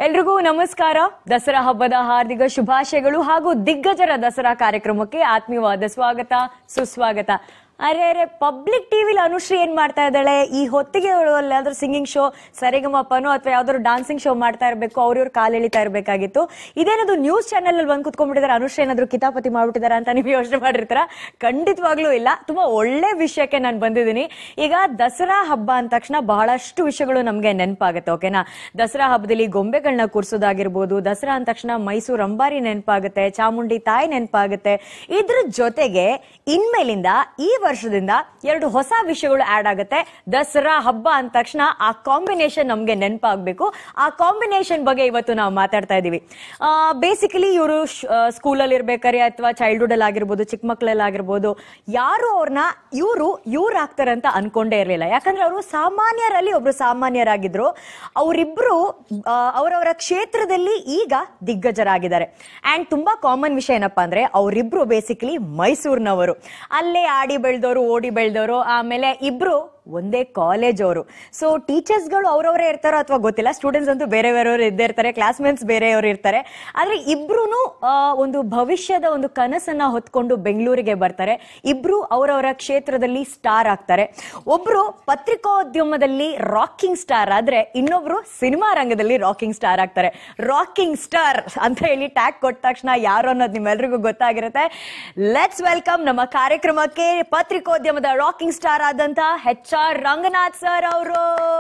ಎಲ್ರಿಗೂ ನಮಸ್ಕಾರ ದಸರಾ ಹಬ್ಬದ ಹಾರ್ದಿಕ ಶುಭಾಶಯಗಳು ಹಾಗೂ ದಿಗ್ಗಜರ ದಸರಾ ಕಾರ್ಯಕ್ರಮಕ್ಕೆ ಆತ್ಮೀಯವಾದ ಸ್ವಾಗತ ಸುಸ್ವಾಗತ ಅರೆ ಅರೆ ಪಬ್ಲಿಕ್ ಟಿವಿಲಿ ಅನುಶ್ರೀ ಏನ್ ಮಾಡ್ತಾ ಇದ್ದಾಳೆ ಈ ಹೊತ್ತಿಗೆ ಯಾವ್ದಾದ್ರು ಸಿಂಗಿಂಗ್ ಶೋ ಸರಿಗಮಪ್ಪನೋ ಅಥವಾ ಯಾವ್ದಾದ್ರು ಡಾನ್ಸಿಂಗ್ ಶೋ ಮಾಡ್ತಾ ಇರ್ಬೇಕು ಅವ್ರ ಕಾಲ್ ಎಳಿತಾ ಇರ್ಬೇಕಾಗಿತ್ತು ಇದೇನದು ನ್ಯೂಸ್ ಚಾನೆಲ್ ಅಲ್ಲಿ ಬಂದು ಕುತ್ಕೊಂಡ್ಬಿಟ್ಟಿದ್ದಾರೆ ಅನುಶ್ರೀ ಏನಾದ್ರು ಕಿತಾಪತಿ ಮಾಡ್ಬಿಟ್ಟಿದಾರ ಅಂತ ನೀವು ಯೋಚನೆ ಮಾಡಿರ್ತಾರ ಖಂಡಿತವಾಗ್ಲೂ ಇಲ್ಲ ತುಂಬಾ ಒಳ್ಳೆ ವಿಷಯಕ್ಕೆ ನಾನು ಬಂದಿದ್ದೀನಿ ಈಗ ದಸರಾ ಹಬ್ಬ ಅಂದ ತಕ್ಷಣ ಬಹಳಷ್ಟು ವಿಷಯಗಳು ನಮ್ಗೆ ನೆನಪಾಗುತ್ತೆ ಓಕೆನಾ ದಸರಾ ಹಬ್ಬದಲ್ಲಿ ಗೊಂಬೆಗಳನ್ನ ಕೂರ್ಸೋದಾಗಿರ್ಬೋದು ದಸರಾ ಅಂದ ತಕ್ಷಣ ಮೈಸೂರು ಅಂಬಾರಿ ನೆನಪಾಗುತ್ತೆ ಚಾಮುಂಡಿ ತಾಯಿ ನೆನಪಾಗುತ್ತೆ ಇದ್ರ ಜೊತೆಗೆ ಇನ್ಮೇಲಿಂದ ಈ ವರ್ಷದಿಂದ ಎರಡು ಹೊಸ ವಿಷಯಗಳು ಆಡ್ ಆಗುತ್ತೆ ದಸರಾ ಹಬ್ಬ ಅಂದ ತಕ್ಷಣ ಆ ಕಾಂಬಿನೇಷನ್ ನಮ್ಗೆ ನೆನಪಾಗ್ಬೇಕು ಆ ಕಾಂಬಿನೇಷನ್ ಬಗ್ಗೆ ಇವತ್ತು ನಾವು ಮಾತಾಡ್ತಾ ಇದೀವಿ ಬೇಸಿಕಲಿ ಇವರು ಸ್ಕೂಲಲ್ಲಿ ಇರ್ಬೇಕಾರೆ ಅಥವಾ ಚೈಲ್ಡ್ಹುಡ್ ಅಲ್ಲಿ ಆಗಿರ್ಬೋದು ಚಿಕ್ಕ ಮಕ್ಕಳಲ್ಲಿ ಆಗಿರ್ಬೋದು ಯಾರು ಅವ್ರನ್ನ ಇವರು ಇವ್ರು ಆಗ್ತಾರೆ ಅಂತ ಅನ್ಕೊಂಡೇ ಇರ್ಲಿಲ್ಲ ಯಾಕಂದ್ರೆ ಅವರು ಸಾಮಾನ್ಯರಲ್ಲಿ ಒಬ್ರು ಸಾಮಾನ್ಯರಾಗಿದ್ರು ಅವರಿಬ್ರು ಅವರವರ ಕ್ಷೇತ್ರದಲ್ಲಿ ಈಗ ದಿಗ್ಗಜರಾಗಿದ್ದಾರೆ ಅಂಡ್ ತುಂಬಾ ಕಾಮನ್ ವಿಷಯ ಏನಪ್ಪಾ ಅಂದ್ರೆ ಅವರಿಬ್ರು ಬೇಸಿಕಲಿ ಮೈಸೂರಿನವರು ಅಲ್ಲೇ ಆಡಿ ಬೆಳೆದವರು ಓಡಿ ಬೆಳೆದವರು ಆಮೇಲೆ ಇಬ್ರು ಒಂದೇ ಕಾಲೇಜ್ ಅವರು ಸೊ ಟೀಚರ್ಸ್ಗಳು ಅವ್ರವರೇ ಇರ್ತಾರೋ ಅಥವಾ ಗೊತ್ತಿಲ್ಲ ಸ್ಟೂಡೆಂಟ್ಸ್ ಅಂತೂ ಬೇರೆ ಬೇರೆಯವರು ಇದ್ದೇ ಇರ್ತಾರೆ ಕ್ಲಾಸ್ಮೇಟ್ಸ್ ಬೇರೆಯವರು ಇರ್ತಾರೆ ಆದ್ರೆ ಇಬ್ರು ಒಂದು ಭವಿಷ್ಯದ ಒಂದು ಕನಸನ್ನ ಹೊತ್ಕೊಂಡು ಬೆಂಗಳೂರಿಗೆ ಬರ್ತಾರೆ ಇಬ್ರು ಅವರವರ ಕ್ಷೇತ್ರದಲ್ಲಿ ಸ್ಟಾರ್ ಆಗ್ತಾರೆ ಒಬ್ರು ಪತ್ರಿಕೋದ್ಯಮದಲ್ಲಿ ರಾಕಿಂಗ್ ಸ್ಟಾರ್ ಆದ್ರೆ ಇನ್ನೊಬ್ರು ಸಿನಿಮಾ ರಂಗದಲ್ಲಿ ರಾಕಿಂಗ್ ಸ್ಟಾರ್ ಆಗ್ತಾರೆ ರಾಕಿಂಗ್ ಸ್ಟಾರ್ ಅಂತ ಹೇಳಿ ಟ್ಯಾಗ್ ಕೊಟ್ಟ ತಕ್ಷಣ ಯಾರು ಅನ್ನೋದು ನಿಮ್ಮೆಲ್ರಿಗೂ ಗೊತ್ತಾಗಿರುತ್ತೆ ಲೆಟ್ಸ್ ವೆಲ್ಕಮ್ ನಮ್ಮ ಕಾರ್ಯಕ್ರಮಕ್ಕೆ ಪತ್ರಿಕೋದ್ಯಮದ ರಾಕಿಂಗ್ ಸ್ಟಾರ್ ಆದಂತ ಎಚ್ ಆರ್ ರಂಗನಾಥ್ ಸರ್ ಅವರು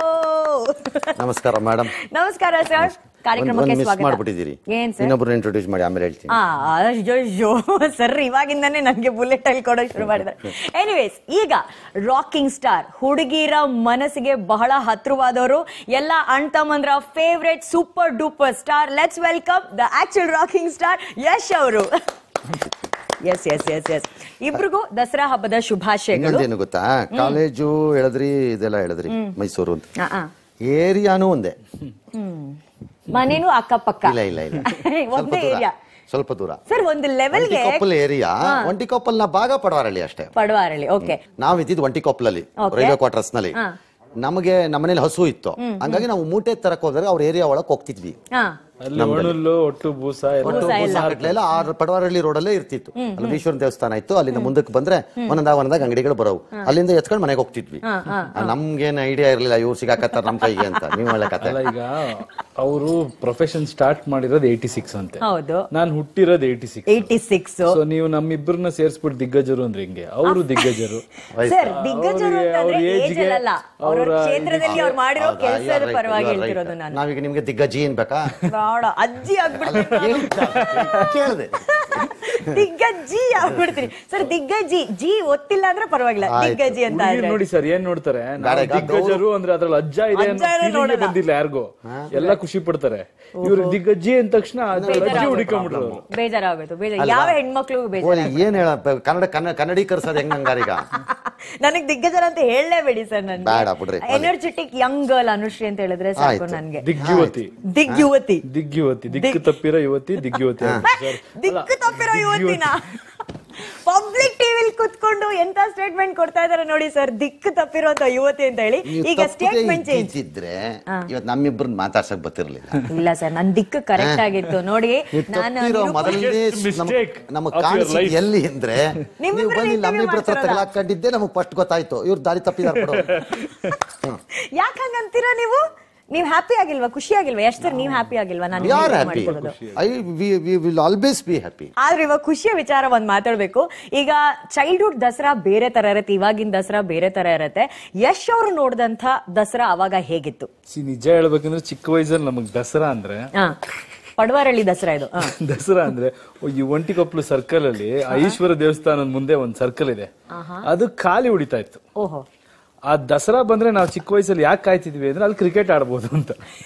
ನಮಸ್ಕಾರ ಮೇಡಮ್ ನಮಸ್ಕಾರ ಸರ್ ಕಾರ್ಯಕ್ರಮಕ್ಕೆ ಮಿಸ್ ಸ್ವಾಗತ ಮಾಡ್ಬಿಟ್ಟಿದ್ದೀರಿ ಏನ್ ಸರ್ ಇನ್ನೊಬ್ರು ಇಂಟ್ರೊಡ್ಯೂಸ್ ಮಾಡಿ ಆಮೇಲೆ ಹೇಳ್ತೀನಿ ಆ, ಅಯ್ಯಯ್ಯೋ ಸರ್ ಇವಾಗಿಂದಾನೇ ನನಗೆ ಬುಲೆಟ್ ಅಲ್ಲಿ ಕೊಡೋಕ್ ಶುರು ಮಾಡಿದ್ದಾರೆ ಎನಿವೇಸ್ ಈಗ ರಾಕಿಂಗ್ ಸ್ಟಾರ್ ಹುಡುಗಿರ ಮನಸ್ಸಿಗೆ ಬಹಳ ಹತ್ರವಾದವರು ಎಲ್ಲ ಅಣ್ತಮ್ಮಂದ್ರ favourite super duper star let's welcome the actual rocking star Yash ಅವರು ಎಸ್ ಎಸ್ ಎಸ್ ಎಸ್ ಇಬ್ರಿಗೂ ದಸರಾ ಹಬ್ಬದ ಶುಭಾಶಯಗಳು ಇನ್ನೊಂದೇನು ಗೊತ್ತಾ ಕಾಲೇಜು ಹೇಳಿದ್ರಿ ಇದೆಲ್ಲ ಹೇಳಿದ್ರಿ ಮೈಸೂರು ಅಂತ ಆ, ಆ. ಏರಿಯಾನು ಒಂದೇ ಮನೇನು ಅಕ್ಕಪಕ್ಕ ಇಲ್ಲ ಇಲ್ಲ ಇಲ್ಲ ಸ್ವಲ್ಪ ಒಂದೇ ದೂರ ಏರಿಯಾ ಸ್ವಲ್ಪ ದೂರ ಸರ್ ಒಂದು ಲೆವೆಲ್ಗೆ ಒಂಟಿಕೊಪ್ಪಲ್ ಏರಿಯಾ ಒಂಟಿಕೊಪ್ಪಲ್ ನ ಭಾಗ ಪಡವಾರಳ್ಳಿ ಅಷ್ಟೇ ಪಡವಾರಳಿ ಓಕೆ ನಾವ್ ಇದ್ದಿದ್ದು ಒಂಟಿಕೊಪ್ಪಲಲ್ಲಿ Okay. ರೈಲ್ವೆ ಕ್ವಾರ್ಟರ್ಸ್ ನಲ್ಲಿ ಹಾ. ನಮಗೆ ನಮ್ಮನೇಲಿ ಹಸು ಇತ್ತು ಹಂಗಾಗಿ ನಾವು ಮೂಟೆ ತರಕ್ ಹೋದ್ರೆ ಅವ್ರ ಏರಿಯಾ ಒಳಗ್ ಹೋಗ್ತಿದ್ವಿ ಹಾ ಅಲ್ಲಿ ಒಣುಲ್ಲು ಒಟ್ಟು ಬೂಸ ಎಲ್ಲ ಒಟ್ಟು ಬೂಸಾಗಟ್ಲೆಲ್ಲ ಆ ಪಡವಾರಳ್ಳಿ ರೋಡಲ್ಲೇ ಇರ್ತಿತ್ತು ಅಲ್ಲಿ ಈಶ್ವರನ ದೇವಸ್ಥಾನ ಇತ್ತು ಅಲ್ಲಿಂದ ಮುಂದಕ್ಕೆ ಬಂದ್ರೆ ಒಂದೊಂದಾಗ ಒಂದೊಂದಾಗ ಅಂಗಡಿಗಳು ಬರೋವು ಅಲ್ಲಿಂದ ಎತ್ಕೊಂಡು ಮನೆಗೆ ಹೋಗ್ತಿದ್ವಿ ಆ, ನಮ್ಗೇನ್ ಐಡಿಯಾ ಇರ್ಲಿಲ್ಲ ಇವ್ರು ಸಿಗಾಕತ್ತಾರ ನಮ್ ಕೈಗೆ ಅಂತ ನೀವ್ ಒಳ್ಳೆ ಕತೆ ಅಲ್ಲ ಈಗ ಅವರು ಪ್ರೊಫೆಷನ್ ಸ್ಟಾರ್ಟ್ ಮಾಡಿರೋದು ಏಯ್ಟಿ ಸಿಕ್ಸ್ ಅಂತೆ ಹೌದು ನಾನ್ ಹುಟ್ಟಿರೋದು eighty six eighty six so ನೀವು ನಮ್ಮಿಬ್ಬರನ್ನ ಸೇರ್ಸ್ಬಿಟ್ಟು ದಿಗ್ಗಜರು ಅಂದ್ರೆ ಹಿಂಗೆ ಅವರು ದಿಗ್ಗಜರು ಸರ್ ದಿಗ್ಗಜರು ಅವ್ರಿಗೆ- ಅಂತಂದ್ರೆ ಅವ್ರ ಏಜ್ ಏಜ್ಗೆ ಅಲ್ಲ ಅವ್ರ ಅವ್ರ ಕ್ಷೇತ್ರದಲ್ಲಿ ಅವ್ರು ಮಾಡಿರೋ ಹೌದಾ? You are ಕೆಲಸದ right, ಪರವಾಗಿ you are right. ಹೇಳ್ತಿರೋದು ನಾನು ನಾವೀಗ ನಿಮ್ಗೆ ದಿಗ್ಗಜಿ ಅನ್ಬೇಕಾ ಬೇಡ ಅಜ್ಜಿ ಆಗ್ಬಿಡ್ತೀನಿ ಕೇಳಿದೆ ದಿಗ್ಗಜ್ಜಿ ಆಗ್ಬಿಡ್ತೀನಿ ಸರ್ ದಿಗ್ಗಜ್ಜಿ ಜಿ ಒತ್ತಿಲ್ಲ ಅಂದ್ರೆ ಪರವಾಗಿಲ್ಲ ದಿಗ್ಗಜ್ಜಿ ಅಂತ ಹುಡುಗಿರ್ ಆದ್ರೆ ನೋಡಿ ಸರ್ ಏನ್ ನೋಡ್ತಾರೆ ನಾವು ಬೇಡ, ಈಗ ದಿಗ್ಗಜರು ಅಂದ್ರೆ ಅದ್ರಲ್ಲಿ ಅಜ್ಜ ಇದೆ ಅನ್ನೋ ಅಜ್ಜ ಇರೋದ್ feeling ಏ ನೋಡಲ್ಲ. ಬಂದಿಲ್ಲ ಯಾರಿಗೂ ಎಲ್ಲ ಖುಷಿ ಪಡ್ತಾರೆ ಇವ್ರು ದಿಗ್ಗಜ್ಜಿ ಅಂದ ತಕ್ಷಣ ಅದ್ರಲ್ಲಿ ಅಜ್ಜಿ ಹುಡುಕೊಂಡ್ಬಿಟ್ರು ಅವ್ರು. ಬೇಜಾರಾಗೋಯ್ತು ಬೇಜಾರ್ ಯಾವ ಹೆಣ್ಮಕ್ಳು ಬೇಜಾರ್ ಓಲಿ ಏನ್ ಹೇಳ ಕನ್ನಡ ಕನ್ನಡ ಕನ್ನಡೀಕರಿಸೋದು ಹೆಂಗ್ ಹಂಗಾರೀಗ ನನಗ್ ದಿಗ್ಗಜರ ಅಂತ ಹೇಳಲೇಬೇಡಿ ಸರ್ ನನ್ಗೆ ಬೇಡ ಬಿಡ್ರಿ. ಎನರ್ಜೆಟಿಕ್ ಯಂಗ್ ಗರ್ಲ್ ಅನುಶ್ರೀ ಅಂತ ಹೇಳಿದ್ರೆ ಸಾಕು ಆಯ್ತು. ನನ್ಗೆ ದಿಗ್ಯುವತಿ ದಿಗ್ ಯುವತಿ ದಿಗ್ಯುವತಿ ದಿಕ್ಕು ತಪ್ಪಿರೋ ಯುವತಿ ದಿಗ್ಯುವತಿ ಅಂತ. ಸರ್, ದಿಕ್ಕು ತಪ್ಪಿರೋ ಯುವತಿನ ಪಬ್ಲಿಕ್ ಟಿವಿಲ್ ಕುತ್ಕೊಂಡು ಎಂತ ಸ್ಟೇಟ್ಮೆಂಟ್ ಕೊಡ್ತಾ ಇದಾರೆ ನೋಡಿ ಸರ್ ದಿಕ್ಕು ತಪ್ಪಿರುವಂತ ಯುವತಿ ಅಂತ ಹೇಳಿ ನೀವು ಈಗ ತಪ್ಪದೆ ಸ್ಟೇಟ್ಮೆಂಟ್ ಚೇಂಜ್ ಇದ್ದಿದ್ರೆ ಇವತ್ತು ನಮ್ಮಿಬ್ರನ್ನ ಮಾತಾಡ್ಸಕ್ ಬರ್ತಿರ್ಲಿಲ್ಲ ಇಲ್ಲ ಸರ್ ನನ್ ದಿಕ್ಕು ಕರೆಕ್ಟ್ ಆಗಿತ್ತು ನೋಡಿ ನೀವು ನಾನು ತಪ್ಪಿರೋ ನಿರೂಪ- ಮೊದಲನೇ Biggest mistake ನಮಗ್ of your ಕಾಣಿಸಿದ್ life. ಎಲ್ಲಿ ಅಂದ್ರೆ ನೀವು ನಿಮ್ಮಿಬ್ರನ್ನ ಬಂದು interview ನಮ್ಮಿಬ್ರ ಹತ್ರ ಮಾಡ್ತಿರೋದಾ? ತಗಲಾಕೊಂಡಿದ್ದೆ ನಮಗ್ ಫಸ್ಟ್ ಗೊತ್ತಾಯ್ತು ಇವ್ರು ದಾರಿ ತಪ್ಪಿದಾರ ಬಿಡು ಯಾಕ್ ಹಂಗಂತೀರಾ ನೀವು ನೀವ್ ಹ್ಯಾಪಿ ಆಗಿಲ್ವಾ ಖುಷಿ ಆಗಿಲ್ವಾ ಎಷ್ಟು ನೀವ್ ಹ್ಯಾಪಿ ಆಗಿಲ್ವಾ ನಾನು ವಿ ಆರ್ interview ಹ್ಯಾಪಿ ಮಾಡ್ತಿರೋದು? I we will always be happy ಆದ್ರೆ ಇವಾಗ ಖುಷಿಯ ವಿಚಾರ ಒಂದ್ ಮಾತಾಡ್ಬೇಕು ಈಗ ಚೈಲ್ಡ್ಹುಡ್ ದಸರಾ ಬೇರೆ ತರ ಇರುತ್ತೆ ಇವಾಗಿನ ದಸರಾ ಬೇರೆ ತರ ಇರುತ್ತೆ ಯಶ್ ಅವರು ನೋಡಿದಂತ ದಸರಾ ಅವಾಗ ಹೇಗಿತ್ತು ಸಿ ನಿಜ ಹೇಳ್ಬೇಕಂದ್ರೆ ಚಿಕ್ಕ ವಯಸ್ಸಲ್ಲಿ ನಮಗ್ ದಸರಾ ಅಂದ್ರೆ ಹ ಪಡವಾರಳ್ಳಿ ದಸರಾ ಇದು ಹ. ದಸರಾ ಅಂದ್ರೆ ಈ ಒಂಟಿಕೊಪ್ಪಲು ಸರ್ಕಲ್ ಅಲ್ಲಿ ಆ ಈಶ್ವರ ದೇವಸ್ಥಾನದ ಮುಂದೆ ಒಂದ್ ಸರ್ಕಲ್ ಇದೆ ಅದು ಖಾಲಿ ಉಳಿತಾ ಇತ್ತು ಓಹೋ ಆ ದಸರಾ ಬಂದ್ರೆ ನಾವು ಚಿಕ್ಕ ವಯಸ್ಸಲ್ಲಿ ಯಾಕೆ ಕಾಯ್ತಿದ್ವಿ ಅಂದ್ರೆ ಅಲ್ಲಿ ಕ್ರಿಕೆಟ್ ಆಡ್ಬೋದು ಅಂತ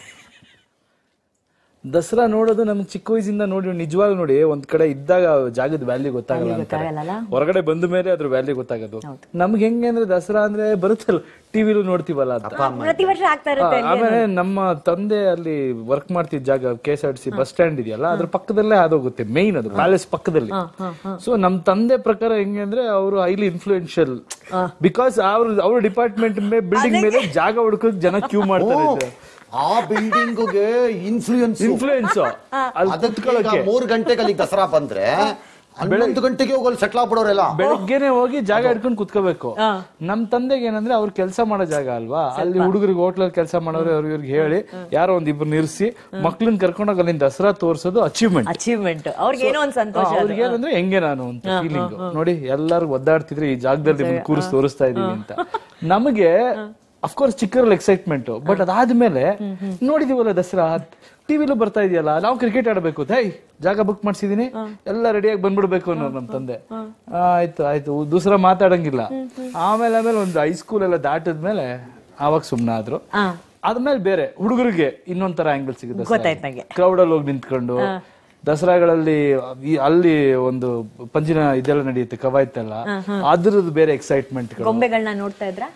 ದಸರಾ ನೋಡೋದು ನಮ್ಗೆ ಚಿಕ್ಕ ವಯಸ್ಸಿಂದ ನೋಡಿ ನಿಜವಾಗ್ಲೂ ನೋಡಿ ಒಂದ್ ಕಡೆ ಇದ್ದಾಗ ಜಾಗದ ವ್ಯಾಲ್ಯೂ ಗೊತ್ತಾಗಲ್ಲ ಅಂತಾರೆ ಗೊತ್ತಾಗಲ್ಲ ಹೊರಗಡೆ ಬಂದ ಮೇಲೆ ಅದ್ರ ವ್ಯಾಲ್ಯೂ ಗೊತ್ತಾಗೋದು ನಮ್ಗೆ ಹೆಂಗೆ ಅಂದ್ರೆ ದಸರಾ ಅಂದ್ರೆ ಬರುತ್ತಲ್ಲ ಟಿವಿಲು ನೋಡ್ತೀವಲ್ಲ ಅಂತ ಪ್ರತಿ ವರ್ಷ ಆಗ್ತಾ ಇರುತ್ತೆ ಆ, ಆಮೇಲೆ ನಮ್ಮ ತಂದೆ ಅಲ್ಲಿ ವರ್ಕ್ ಮಾಡ್ತಿದ್ದ ಜಾಗ K S R C bus stand ಇದೆಯಲ್ಲ ಅದ್ರ ಪಕ್ಕದಲ್ಲೇ ಆದೋಗುತ್ತೆ ಮೇನ್ ಅದು ಪ್ಯಾಲೇಸ್ ಪಕ್ಕದಲ್ಲಿ ಸೊ ನಮ್ ತಂದೆ ಪ್ರಕಾರ ಹೆಂಗೆ ಅಂದ್ರೆ ಅವರು ಹೈಲಿ ಇನ್ಫ್ಲೂಯೆನ್ಶಿಯಲ್ ಬಿಕಾಸ್ ಅವ್ರ ಅವ್ರ ಡಿಪಾರ್ಟ್ಮೆಂಟ್ ಬಿಲ್ಡಿಂಗ್ ಮೇಲೆ ಜಾಗ ಹುಡುಕಕ್ ಜನ ಕ್ಯೂ ಮಾಡ್ತಾರೆ ಆ ಬಿಲ್ಡಿಂಗ್ಗೆ ಇನ್ಫ್ಲೂಯೆನ್ಸ್ ಇನ್ಫ್ಲೂಯೆನ್ಸ್ ಅಲ್ಲಿ ಅದಕ್ಕೆ ಕುತ್ಕೊಳ್ಳೋಕೆ ಮೂರ್ ಗಂಟೆಗೆ ಅಲ್ಲಿಗೆ ದಸರಾ ಬಂದ್ರೆ ಹನ್ನೊಂದು ಗಂಟೆಗೆ ಹೋಗಿ ಸೆಟ್ಲ್ ಆಗ್ಬಿಡೋರೆಲ್ಲ ಬೆಳಗ್ಗೆನೆ ಹೋಗಿ ಜಾಗ ಹಿಡ್ಕೊಂಡು ಕುತ್ಕೋಬೇಕು ನಮ್ ತಂದೆಗೆ ಏನಂದ್ರೆ ಅವ್ರು ಕೆಲಸ ಮಾಡೋ ಜಾಗ ಅಲ್ವಾ ಅಲ್ಲಿ ಹುಡುಗರಿಗೆ ಹೋಟ್ಲಲ್ಲಿ ಕೆಲಸ ಮಾಡೋರು ಅವ್ರಿಗೆ ಇವ್ರಿಗೆ ಹೇಳಿ ಯಾರೋ ಒಂದ್ ಇಬ್ರು ನಿಲ್ಸಿ ಮಕ್ಳನ್ನ ಕರ್ಕೊಂಡೋಗಿ ಅಲ್ಲಿಂದ ದಸರಾ ತೋರ್ಸೋದು ಅಚೀವ್ಮೆಂಟ್ ಅಚೀವ್ಮೆಂಟ್ ಅವ್ರಿಗೆ ಏನೋ ಒಂದ್ ಸಂತೋಷ ಅವ್ರಿಗೆ ಏನಂದ್ರೆ ಹೆಂಗೆ ನಾನು ಅಂತ ಫೀಲಿಂಗ್ ನೋಡಿ ಎಲ್ಲರೂ ಒದ್ದಾಡ್ತಿದ್ರೆ ಈ ಜಾಗದಲ್ಲಿ ನಿಮ್ಮನ್ನ ಕೂರಿಸಿ ತೋರಿಸ್ತಾ ಇದೀವಿ ಅಂತ ನಮಗೆ ಅಫ್ಕೋರ್ಸ್ ಚಿಕ್ಕರಲ್ಲಿ ಎಕ್ಸೈಟ್ಮೆಂಟ್ ಬಟ್ ಅದಾದ್ಮೇಲೆ ನೋಡಿದೀವಲ್ಲ ದಸರಾ ಟಿವಿಲೂ ಬರ್ತಾ ಇದೆಯಲ್ಲ ನಾವು ಕ್ರಿಕೆಟ್ ಆಡಬೇಕು ಹೈ ಜಾಗ ಬುಕ್ ಮಾಡ್ಸಿದೀನಿ ಎಲ್ಲ ರೆಡಿಯಾಗಿ ಬಂದ್ಬಿಡ್ಬೇಕು ಅನ್ನೋರು ನಮ್ ತಂದೆ ಆ, ಆಯ್ತು ಆಯ್ತು ದೂಸರ ಮಾತಾಡಂಗಿಲ್ಲ ಆಮೇಲೆ ಆಮೇಲೆ ಒಂದು ಹೈಸ್ಕೂಲ್ ಎಲ್ಲ ದಾಟಿದ್ಮೇಲೆ ಆವಾಗ ಸುಮ್ನೆ ಆದ್ರು ಆದ್ಮೇಲೆ ಬೇರೆ ಹುಡುಗರಿಗೆ ಇನ್ನೊಂಥರ ಆಂಗಲ್ ಸಿಗುತ್ತೆ ಗೊತ್ತಾಯ್ತು ನಂಗೆ. ಕ್ರೌಡ್ ಅಲ್ಲಿ ಹೋಗಿ ನಿಂತ್ಕೊಂಡು ದಸರಾಗಳಲ್ಲಿ ಈ- ಅಲ್ಲಿ ಒಂದು ಪಂಜಿನ ಇದೆಲ್ಲ ನಡೆಯುತ್ತೆ ಕವಾಯ್ತೆಲ್ಲ ಅದ್ರದ್ದು ಬೇರೆ ಎಕ್ಸೈಟ್ಮೆಂಟ್ ಗೊಂಬೆಗಳನ್ನ ನೋಡ್ತಾ ಇದ್ರ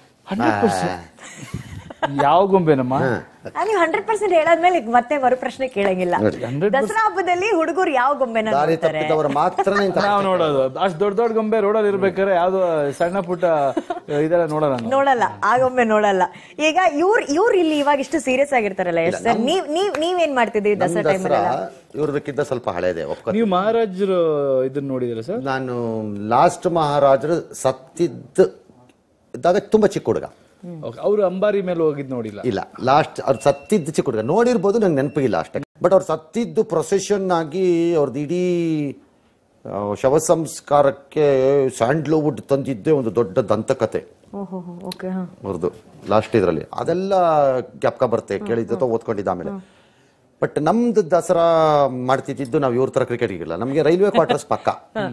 ಯಾವ ಗೊಂಬೆನಮ್ಮ ನೀವು ಹಂಡ್ರೆಡ್ ಪರ್ಸೆಂಟ್ ಹೇಳಾದ್ಮೇಲೆ ಈಗ ಮತ್ತೆ ಮರು ಪ್ರಶ್ನೆ ಕೇಳಂಗಿಲ್ಲ 100% ದಸರಾ ಹಬ್ಬದಲ್ಲಿ ಹುಡುಗರು ಯಾವ ಗೊಂಬೆನ ದಾರಿ ನೋಡ್ತಾರೆ ತಪ್ಪಿದವರು ಮಾತ್ರ ನಾವ್ ನೋಡೋದು ಅಷ್ಟ್ ದೊಡ್ಡ ದೊಡ್ಡ ಗೊಂಬೆ ರೋಡಲ್ಲಿ ಇರ್ಬೇಕಾದ್ರೆ ಯಾವ್ದೋ ಸಣ್ಣ ಪುಟ್ಟ ಇದೆಲ್ಲ ನೋಡೋಣ ನಾವು. ನೋಡಲ್ಲ ಆ ಗೊಂಬೆ ನೋಡಲ್ಲ ಈಗ ಇವ್ರ ಇವ್ರು ಇಲ್ಲಿ ಇವಾಗ ಇಷ್ಟು ಸೀರಿಯಸ್ ಆಗಿರ್ತಾರಲ್ಲ ಎಷ್ಟು ಸರ್ ನೀವ್ ನೀವ್ ನೀವೇನ್ ಮಾಡ್ತಿದ್ರಿ ದಸರಾ ಟೈಮ್ ದಸರಾ ಇವ್ರದಕ್ಕಿಂತ ಸ್ವಲ್ಪ ಹಳೆದೆ ಒಪ್ಕೊ ನೀವು ಮಹಾರಾಜರು ಇದನ್ನ ನೋಡಿದ್ರ ಸರ್ ನಾನು ಲಾಸ್ಟ್ ಮಹಾರಾಜರು ಸತ್ತಿದ್ದ ಇದ್ದಾಗ ತುಂಬಾ ಚಿಕ್ಕ ಹುಡುಗ ಅವ್ರು ಅಂಬಾರಿ ಮೇಲೆ ಹೋಗಿದ್ ನೋಡಿಲ್ಲ ಇಲ್ಲ ಲಾಸ್ಟ್ ಅವ್ರು ಸತ್ತಿದ್ದು ಚಿಕ್ಕ ಹುಡುಗ ನೋಡಿರ್ಬೋದು ನಂಗೆ ನೆನಪಿಲ್ಲ ಅಷ್ಟೇ ಬಟ್ ಅವ್ರು ಸತ್ತಿದ್ದು ಪ್ರೊಸೆಷನ್ ಆಗಿ ಅವ್ರದ್ದು ಇಡೀ ಆ, ಶವ ಸಂಸ್ಕಾರಕ್ಕೆ ಸ್ಯಾಂಡ್ಲೋವುಡ್ ತಂದಿದ್ದೇ ಒಂದು ದೊಡ್ಡ ದಂತಕತೆ ಓಹೋ ಓಕೆ ಹಾ ಅವ್ರದ್ದು ಲಾಸ್ಟ್ ಇದ್ರಲ್ಲಿ ಅದೆಲ್ಲ ಜ್ಞಾಪಕ ಬರುತ್ತೆ ಕೇಳಿದ್ದು ಓದ್ಕೊಂಡಿದ್ದ ಆಮೇಲೆ ಬಟ್ ನಮ್ದು ದಸರಾ ಮಾಡ್ತಿದ್ದು ನಾವು ಇವ್ರ ತರ ಕ್ರಿಕೆಟ್ ಇಲ್ಲ ನಮಗೆ ರೈಲ್ವೆ ಕ್ವಾರ್ಟರ್ಸ್ ಪಕ್ಕ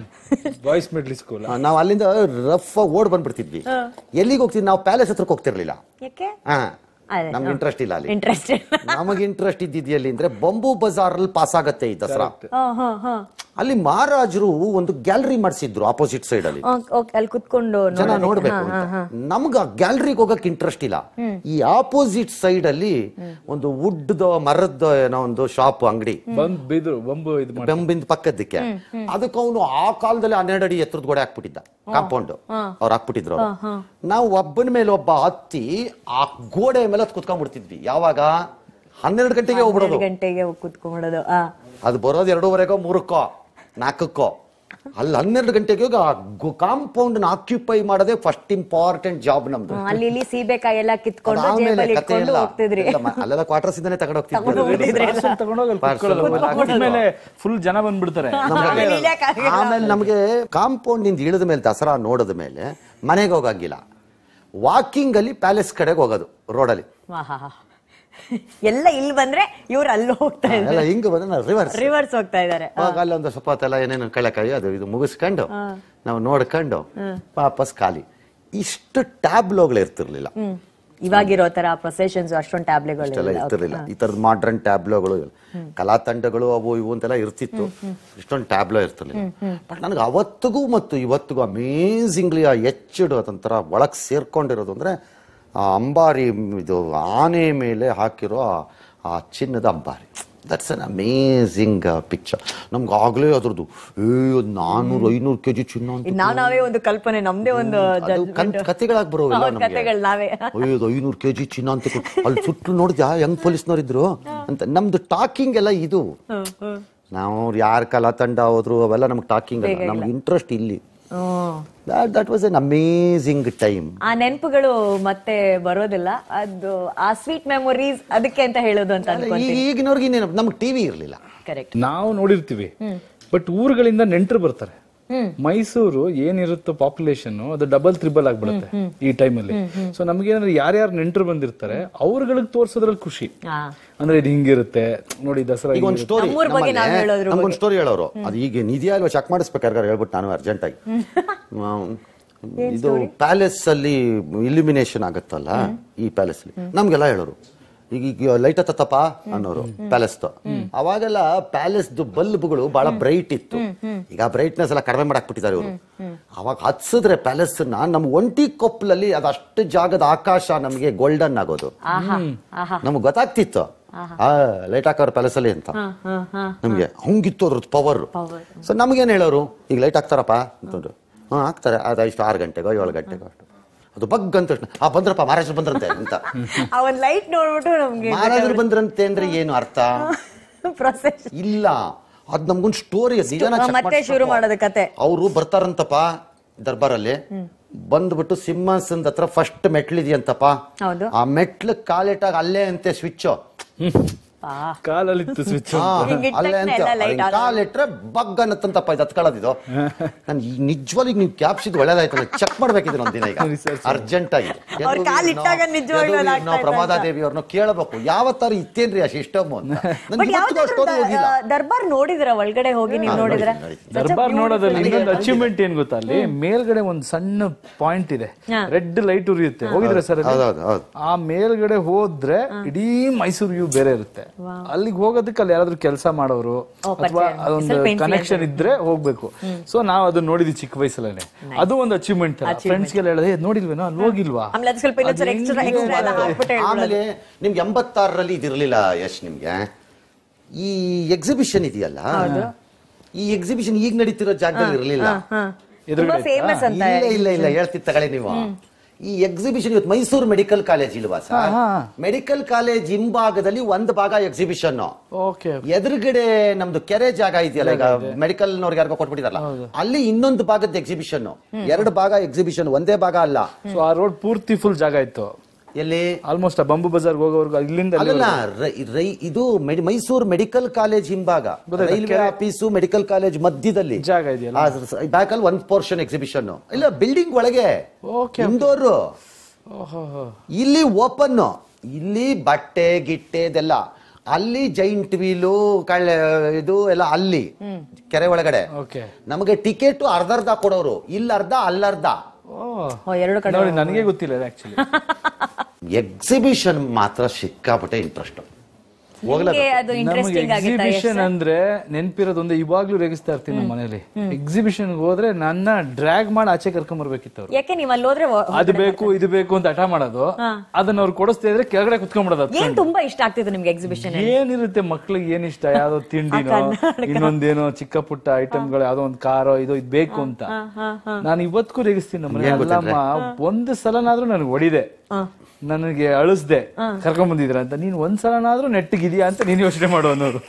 ಬಾಯ್ಸ್ ಮಿಡ್ಲ್ ಸ್ಕೂಲ್ ಆ, ನಾವು ಅಲ್ಲಿಂದ ರಫ್ ಓಡ್ ಬಂದ್ಬಿಡ್ತಿದ್ವಿ ಎಲ್ಲಿಗೆ ಹೋಗ್ತಿದ್ವಿ ನಾವು ಪ್ಯಾಲೇಸ್ ಹತ್ರಕ್ಕೆ ಹೋಗ್ತಿರ್ಲಿಲ್ಲ ಯಾಕೆ ಹಾ ಅದೇ, ನಮ್ಗೆ ಇಂಟ್ರೆಸ್ಟ್ ಇಲ್ಲ ಅಲ್ಲಿ ಇಂಟ್ರೆಸ್ಟ್ ನಮಗೆ ಇಂಟ್ರೆಸ್ಟ್ ಇದ್ದಿದ್ದು ಎಲ್ಲಿ ಅಂದ್ರೆ ಬಂಬೂ ಬಜಾರ್ ಅಲ್ಲಿ ಪಾಸ್ ಆಗತ್ತೆ ಈ ದಸರಾ ಹಾ ಹಾ ಹಾ ಅಲ್ಲಿ ಮಹಾರಾಜರು ಒಂದು ಗ್ಯಾಲರಿ ಮಾಡಿಸಿದ್ರು ಆಪೋಸಿಟ್ ಸೈಡ್ ಅಲ್ಲಿ ಓಕೆ ಅಲ್ಲಿ ಕುತ್ಕೊಂಡು ಜನ ನೋಡೋದಕ್ಕೆ. ನೋಡ್ಬೇಕು ಹಾ, ಅಂತ ಹಾ, ನಮ್ಗ ಗ್ಯಾಲರಿಗೆ ಹೋಗಕ್ ಇಂಟ್ರೆಸ್ಟ್ ಇಲ್ಲ ಈ ಆಪೋಸಿಟ್ ಸೈಡ್ ಅಲ್ಲಿ ಒಂದು ವುಡ್ ಮರದ ಏನೋ ಒಂದು ಶಾಪ್ ಅಂಗಡಿ ಬಂದ್ ಬಿದ್ರು ಬಂಬು ಇದು ಮಾಡಿ ಬೆಂಬಿಂದ ಪಕ್ಕದಕ್ಕೆ ಅದಕ್ಕೆ ಅವನು ಆ ಕಾಲದಲ್ಲಿ ಹನ್ನೆರಡು ಅಡಿ ಎತ್ತರದ ಗೋಡೆ ಹಾಕ್ಬಿಟ್ಟಿದ್ದ ಕಾಂಪೌಂಡ್ ಅವ್ರು ಹಾಕ್ಬಿಟ್ಟಿದ್ರು ಅವ್ರು. ನಾವು ಒಬ್ಬನ ಮೇಲೆ ಒಬ್ಬ ಹತ್ತಿ ಆ ಗೋಡೆ ಮೇಲೆ ಹತ್ತ್ ಕುತ್ಕೊಂಡ್ಬಿಡ್ತಿದ್ವಿ ಯಾವಾಗ ಹನ್ನೆರಡು ಗಂಟೆಗೆ ಹೋಗ್ಬಿಡೋದು ಎರಡು ಗಂಟೆಗೆ ಹೋಗ್ ಕುತ್ಕೊಂಡ್ಬಿಡೋದು ಆ ಅದು ಬರೋದು ಎರಡೂವರೆಗೋ ಮೂರಕ್ಕೋ ನಾಲ್ಕಕ್ಕೋ ಅಲ್ಲಿ ಹನ್ನೆರಡು ಗಂಟೆಗೆ ಹೋಗಿ ಆ ಕಾಂಪೌಂಡ್ ಆಕ್ಯುಪೈ ಮಾಡೋದೇ ಫಸ್ಟ್ ಇಂಪಾರ್ಟೆಂಟ್ ಜಾಬ್ ನಮ್ದು ಹ್ಮ್, ಅಲ್ಲಿ ಇಲ್ಲಿ ಸೀಬೆಕಾಯಿ ಎಲ್ಲ ಕಿತ್ಕೊಂಡು ಅದಾದ್ಮೇಲೆ ಜೇಬಲ್ಲಿ ಕತೆ ಇಟ್ಕೊಂಡು ಎಲ್ಲ ಹೋಗ್ತಿದ್ರಿ ಇಲ್ಲ, ಮ- ಅಲ್ಲೆಲ್ಲ ಕ್ವಾರ್ಟರ್ಸ್ ಇಂದಾನೆ ತಗೊಂಡು ತಗೊಂಡು ಹೋಗ್ತಿದ್ವಿ ಹೋಗ್ತಿದ್ರಿ. ಪಾರ್ಸಲ್ ತಗೊಂಡೋಗಿ ಅಲ್ಲಿ ಪಾರ್ಸಲ್ ಕುತ್ಕೊಳ್ಳೋದು. ಮೇಲೆ ಫುಲ್ ಜನ ಬಂದ್ಬಿಡ್ತಾರೆ ಆಮೇಲೆ ಇಳ್ಯಕ್ಕಾಗಲ್ಲ. ಆಮೇಲೆ ನಮಗೆ ಕಾಂಪೌಂಡ್ ನಿಂದ ಇಳಿದ ಮೇಲೆ ದಸರಾ ನೋಡಿದ ಮೇಲೆ ಮನೆಗೆ ಹೋಗಂಗಿಲ್ಲ ವಾಕಿಂಗ್ ಅಲ್ಲಿ ಪ್ಯಾಲೇಸ್ ಕಡೆಗೆ ಹೋಗೋದು ರೋಡಲ್ಲಿ ವಾ, ಹಾ, ಹಾ. ಎಲ್ಲ ಇಲ್ಲಿ ಬಂದ್ರೆ ಇವ್ರು ಅಲ್ಲಿ ಹೋಗ್ತಾ ಇದ್ದಾರೆ ಎಲ್ಲ ಹಿಂಗ್ ಬಂದ್ರೆ ನಾವು ರಿವರ್ಸ್ ರಿವರ್ಸ್ ಹೋಗ್ತಾ ಇದ್ದಾರೆ ಅವಾಗ ಅಲ್ಲಿ ಒಂದು ಸ್ವಲ್ಪ ಹೊತ್ತೆಲ್ಲ ಏನೇನು ಕಳೆಕಾಯಿ ಅದು ಇದು ಮುಗಿಸ್ಕೊಂಡು ನಾವು ನೋಡ್ಕೊಂಡು ವಾಪಸ್ ಖಾಲಿ ಇಷ್ಟು ಟ್ಯಾಬ್ಲೋಗಳು ಇರ್ತಿರ್ಲಿಲ್ಲ ಹ್ಮ್ ಇವಾಗಿರೋ ತರ ಪ್ರೊಸೆಷನ್ಸ್ ಅಷ್ಟೊಂದು ಇಷ್ಟೆಲ್ಲ ಟ್ಯಾಬ್ಲೆಗಳು ಇರ್ತಿರ್ಲಿಲ್ಲ ಈ ತರದ ಮಾಡ್ರನ್ ಟ್ಯಾಬ್ಲೋಗಳು ಕಲಾ ತಂಡಗಳು ಅವು ಇವು ಅಂತೆಲ್ಲ ಇರ್ತಿತ್ತು ಇಷ್ಟೊಂದು ಟ್ಯಾಬ್ಲೋ ಇರ್ತಿರ್ಲಿಲ್ಲ ಬಟ್ ನನಗೆ ಅವತ್ತಿಗೂ ಮತ್ತು ಇವತ್ತಿಗೂ ಅಮೇಝಿಂಗ್ಲಿ ಆ ಎಚ್ಚಡು ಅದೊಂಥರ ಒಳಗ್ ಸೇರ್ಕೊಂಡಿರೋದು ಅಂದ್ರೆ ಆ ಅಂಬಾರಿ ಇದು ಆನೆ ಮೇಲೆ ಹಾಕಿರೋ ಆ- ಆ ಚಿನ್ನದ ಅಂಬಾರಿ ದಟ್ಸ್ ಅನ್ ಅಮೇಝಿಂಗ್ ಪಿಕ್ಚರ್ ನಮ್ಗೆ ಆಗ್ಲೇ ಅದ್ರದ್ದು ಏ ಒಂದು ನಾನ್ನೂರು ಐನೂರು ಕೆಜಿ ಚಿನ್ನ ಅಂತ ನಾವ್ ನಾವೇ ಒಂದು ಕಲ್ಪನೆ ನಮ್ದೇ ಒಂದು ಅದು ಕನ್- ಕತೆಗಳಾಗ್ ಬರೋವಿಲ್ಲ ಹೌದು, ನಮ್ಗೆ. ಕತೆಗಳು ನಾವೇ. ಅಯ್ಯೋ ಐನೂರು ಕೆಜಿ ಚಿನ್ನ ಅಂತ ಕೊಟ್ಟು ಅಲ್ಲಿ ಸುಟ್ಟು ನೋಡಿದ್ಯಾ ಹೆಂಗ್ ಪೊಲೀಸ್ನವ್ರು ಇದ್ರು ಅಂತ ನಮ್ದು ಟಾಕಿಂಗ್ ಎಲ್ಲ ಇದು ನಾವು ಯಾರ ಕಲಾ ತಂಡ ಹೋದ್ರು ಅವೆಲ್ಲ ನಮ್ಗೆ ಟಾಕಿಂಗ್ ಅಲ್ಲ ನಮ್ಗೆ ಇಂಟ್ರೆಸ್ಟ್ ಇಲ್ಲಿ ಹ್ಮ್. That was an amazing time ಆ ನೆನಪುಗಳು ಮತ್ತೆ ಬರೋದಿಲ್ಲ ಅದು ಆ ಸ್ವೀಟ್ ಮೆಮೊರೀಸ್ ಅದಕ್ಕೆ ಅಂತ ಹೇಳೋದು ಅಂತ ಅನ್ಕೊಂತೀನಿ ಈಗಿನವ್ರಿಗೆ ಇನ್ನೇನು ನಮ್ಗೆ ಟಿವಿ ಇರ್ಲಿಲ್ಲ ಕರೆಕ್ಟ್ ನಾವು ನೋಡಿರ್ತೀವಿ ಬಟ್ ಊರುಗಳಿಂದ ನೆಂಟರು ಬರ್ತಾರೆ ಮೈಸೂರು ಏನಿರುತ್ತೋ ಪಾಪ್ಯುಲೇಷನ್ ಅದು ಡಬಲ್ ತ್ರಿಬಲ್ ಆಗ್ಬಿಡುತ್ತೆ ಈ ಟೈಮಲ್ಲಿ ಸೊ ನಮ್ಗೇನಾದ್ರು ಯಾರ್ಯಾರು ನೆಂಟರು ಬಂದಿರ್ತಾರೆ ಅವ್ರಗಳಿಗೆ ತೋರ್ಸೋದ್ರಲ್ಲಿ ಖುಷಿ ಹಾ ಅಂದ್ರೆ ಇದು ಹಿಂಗಿರುತ್ತೆ ನೋಡಿ ದಸರಾ ಈಗ ಒಂದು ಸ್ಟೋರಿ ನಮ್ಮೂರ್ ಬಗ್ಗೆ ನಾವ್ ಹೇಳೋದ್ರ ನಮ್ಗೊಂದು ಸ್ಟೋರಿ ಹೇಳೋರು ಅದು ಈಗ ಇದೆಯಾ ಅಲ್ವಾ ಚೆಕ್ ಮಾಡಿಸ್ಬೇಕಾದ್ರೆ ಹೇಳ್ಬಿಟ್ಟು ನಾನು ಅರ್ಜೆಂಟ್ ಆಗಿ ಹ್ಮ್. ಇದು ಪ್ಯಾಲೇಸ್ ಅಲ್ಲಿ ಇಲ್ಯುಮಿನೇಷನ್ ಆಗುತ್ತಲ್ಲ ಈ ಪ್ಯಾಲೇಸ್ ಅಲ್ಲಿ ನಮ್ಗೆಲ್ಲ ಹೇಳೋರು ಈಗ ಈಗ ಲೈಟ್ ಹತ್ತಪ್ಪ ಅನ್ನೋರು ಪ್ಯಾಲೇಸ್ ಅವಾಗೆಲ್ಲ ಪ್ಯಾಲೇಸ್ ಬಲ್ಬ್ಗಳು ಬಹಳ ಬ್ರೈಟ್ ಇತ್ತು ಈಗ ಬ್ರೈಟ್ನೆಸ್ ಎಲ್ಲ ಕಡಿಮೆ ಮಾಡಾಕ್ಬಿಟ್ಟಿದ್ದಾರೆ ಇವರು ಅವಾಗ ಹತ್ಸಿದ್ರೆ ಪ್ಯಾಲೇಸ್ ನ ನಮ್ ಒಂಟಿ ಕೊಪ್ಪಲಲ್ಲಿ ಅದಷ್ಟು ಜಾಗದ ಆಕಾಶ ನಮಗೆ ಗೋಲ್ಡನ್ ಆಗೋದು ಆಹಾ ಆಹಾ ನಮ್ಗೆ ಗೊತ್ತಾಗ್ತಿತ್ತು ಆ ಲೈಟ್ ಹಾಕೋರು ಪ್ಯಾಲೇಸ್ ಅಲ್ಲಿ ಅಂತ ಹಾ ಹಾ ನಮ್ಗೆ ಹಂಗಿತ್ತು ಅದ್ರದ್ದು ಪವರ್ ಸೊ ನಮ್ಗೇನ್ ಹೇಳೋರು ಈಗ ಲೈಟ್ ಹಾಕ್ತಾರಪ್ಪ ಅಂತಂದ್ರು ಹ್ಮ್ ಹಾಕ್ತಾರೆ ಅದ ಇಷ್ಟು ಆರು ಗಂಟೆಗೋ ಏಳು ಗಂಟೆಗೋ ಅಷ್ಟು ಅದು ಬಗ್ ಅಂತ ತಕ್ಷಣ ಆ ಬಂದ್ರಪ್ಪ ಮಹಾರಾಜರು ಬಂದ್ರಂತೆ ಅಂತ ಆ ಒಂದ್ ಲೈಟ್ ನೋಡ್ಬಿಟ್ಟು ನಮ್ಗೆ ಮಹಾರಾಜರು ಬಂದ್ರಂತೆ ಅಂದ್ರೆ ಏನು ಅರ್ಥ ಪ್ರೊಸೆಸ್ ಇಲ್ಲ ಅದ್ ನಮ್ಗೊಂದು ಸ್ಟೋರಿ ನಿಜಾನ ಮತ್ತೆ ಶುರು ಮಾಡೋದು ಕತೆ ಅವರು ಬರ್ತಾರಂತಪ್ಪ ದರ್ಬಾರಲ್ಲಿ ಬಂದ್ಬಿಟ್ಟು ಸಿಂಹಾಸನದ ಹತ್ರ ಫಸ್ಟ್ ಮೆಟ್ಲಿದೆಯಂತಪ್ಪ ಹೌದು ಆ ಮೆಟ್ಲು ಕಾಲಿಟ್ಟಾಗ ಅಲ್ಲೇ ಅಂತೆ ಸ್ವಿಚ್ ಪಾ ಕಾಲಲ್ಲಿತ್ತು ಸ್ವಿಚ್ ಹಿಂಗ್ ಇಟ್ಟ ಅಲ್ಲೇ ತಕ್ಷಣ ಅಂತೆ ಎಲ್ಲ light ಆಗೋದು. ಕಾಲಿಟ್ರೆ ಬಗ್ ಅನ್ನತ್ತಂತಪ್ಪ ಇದು ಹತ್ಕೊಳ್ಳೋದಿದು ನಾನು ನಿಜವಾಗಿ ನೀವು ಕ್ಯಾಪ್ಸಿದ್ ಒಳ್ಳೇದಾಯ್ತಲ್ಲ ಚೆಕ್ ಮಾಡ್ಬೇಕಿದ್ರು ಒಂದಿನ ಈಗ ಅರ್ಜೆಂಟ್ ಆಗಿ ಅವ್ರ್ ಕಾಲ್ ಇಟ್ಟಾಗ ನಿಜವಾಗ್ಲೂ ಅಲ್ಲ ಆಗ್ತಾ ನಾವು ಇದೆ ಪ್ರಮಾದ ಅಂತ. ದೇವಿ ಅವ್ರನ್ನ ಕೇಳಬೇಕು ಯಾವತ್ತಾರು ಇತ್ತೇನ್ರಿ ಆ ಸಿಸ್ಟಮ್ ಅಂತ ಬಟ್ ನನ್ಗೆ ಇವತ್ತಿಗೂ ಆ story ಹೋಗಿಲ್ಲ ದರ್ಬಾರ್ ನೋಡಿದ್ರ ಒಳಗಡೆ ಹೋಗಿ ನೀವು ಹಾ, ನೋಡಿದ್ರ ನೋಡಿದ್ದೀನಿ, ನೋಡಿದ್ದೀನಿ. ದರ್ಬಾರ್ ನೋಡೋದ್ರಲ್ಲಿ ಇನ್ನೊಂದು ಅಚೀವ್ಮೆಂಟ್ ಏನ್ ಗೊತ್ತಾ ಅಲ್ಲಿ ಮೇಲ್ಗಡೆ ಒಂದ್ ಸಣ್ಣ ಪಾಯಿಂಟ್ ಇದೆ ಹಾ. ರೆಡ್ ಲೈಟ್ ಉರಿಯುತ್ತೆ ಹೋಗಿದ್ರೆ ಸರ್ ಹೌದೌದು ಹೌದು ಆ ಮೇಲ್ಗಡೆ ಹೋದ್ರೆ ಇಡೀ ಮೈಸೂರು ವ್ಯೂ ಬೇರೆ ಇರುತ್ತೆ ಅಲ್ಲಿಗೆ ಹೋಗೋದಕ್ಕೆ ಅಲ್ಲಿ ಯಾರಾದ್ರೂ ಕೆಲಸ ಮಾಡೋರು ಅಥವಾ ಅದೊಂದು ಸ್ವಲ್ಪ ಕನೆಕ್ಷನ್ ಇದ್ರೆ ಹೋಗ್ಬೇಕು ಸೊ ನಾವು ಅದನ್ನ ನೋಡಿದ್ವಿ ಚಿಕ್ಕ ವಯಸ್ಸಲ್ಲೇ ಅದು ಒಂದು ಅಚೀವ್ಮೆಂಟ್ ಫ್ರೆಂಡ್ಸ್ ಗೆಲ್ಲ ಹೇಳಿದೆ "ಏ, ನೋಡಿಲ್ವೇನೋ ಅಲ್ಲಿ ಹೋಗಿಲ್ವಾ ಆಮೇಲೆ ಅದು ಸ್ವಲ್ಪ ಇನ್ನೊಂದ್ಸಲ ಎಕ್ಸ್ಟ್ರಾ ಎಕ್ಸ್ಟ್ರಾ ಎಲ್ಲ ಹಾಕ್ಬಿಟ್ಟು ಹೇಳ್ಬಿಡೋದು. ಆಮೇಲೆ ನಿಮ್ಗೆ ಎಂಬತ್ತಾರರಲ್ಲಿ ಇದಿರ್ಲಿಲ್ಲ ಯಶ್ ನಿಮ್ಗೆ ಈ ಎಕ್ಸಿಬಿಷನ್ ಇದೆಯಲ್ಲ ಈ ಎಕ್ಸಿಬಿಷನ್ ಈಗ ನಡೀತಿರೋ ಜಾಗದಲ್ಲಿ ಇರಲಿಲ್ಲ ಹಾ. ತುಂಬಾ ಫೇಮಸ್ ಅಂತ ಇಲ್ಲ ಇಲ್ಲ ಇಲ್ಲ ಹೇಳ್ತಿ ತಗೊಳ್ಳಿ ನೀವು ಈ ಎಕ್ಸಿಬಿಷನ್ ಇವತ್ತು ಮೈಸೂರು ಮೆಡಿಕಲ್ ಕಾಲೇಜ್ ಇಲ್ವಾ ಸರ್ ಮೆಡಿಕಲ್ ಕಾಲೇಜ್ ಹಿಂಭಾಗದಲ್ಲಿ ಒಂದು ಭಾಗ ಎಕ್ಸಿಬಿಷನ್ ಓಕೆ ಎದುರುಗಡೆ ನಮ್ದು ಕೆರೆ ಜಾಗ ಇದೆಯಲ್ಲ ಈಗ ಮೆಡಿಕಲ್ ನವ್ರಿಗೆ ಯಾರಿಗೋ ಕೊಟ್ಬಿಟ್ಟಿದಾರಲ್ಲ ಅಲ್ಲಿ ಇನ್ನೊಂದು ಭಾಗದ ಎಕ್ಸಿಬಿಷನ್ ಎರಡು ಭಾಗ ಎಕ್ಸಿಬಿಷನ್ ಒಂದೇ ಭಾಗ ಅಲ್ಲ ಸೊ ಆ ರೋಡ್ ಪೂರ್ತಿ ಫುಲ್ ಜಾಗ ಇತ್ತು ಎಲ್ಲಿ ಆಲ್ಮೋಸ್ಟ್ ಆ ಬಂಬು ಬಜಾರ್ ಹೋಗೋವರೆಗೂ ಇಲ್ಲಿಂದ ಅಲ್ಲಿ ಅಲ್ಲಲ್ಲ ರೈ- ರೈ- ಇದು ಮೆಡಿ- ಮೈಸೂರು ಮೆಡಿಕಲ್ ಕಾಲೇಜ್ ಹಿಂಭಾಗ ರೈಲ್ವೆ ಆಫೀಸು ಮೆಡಿಕಲ್ ಕಾಲೇಜ್ ಮಧ್ಯದಲ್ಲಿ ಜಾಗ ಇದೆಯಲ್ಲ ಬ್ಯಾಕ್ ಅಲ್ಲಿ ಒಂದ್ ಪೋರ್ಷನ್ ಎಕ್ಸಿಬಿಷನ್ ಇಲ್ಲ ಬಿಲ್ಡಿಂಗ್ ಒಳಗೆ Okay, ಇಂಡೋರ್ ಓಹೋ ಇಲ್ಲಿ ಓಪನ್ ಇಲ್ಲಿ ಬಟ್ಟೆ ಗಿಟ್ಟೆ ಇದೆಲ್ಲ ಅಲ್ಲಿ ಜೈಂಟ್ ವೀಲು ಕಳ್ಳೆ ಇದು ಎಲ್ಲ ಅಲ್ಲಿ ಕೆರೆ ಒಳಗಡೆ ಓಕೆ ನಮಗೆ ಟಿಕೆಟ್ ಅರ್ಧ ಅರ್ಧ ಕೊಡೋರು ಇಲ್ಲಿ ಅರ್ಧ ಅಲ್ಲರ್ಧ ಓ ಓ, ಎರಡು ಕಡೆ ನೋಡಿ ನನಗೆ ಗೊತ್ತಿಲ್ಲ ಆಕ್ಚುಲಿ ಎಕ್ಸಿಬಿಷನ್ ಮಾತ್ರ ಸಿಕ್ಕಾಪಟ್ಟೆ ಇಂಟ್ರೆಸ್ಟ್ ನಿಮ್ಗೆ ಅದು ನಮಗೆ ಇಂಟ್ರೆಸ್ಟಿಂಗ್ ಆಗಿತ್ತಾ ಎಕ್ಸಿಬಿಷನ್ ಅಂದ್ರೆ ನೆನ್ಪಿರೋದೊಂದೇ ಇವಾಗ್ಲೂ ರೇಗಿಸ್ತಾ ಇರ್ತೀನಿ ನಮ್ಮ ಮನೇಲಿ ಎಕ್ಸಿಬಿಷನ್ ಹೋದ್ರೆ ನನ್ನ ಡ್ರ್ಯಾಗ್ ಮಾಡಿ ಆಚೆ ಕರ್ಕೊಂಡ್ ಬರ್ಬೇಕಿತ್ತು ಅವ್ರು ಯಾಕೆ ನೀವ್ ಅಲ್ಲಿ ಹೋದ್ರೆ ವ- ಅದು ಬೇಕು ಇದು ಬೇಕು ಅಂತ ಹಠ ಮಾಡೋದು ಅದನ್ನ ಅವ್ರು ಕೊಡಿಸ್ತಾ ಇದ್ರೆ ಕೆಳಗಡೆ ಕುತ್ಕೊಂಡ್ಬಿಡೋದು ಅದ್ಕೊಂಡು. ಏನ್ ತುಂಬಾ ಇಷ್ಟ ಆಗ್ತಿತ್ತು ನಿಮ್ಗೆ ಎಕ್ಸಿಬಿಷನ್ ಏನಿರುತ್ತೆ ಮಕ್ಳಿಗೆ ಏನ್ ಇಷ್ಟ ಯಾವ್ದೋ ತಿಂಡಿನೋ ಇನ್ನೊಂದೇನೋ ಚಿಕ್ಕ ಪುಟ್ಟ ಐಟಮ್ಗಳು ಯಾವ್ದೋ ಒಂದ್ ಕಾರೋ ಇದು ಇದು ಬೇಕು ಅಂತ ನಾನು ಇವತ್ತಿಗೂ ರೇಗಿಸ್ತೀನಿ ನಮ್ಮ ಮನೆ ಅಲ್ಲಮ್ಮ ಒಂದು ಸಲನಾದ್ರೂ ನನಗೆ ಹೊಡಿದೆ ನನಗೆ ಅಳಿಸ್ದೆ ಕರ್ಕೊಂಡ್ ಬಂದಿದ್ರ ಅಂತ ನೀನ್ ಒಂದ್ ಸಲನಾದ್ರೂ ನೆಟ್ಟಿಗಿದ್ಯಾ ಅಂತ ನೀನ್ ಯೋಚನೆ ಮಾಡು ಅನ್ನೋರು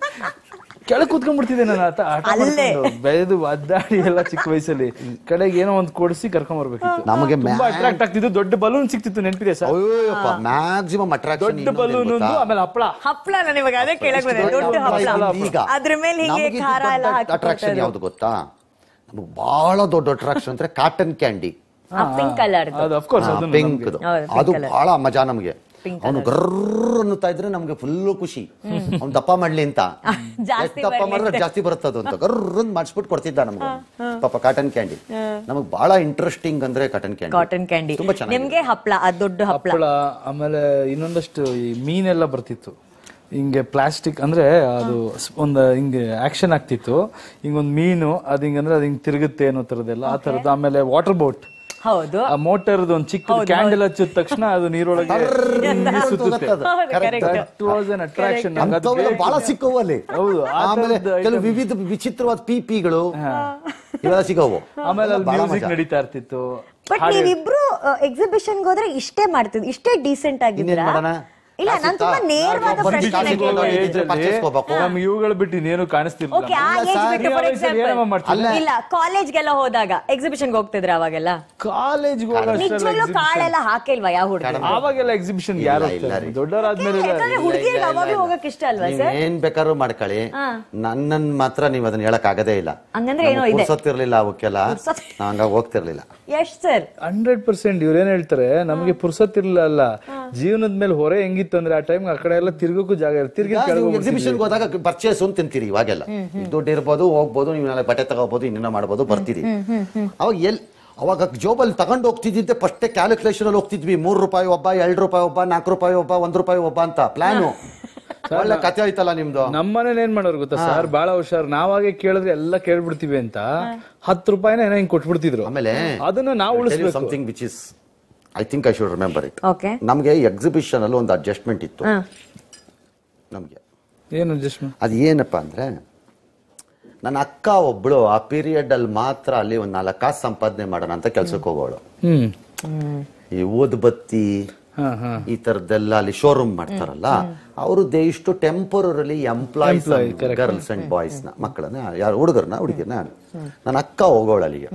ಕೆಳಗ್ ಕೂತ್ಕೊಂಡ್ಬಿಡ್ತಿದ್ದೆ ನಾನು ಆತ ಆಟ ಮಾಡ್ಕೊಂಡು, ಬೆಳೆದು ಒದ್ದಾಡಿ ಎಲ್ಲ ಚಿಕ್ಕ ವಯಸ್ಸಲ್ಲಿ ಕಡೆಗೆ ಏನೋ ಒಂದ್ ಕೊಡಿಸಿ ಕರ್ಕೊಂಡ್ ಬರ್ಬೇಕಿತ್ತು ನಮಗೆ ತುಂಬಾ ಅಟ್ರಾಕ್ಟ್ ಆಗ್ತಿದ್ದು ದೊಡ್ಡ ಬಲೂನ್ ಸಿಕ್ತಿತ್ತು ನೆನಪಿದೆ ಸರ್ ಅಯ್ಯಪ್ಪ ಮ್ಯಾಕ್ಸಿಮಮ್ ಅಟ್ರಾಕ್ಷನ್ ದೊಡ್ಡ ಬಲೂನ್ ಒಂದು ಆಮೇಲೆ ಹಪ್ಪಳ ಹಪ್ಳ ನಾನು ಇವಾಗ ಅದೇ ಕೇಳಕ್ ಬಂದೆ ದೊಡ್ಡ ಹಪ್ಳ ಈಗ ಅದ್ರ ಮೇಲೆ ಹೀಗೆ ಖಾರ ಎಲ್ಲ ಹಾಕಿ ಅಟ್ರಾಕ್ಷನ್ ಯಾವ್ದು ಗೊತ್ತಾ ನಮಗೆ ಬಹಳ ದೊಡ್ಡ ಅಟ್ರಾಕ್ಷನ್ ಅಂದ್ರೆ ಕಾಟನ್ ಕ್ಯಾಂಡಿ ಪಿಂಕ್ ಕಲರ್ ಅದು ಅಫ್ಕೋರ್ಸ್ ಅದನ್ನು ಪಿಂಕ್ ಹೌದು, ಅದು pink ಬಹಳ ಮಜಾ ನಮ್ಗೆ ಅವನು ಗರ್ರ ಅನ್ನುತ್ತಾ ಇದ್ರೆ ನಮ್ಗೆ ಫುಲ್ ಖುಷಿ ಅವ್ನು ದಪ್ಪ ಮಾಡ್ಲಿ ಅಂತ ಜಾಸ್ತಿ ಎಷ್ಟ್ ದಪ್ಪ ಮಾಡಿದ್ರೆ ಜಾಸ್ತಿ ಬರುತ್ತದು ಅಂತ ಗರ್ರ ಮಾಡಿಸ್ಬಿಟ್ಟು ಕೊಡ್ತಿದ್ದ ನಮ್ಗೆ ಪಾಪ ಕಾಟನ್ ಕ್ಯಾಂಡಿ ನಮಗ್ ಬಹಳ ಇಂಟ್ರೆಸ್ಟಿಂಗ್ ಅಂದ್ರೆ ಕಾಟನ್ ಕ್ಯಾಂಡಿ ಕಾಟನ್ ಕ್ಯಾಂಡಿ ತುಂಬಾ ಚೆನ್ನಾಗಿದೆ. ನಿಮ್ಗೆ ಹಪ್ಳ ಅದ್ ದೊಡ್ಡ ಹಪ್ಳ ಹಪ್ಪಳ ಆಮೇಲೆ ಇನ್ನೊಂದಷ್ಟು ಈ ಮೀನೆಲ್ಲ ಬರ್ತಿತ್ತು ಹಿಂಗೆ ಪ್ಲಾಸ್ಟಿಕ್ ಅಂದ್ರೆ ಅದು ಸ್- ಒಂದು ಹಿಂಗೆ ಆಕ್ಷನ್ ಆಗ್ತಿತ್ತು ಹಿಂಗೊಂದ್ ಮೀನು ಅದ್ ಹಿಂಗಂದ್ರೆ ಅದು ಹಿಂಗ್ ತಿರುಗುತ್ತೆ ಅನ್ನೋ ತರದೆಲ್ಲ ಆ ತರದ್ದು ಆಮೇಲೆ ವಾಟರ್ ಬೋಟ್ ಹೌದು ಆ ಮೋಟರ್ ಒಂದು ಚಿಕ್ಕ ಕ್ಯಾಂಡಲ್ ಹಚ್ಚಿದ ತಕ್ಷಣ ಅದು ನೀರೊಳಗೆ ಹಿಂಗೆ ಸುತ್ತುತ್ತೆ ಹೋಗುತ್ತೆ ಅದು. Correct. That was an attraction ಅಂಥವೆಲ್ಲ ಬಹಳ ಸಿಕ್ಕವು ಅಲ್ಲಿ ಹೌದು, ಆ ಆಮೇಲೆ ಥರದ್ದು ಕೆಲವು ವಿವಿಧ ವಿಚಿತ್ರವಾದ ಪಿಪಿಗಳು ಇವೆಲ್ಲ ಸಿಗವು ಆಮೇಲೆ ಅಲ್ಲಿ ಬಹಳ ಮ್ಯೂಸಿಕ್ ಮಜಾ. ನಡೀತಾ ಇರ್ತಿತ್ತು ಬಟ್ ನೀವಿಬ್ರು ಎಕ್ಸಿಬಿಷನ್ ಹೋದ್ರೆ ಇಷ್ಟೇ ಮಾಡ್ತಿದ್ ಇಷ್ಟೇ ಡೀಸೆಂಟ್ ಆಗಿದ್ರ ಇನ್ನೇನ್ ಮಾಡೋಣ? ಇಲ್ಲ ನಾನ್ ತುಂಬಾ ಕಾಸಿತ್ತಾ? ನೇರವಾದ ಒಬ್ಬರು ಪ್ರಶ್ನೆ ಕಾಸಿಗೆ ಕೇಳ್ದೆ. ಹೋಗೋ age ಅಲ್ಲಿ purchase ಹೋಗ್ಬೇಕು. ನಮ್ಗೆ ಇವುಗಳು ಬಿಟ್ಟು ಇನ್ನೇನು ಕಾಣಿಸ್ತಿರ್ಲಿಲ್ಲ ಓಕೆ ಆ ಏಜ್ ಬಿಟ್ಟು ಫಾರ್ ಎಕ್ಸಾಂಪಲ್ ಇಲ್ಲ ಕಾಲೇಜ್ಗೆಲ್ಲ ಹೋದಾಗ ಎಕ್ಸಿಬಿಷನ್ ಹೋಗ್ತಿದ್ರ ಅವಾಗೆಲ್ಲ ಕಾಲೇಜ್ ನಿಜವಾಗ್ಲೂ ಕಾಳೆಲ್ಲ ಹಾಕಿಲ್ವಾ ಯಾವ ಹುಡುಗ ಆವಾಗೆಲ್ಲ ಎಕ್ಸಿಬಿಷನ್ ಯಾರು ಇಲ್ಲ, ಇಲ್ಲ ರೀ. ದೊಡ್ಡವರಾದ್ಮೇಲೆ ಯಾಕಂದ್ರೆ ಹುಡುಗಿಯರಿಗೆ ಅವಾಗ್ಲೂ ಹೋಗಕ್ ಇಷ್ಟ ಅಲ್ವಾ ನೀವ್ ಸರ್ ಏನ್ ಬೇಕಾದ್ರೂ ಮಾಡ್ಕೊಳ್ಳಿ ನನ್ನನ್ ಮಾತ್ರ ನೀವ್ ಅದನ್ನ ಹೇಳಕ್ ಆಗದೇ ಇಲ್ಲ ಹಂಗಂದ್ರೆ ಏನೋ ಇದೆ. ಪುರ್ಸೊತ್ತಿರ್ಲಿಲ್ಲ ಅವಕ್ಕೆಲ್ಲ ಪುರ್ಸೊತ್- ನಾವ್ ಹಂಗಾಗಿ ಹೋಗ್ತಿರ್ಲಿಲ್ಲ ಎಷ್ಟ್ ಸರ್ ಹಂಡ್ರೆಡ್ ಪರ್ಸೆಂಟ್ ಇವ್ರೇನ್ ಹೇಳ್ತಾರೆ ನಮಗೆ ಪುರ್ಸತ್ತಿರ್ಲಿಲ್ಲ ಅಲ್ಲ ಜೀವನದ ಮೇಲೆ ಹೊರೆ ಹೆಂಗಿತ್ತು ಅಂದ್ರೆ ಆ ಟೈಮ್ ಆ ಕಡೆ ಎಲ್ಲ ತಿರ್ಗೋಕ್ಕೂ ಜಾಗ ಇಲ್ಲ ತಿರ್ಗಿ ಎಕ್ಸಿಬಿಷನ್ ಹೋದಾಗ ಪರ್ಚೇಸ್ ಅಂತ ತಿಂತೀರಿ ಇವಾಗೆಲ್ಲ ದುಡ್ಡು ಇರ್ಬೋದು ಹೋಗ್ಬೋದು ನೀವು ನಾಳೆ ಬಟ್ಟೆ ತಗೋಬಹುದು ಇನ್ನೇನೋ ಮಾಡ್ಬೋದು ಬರ್ತೀರಿ ಅವಾಗ ಎಲ್ ಅವಾಗ ಜೋಬಲ್ಲಿ ತಗೊಂಡು ಹೋಗ್ತಿದ್ದೆ ಫಸ್ಟೇ ಕ್ಯಾಲ್ಕುಲೇಷನ್ ಅಲ್ಲಿ ಹೋಗ್ತಿದ್ವಿ ಮೂರ್ ರೂಪಾಯಿ ಒಬ್ಬ ಎರಡ್ ರೂಪಾಯಿ ಒಬ್ಬ ನಾಲ್ಕು ರೂಪಾಯಿ ಒಬ್ಬ ಒಂದ್ ರೂಪಾಯಿ ಒಬ್ಬ ಅಂತ ಪ್ಲಾನು ಒಳ್ಳೆ ಕತೆ ಆಯ್ತಲ್ಲ ನಿಮ್ದು ನಮ್ಮನೇಲಿ ಏನ್ ಮಾಡೋರು ಗೊತ್ತಾ ಸರ್ ಬಹಳ ಹುಷಾರ್ ನಾವಾಗೆ ಕೇಳಿದ್ರೆ ಎಲ್ಲ ಕೇಳ್ಬಿಡ್ತೀವಿ ಅಂತ ಹತ್ತು ರೂಪಾಯಿನ ಏನೋ ಹಿಂಗ್ ಕೊಟ್ಬಿಡ್ತಿದ್ರು ಆಮೇಲೆ ಅದನ್ನ ನಾವು ಉಳಿಸ್ಬೇಕು something which is I think I should remember it okay ನಮಗೆ ಎಕ್ಸಿಬಿಷನ್ ಅಲ್ಲಿ ಒಂದು ಅಡ್ಜಸ್ಟ್ಮೆಂಟ್ ಇತ್ತು ನಮ್ಗೆ ಏನು ಅಡ್ಜಸ್ಟ್ಮೆಂಟ್ ಅದು ಏನಪ್ಪ ಅಂದ್ರೆ ನನ್ನ ಅಕ್ಕ ಒಬ್ಳು ಆ ಪೀರಿಯಡ್ ಅಲ್ಲಿ ಮಾತ್ರ ಅಲ್ಲಿ ಒಂದ್ ನಾಲ್ಕು ಕಾಸು ಸಂಪಾದನೆ ಮಾಡೋಣ ಅಂತ ಕೆಲ್ಸಕ್ಕೆ ಹೋಗೋಳು ಹ್ಮ್ ಈ ಓದ್ಬತ್ತಿ ಹಾ ಹಾ ಈ ತರದ್ದೆಲ್ಲ ಅಲ್ಲಿ ಶೋರೂಮ್ ಮಾಡ್ತಾರಲ್ಲ ಅವರು ದೇ ಇಷ್ಟು temporarily employees girls and boys ನ ಮಕ್ಕಳನ್ನ ಯಾರು ಹುಡುಗರನ್ನ ಹುಡುಗಿನ ನನ್ನ ಅಕ್ಕ ಹೋಗೋಳು ಅಲ್ಲಿಗೆ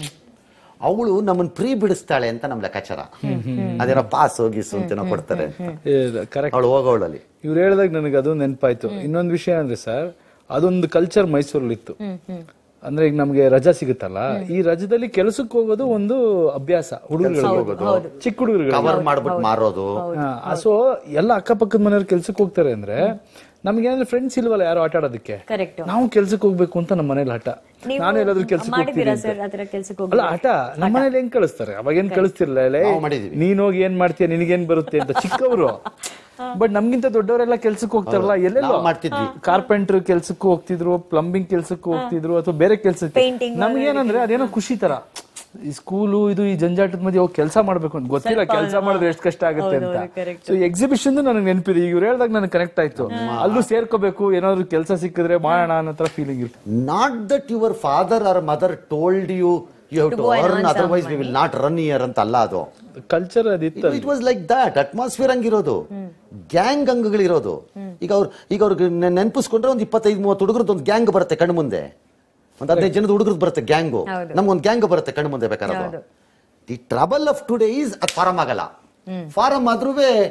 ಅವಳು ನಮ್ಮನ್ನ ಪ್ರೀ ಬಿಡಿಸ್ತಾಳೆ ಅಂತ ನಮ್ ಲೆಕ್ಕಾಚಾರ ಅದೇನೋ ಪಾಸ್ ಗೀಸು ಅಂತೇನೋ ಕೊಡ್ತಾರೆ ಅಂತ ಕರೆಕ್ಟ್ ಅವಳು ಹೋಗೋಳು ಅಲ್ಲಿ ಇವ್ರು ಹೇಳಿದಾಗ ನನಗೆ ಅದು ನೆನಪಾಯ್ತು ಇನ್ನೊಂದು ವಿಷಯ ಅಂದ್ರೆ ಸರ್ ಅದೊಂದು ಕಲ್ಚರ್ ಮೈಸೂರಲ್ಲಿ ಇತ್ತು ಅಂದ್ರೆ ಈಗ ನಮ್ಗೆ ರಜಾ ಸಿಗುತ್ತಲ್ಲ ಈ ರಜದಲ್ಲಿ ಕೆಲಸಕ್ಕೆ ಹೋಗೋದು ಒಂದು ಅಭ್ಯಾಸ ಹುಡುಗರುಗಳಿಗೆ ಹೋಗೋದು ಚಿಕ್ಕ ಹುಡುಗರುಗಳಿಗೆ ಕವರ್ ಮಾಡ್ಬಿಟ್ಟು ಮಾರೋದು ಸೊ ಎಲ್ಲ ಅಕ್ಕಪಕ್ಕದ ಮನೆಯವ್ರು ಕೆಲ್ಸಕ್ಕೆ ಹೋಗ್ತಾರೆ ಅಂದ್ರೆ ನಮ್ಗೇನಾದ್ರೆ ಫ್ರೆಂಡ್ಸ್ ಇಲ್ವಲ್ಲ ಯಾರು ಆಟ ಆಡೋದಕ್ಕೆ ಕರೆಕ್ಟ್ ನಾವು ಕೆಲ್ಸಕ್ಕೆ ಹೋಗ್ಬೇಕು ಅಂತ ನಮ್ಮ ಮನೇಲಿ ಹಠ ನಾನು ಎಲ್ಲಾದ್ರೂ ಕೆಲ್ಸಕ್ಕೆ ಹೋಗ್ತೀನಿ ಮಾಡಿದೀರಾ ಅಂತ. ಸರ್ ಆತರ ಕೆಲ್ಸಕ್ಕೆ ಹೋಗಿ ಅಲ್ಲ ಹಠ ನಮ್ಮ ಮನೇಲಿ ಹೆಂಗ್ ಕಳಿಸ್ತಾರೆ ಅವಾಗ ಏನ್ ಕಳಿಸ್ತಿರ್ಲಿಲ್ಲ ಲೇ, ನಾವು ಮಾಡಿದೀವಿ. ನೀನ್ ಹೋಗಿ ಏನ್ ಮಾಡ್ತೀಯ ನಿನಗೇನ್ ಬರುತ್ತೆ ಅಂತ ಚಿಕ್ಕವರು ಬಟ್ ನಮ್ಗಿಂತ ದೊಡ್ಡವರೆಲ್ಲ ಕೆಲ್ಸಕ್ಕೆ ಹೋಗ್ತಾರಲ್ಲ ಎಲ್ಲೆಲ್ಲೋ ನಾವು ಮಾಡ್ತಿದ್ವಿ. ಕಾರ್ಪೆಂಟರ್ ಕೆಲ್ಸಕ್ಕೆ ಹೋಗ್ತಿದ್ರು ಪ್ಲಂಬಿಂಗ್ ಕೆಲ್ಸಕ್ಕೆ ಹೋಗ್ತಿದ್ರು ಅಥವಾ ಬೇರೆ ಕೆಲ್ಸಕ್ಕೆ Painting ನಮ್ಗೇನಂದ್ರೆ ಅದೇನೋ ಖುಷಿ ತರ ಈ ಸ್ಕೂಲು ಇದು ಈ ಜಂಜಾಟದ ಮಧ್ಯೆ ಹೋಗಿ ಕೆಲಸ ಮಾಡ್ಬೇಕು ಅಂತ ಗೊತ್ತಿಲ್ಲ ಕೆಲಸ ಮಾಡಿದ್ರೆ ಎಷ್ಟು ಕಷ್ಟ ಆಗುತ್ತೆ ಅಂತ ಸೊ ಎಕ್ಸಿಬಿಷನ್ ನನಗೆ ನೆನಪಿದೆ ಈಗ ಇವ್ರು ಹೇಳ್ದಾಗ ನನಗೆ ಕನೆಕ್ಟ್ ಆಯ್ತು ಅಲ್ಲೂ ಸೇರ್ಕೋಬೇಕು ಏನಾದ್ರು ಕೆಲಸ ಸಿಕ್ಕಿದ್ರೆ ಮಾಡೋಣ ಅನ್ನೋ ತರ ಫೀಲಿಂಗ್ ಇರುತ್ತೆ not that your father or mother told you you have to earn otherwise we will not run year ಅಂತ ಅಲ್ಲ ಅದು ಕಲ್ಚರ್ ಅದಿತ್ತು it was like that atmosphere ಹಂಗಿರೋದು ಗ್ಯಾಂಗ್ ಹಂಗಗಳಿರೋದು ಈಗ ಅವ್ರು ಈಗ ಅವ್ರಿಗೆ ನೆ- ನೆನ್ಪಿಸ್ಕೊಂಡ್ರೆ ಒಂದು ಇಪ್ಪತ್ತೈದು ಮೂವತ್ತು ಹುಡುಗರದ್ದು ಒಂದು ಗ್ಯಾಂಗ್ ಬರುತ್ತೆ ಕಣ್ಣು ಮುಂದೆ ಒಂದು ಹದಿನೈದು ಜನದ ಹುಡುಗರದ್ದು ಬರುತ್ತೆ ಗ್ಯಾಂಗು ನಮ್ಗೊಂದು ಗ್ಯಾಂಗ್ ಬರುತ್ತೆ ಕಣ್ಣು ಮುಂದೆ ಬೇಕಾದ್ರೆ the trouble of today is ಅದು ಫಾರಂ ಆಗಲ್ಲ ಫಾರಂ ಆದ್ರೂ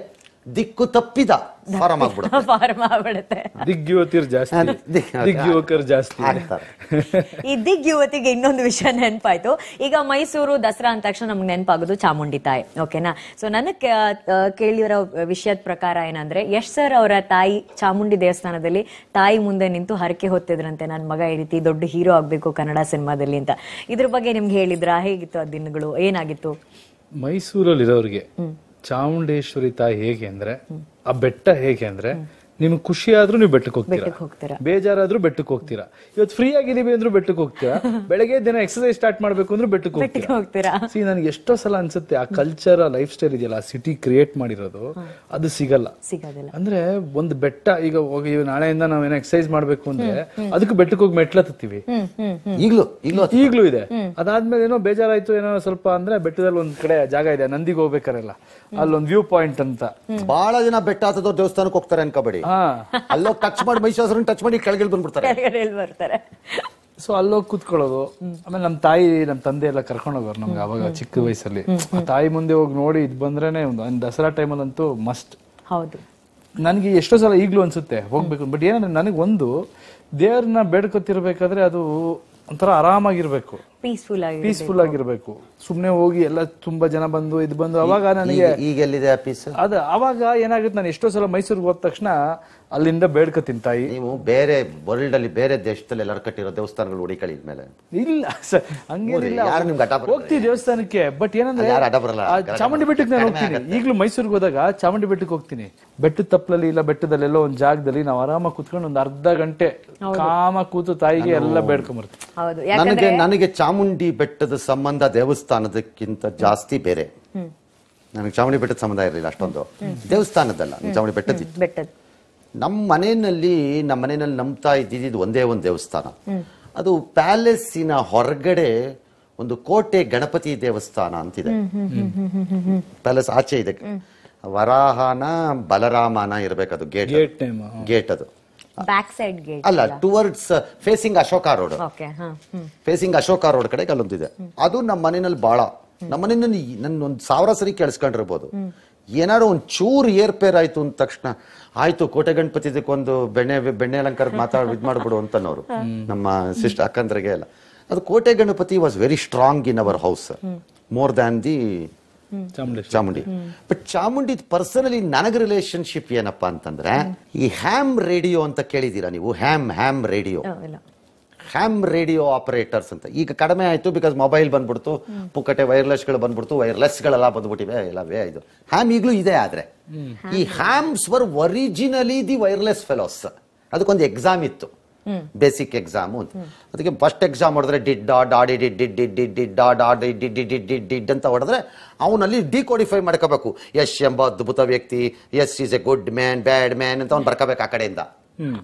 ದಿಕ್ಕು ತಪ್ಪಿದ ಫಾರಂ ಆಗ್ಬಿಡುತ್ತೆ ಫಾರ್ಮ್ ಆಗ್ಬಿಡುತ್ತೆ ದಿಗ್ ಯುವತಿಯರ್ ಜಾಸ್ತಿ ದಿಗ್- ದಿಗ್ ಯುವಕರು ಜಾಸ್ತಿ ಆಗ್ತಾರೆ ಈ ದಿಗ್ ಯುವತಿಗೆ ಇನ್ನೊಂದು ವಿಷಯ ನೆನಪಾಯ್ತು ಈಗ ಮೈಸೂರು ದಸರಾ ಅಂದ ತಕ್ಷಣ ನಮ್ಗೆ ನೆನಪಾಗೋದು ಚಾಮುಂಡಿ ತಾಯಿ ಓಕೆನಾ ಸೊ ನನಗೆ ಕೇಳಿರೋ ವಿಷಯದ ಪ್ರಕಾರ ಏನಂದ್ರೆ ಯಶ್ ಸರ್ ಅವರ ತಾಯಿ ಚಾಮುಂಡಿ ದೇವಸ್ಥಾನದಲ್ಲಿ ತಾಯಿ ಮುಂದೆ ನಿಂತು ಹರಕೆ ಹೊತ್ತಿದ್ರಂತೆ ನನ್ನ ಮಗ ಈ ರೀತಿ ದೊಡ್ಡ ಹೀರೋ ಆಗ್ಬೇಕು ಕನ್ನಡ ಸಿನಿಮಾದಲ್ಲಿ ಅಂತ ಇದ್ರ ಬಗ್ಗೆ ನಿಮ್ಗೆ ಹೇಳಿದ್ರಾ ಹೇಗಿತ್ತು ಆ ದಿನಗಳು ಏನಾಗಿತ್ತು ಮೈಸೂರಲ್ಲಿರೋರಿಗೆ ಚಾಮುಂಡೇಶ್ವರಿ ತಾಯಿ ಹೇಗೆ ಅಂದ್ರೆ ಆ ಬೆಟ್ಟ ಹೇಗೆ ಅಂದ್ರೆ ನಿಮ್ಗೆ ಖುಷಿ ಆದ್ರೂ ನೀವು ಬೆಟ್ಟಕ್ಕೆ ಹೋಗ್ತೀರಾ ಬೆಟ್ಟಕ್ಕೆ ಹೋಗ್ತೀರಾ ಬೇಜಾರಾದ್ರೂ ಬೆಟ್ಟಕ್ಕೆ ಹೋಗ್ತೀರಾ ಇವತ್ತು ಫ್ರೀ ಆಗಿದೀವಿ ಅಂದ್ರೂ ಬೆಟ್ಟಕ್ಕೆ ಹೋಗ್ತೀರಾ ಬೆಳಗ್ಗೆ ದಿನ ಎಕ್ಸರ್ಸೈಸ್ ಸ್ಟಾರ್ಟ್ ಮಾಡ್ಬೇಕು ಅಂದ್ರೂ ಬೆಟ್ಟಕ್ಕೆ ಬೆಟ್ಟಕ್ಕೆ ಹೋಗ್ತೀರಾ ಹೋಗ್ತೀರಾ ಸಿ ನನಗೆ ಎಷ್ಟೋ ಸಲ ಅನ್ಸುತ್ತೆ ಆ ಕಲ್ಚರ್ ಆ ಲೈಫ್ ಸ್ಟೈಲ್ ಇದೆಯಲ್ಲ ಆ ಸಿಟಿ ಕ್ರಿಯೇಟ್ ಮಾಡಿರೋದು ಅದು ಸಿಗಲ್ಲ ಸಿಗೋದಿಲ್ಲ ಅಂದ್ರೆ ಒಂದು ಬೆಟ್ಟ ಈಗ ಹೋಗಿ ಇವ್ ನಾಳೆಯಿಂದ ನಾವೇನೋ ಎಕ್ಸರ್ಸೈಸ್ ಮಾಡ್ಬೇಕು ಅಂದ್ರೆ ಅದಕ್ಕೆ ಬೆಟ್ಟಕ್ಕೆ ಹೋಗಿ ಮೆಟ್ಲತ್ತೀವಿ ಈಗ್ಲೂ ಈಗ್ಲೂ ಅದು- ಈಗ್ಲೂ ಇದೆ ಅದಾದ್ಮೇಲೆ ಏನೋ ಬೇಜಾರಾಯ್ತು ಏನೋ ಸ್ವಲ್ಪ ಅಂದ್ರೆ ಬೆಟ್ಟದಲ್ಲಿ ಒಂದ್ ಕಡೆ ಜಾಗ ಇದೆ ನಂದಿಗೆ ಹೋಗ್ಬೇಕಾರೆಲ್ಲ ಅಲ್ಲೊಂದ್ ವ್ಯೂ ಪಾಯಿಂಟ್ ಅಂತ ಬಹಳ ಜನ ಬೆಟ್ಟ ಹತ್ತದವ್ರು ದೇವಸ್ಥಾನಕ್ಕೆ ಹೋಗ್ತಾರೆ ಅನ್ಕೋಬೇಡಿ ಹಾ ಅಲ್ಲೋಗಿ ಟಚ್ ಮಾಡಿ ಮಹಿಷಾಸುರನ್ ಟಚ್ ಮಾಡಿ ಕೆಳಗಿಳ್ ಬಂದ್ಬಿಡ್ತಾರೆ ಕೆಳಗಡೆ ಇಲ್ಲಿ ಬರ್ತಾರೆ ಸೊ ಅಲ್ಲೋಗಿ ಕೂತ್ಕೊಳ್ಳೋದು ಆಮೇಲೆ ನಮ್ ತಾಯಿ ನಮ್ ತಂದೆ ಎಲ್ಲ ಕರ್ಕೊಂಡು ಹೋಗೋರು ನಮ್ಗೆ ಅವಾಗ ಚಿಕ್ಕ ವಯಸ್ಸಲ್ಲಿ ಆ ತಾಯಿ ಮುಂದೆ ಹೋಗಿ ನೋಡಿ ಇದ್ ಬಂದ್ರೇನೆ ಒಂದು ಒಂದ್ ದಸರಾ ಟೈಮಲ್ಲಂತೂ ಮಸ್ಟ್ ಹೌದು ನನಗೆ ಎಷ್ಟೋ ಸಲ ಈಗ್ಲೂ ಅನ್ಸುತ್ತೆ ಹೋಗ್ಬೇಕು ಬಟ್ ಏನಂದ್ರೆ ನನಗೆ ಒಂದು ದೇವ್ರನ್ನ ಬೇಡ್ಕೊತಿರ್ಬೇಕಾದ್ರೆ ಅದು ಒಂಥರ ಆರಾಮಾಗಿರ್ಬೇಕು ಪೀಸ್ಫುಲ್ ಆಗಿ ಪೀಸ್ಫುಲ್ ಆಗಿರ್ಬೇಕು ಸುಮ್ನೆ ಹೋಗಿ ಎಲ್ಲ ತುಂಬಾ ಜನ ಬಂದು ಇದು ಬಂದು ಅವಾಗ ನನಗೆ ಈಗ ಈಗ ಎಲ್ಲಿದೆ ಆಫೀಸ್ ಅದ ಅವಾಗ ಏನಾಗುತ್ತೆ ನಾನು ಎಷ್ಟೋ ಸಲ ಮೈಸೂರಿಗೆ ಹೋದ ತಕ್ಷಣ ಅಲ್ಲಿಂದ ಬೇಡ್ಕತೀನಿ ತಾಯಿ ನೀವು ಬೇರೆ ವರ್ಲ್ಡ್ ಅಲ್ಲಿ ಬೇರೆ ದೇಶದಲ್ಲಿ ಎಲ್ಲರೂ ಕಟ್ಟಿರೋ ದೇವಸ್ಥಾನಗಳು ಹುಡಿಕಳಿ ಮೇಲೆ ಇಲ್ಲ ಸರ್ ಹಂಗೇನಿಲ್ಲ ಯಾರು ನಿಮ್ಗೆ ಅಡ್ಡ ಬರಲ್ಲ? ಹೋಗ್ತೀವಿ ದೇವಸ್ಥಾನಕ್ಕೆ ಬಟ್ ಏನಂದ್ರೆ ಅಲ್ಲಿ ಯಾರು ಅಡ್ಡ ಬರಲ್ಲ? ಆ ಚಾಮುಂಡಿ ಬೆಟ್ಟಕ್ಕೆ ನಾನು ಹೋಗ್ತೀನಿ ಈಗಲೂ ಮೈಸೂರಿಗೆ ಹೋದಾಗ ಚಾಮುಂಡಿ ಬೆಟ್ಟಕ್ಕೆ ಹೋಗ್ತೀನಿ ಬೆಟ್ಟದ ತಪ್ಪಲಲ್ಲಿ ಇಲ್ಲ ಬೆಟ್ಟದಲ್ಲಿ ಎಲ್ಲೋ ಒಂದ್ ಜಾಗದಲ್ಲಿ ನಾವು ಆರಾಮಾಗಿ ಕೂತ್ಕೊಂಡು ಒಂದ್ ಅರ್ಧ ಗಂಟೆ ಕಾಮ ಕೂತು ತಾಯಿಗೆ ಎಲ್ಲ ಬೇಡ್ಕೊಂಬರ್ತೀವಿ ಹೌದು ನನಗೆ ನನಗೆ ಚಾಮುಂಡಿ ಬೆಟ್ಟದ ಸಂಬಂಧ ದೇವಸ್ಥಾನದಕ್ಕಿಂತ ಜಾಸ್ತಿ ಬೇರೆ ನನಗೆ ಚಾಮುಂಡಿ ಬೆಟ್ಟದ ಸಂಬಂಧ ಇರಲಿಲ್ಲ ಅಷ್ಟೊಂದು ದೇವಸ್ಥಾನದಲ್ಲ ನಾನು ಚಾಮುಂಡಿ ಬೆಟ್ಟದ ಬೆಟ್ಟದ ನಮ್ಮ ಮನೆಯಲ್ಲಿ ನಮ್ಮ ಮನೆಯಲ್ಲಿ ನಂಬ್ತಾ ಇದ್ದಿದ್ದು ಒಂದೇ ಒಂದು ದೇವಸ್ಥಾನ ಅದು ಪ್ಯಾಲೇಸಿನ ಹೊರಗಡೆ ಒಂದು ಕೋಟೆ ಗಣಪತಿ ದೇವಸ್ಥಾನ ಅಂತಿದೆ ಪ್ಯಾಲೇಸ್ ಆಚೆ ಇದೆ ವರಾಹನ ಬಲರಾಮನ ಇರ್ಬೇಕದು ಗೇಟ್ ಗೇಟ್ ಟೈಮ್ ಗೇಟ್ ಅದು ಬ್ಯಾಕ್ ಸೈಡ್ ಗೇಟ್ ಅಲ್ಲ towards facing Ashoka road okay ಹಾ ಹ್ಮ್ ಫೇಸಿಂಗ್ ಅಶೋಕ ರೋಡ್ ಕಡೆಗೆ ಅಲ್ಲೊಂದಿದೆ ಅದು ನಮ್ಮ ಮನೆಯಲ್ಲಿ ಬಾಳ ನಮ್ಮ ಮನೆಯಲ್ಲಿ ನನ್ನ ಒಂದ್ ಸಾವಿರ ಸರಿ ಕೇಳಿಸ್ಕೊಂಡಿರ್ಬೋದು ಏನಾದ್ರು ಒಂದ್ ಚೂರು ಏರ್ಪೇರ್ ಆಯ್ತು ಅಂದ ತಕ್ಷಣ ಆಯ್ತು ಕೋಟೆ ಗಣಪತಿದಕ್ಕೊಂದು ಬೆಣ್ಣೆ ಬೆಣ್ಣೆ ಅಲಂಕಾರ ಮಾತಾಡ್ ಇದ್ ಮಾಡ್ಬಿಡು ಅಂತನವ್ರು ನಮ್ಮ ಸಿಸ್ಟರ್ ಅಕ್ಕಂದ್ರಿಗೆ ಎಲ್ಲ ಅದು Kote Ganapati was very strong in our house more than the Chamundeshwari Chamundi but Chamundi personally ನನಗೆ ರಿಲೇಶನ್ಶಿಪ್ ಏನಪ್ಪಾ ಅಂತಂದ್ರೆ ಈ ಹ್ಯಾಮ್ ರೇಡಿಯೋ ಅಂತ ಕೇಳಿದೀರಾ ನೀವು ಹ್ಯಾಮ್ ಹ್ಯಾಮ್ ರೇಡಿಯೋ ಇಲ್ಲ ಹ್ಯಾಮ್ ರೇಡಿಯೋ ಆಪರೇಟರ್ಸ್ ಅಂತ ಈಗ ಕಡಿಮೆ ಆಯ್ತು ಬಿಕಾಸ್ ಮೊಬೈಲ್ ಬಂದ್ಬಿಡ್ತು ಪುಕ್ಕಟೆ ವೈರ್ಲೆಸ್ಗಳು ಬಂದ್ಬಿಡ್ತು ವೈರ್ಲೆಸ್ಗಳೆಲ್ಲ ಬಂದ್ಬಿಟ್ಟಿವೆ ಎಲ್ಲ ವೇ ಇದು ಹ್ಯಾಮ್ ಈಗಲೂ ಇದೆ ಆದ್ರೆ ಈ hams were originally the wireless fellows ಅದಕ್ಕೊಂದು ಎಕ್ಸಾಮ್ ಇತ್ತು ಬೇಸಿಕ್ ಎಕ್ಸಾಮ್ ಅಂತ ಅದಕ್ಕೆ ಫಸ್ಟ್ ಎಕ್ಸಾಮ್ ಹೊಡೆದ್ರೆ ಡಿಡ್ ಡಾ ಡಾಡಿ ಡಿಡ್ ಡಿಡ್ ಡಿಡ್ ಡಿಡ್ ಡಿಡ್ ಡಾ ಡಾ ಡಿಡ್ ಡಿಡ್ ಡಿಡ್ ಡಿಡ್ ಡಿಡ್ ಡಿಡ್ ಅಂತ ಹೊಡೆದ್ರೆ ಅವನಲ್ಲಿ ಡಿಕೋಡಿಫೈ ಮಾಡ್ಕೋಬೇಕು ಯಶ್ ಎಂಬ ಅದ್ಭುತ ವ್ಯಕ್ತಿ Yash is a good man bad man ಅಂತ ಅವ್ನು ಬರ್ಕೋಬೇಕು ಆ ಕಡೆಯಿಂದ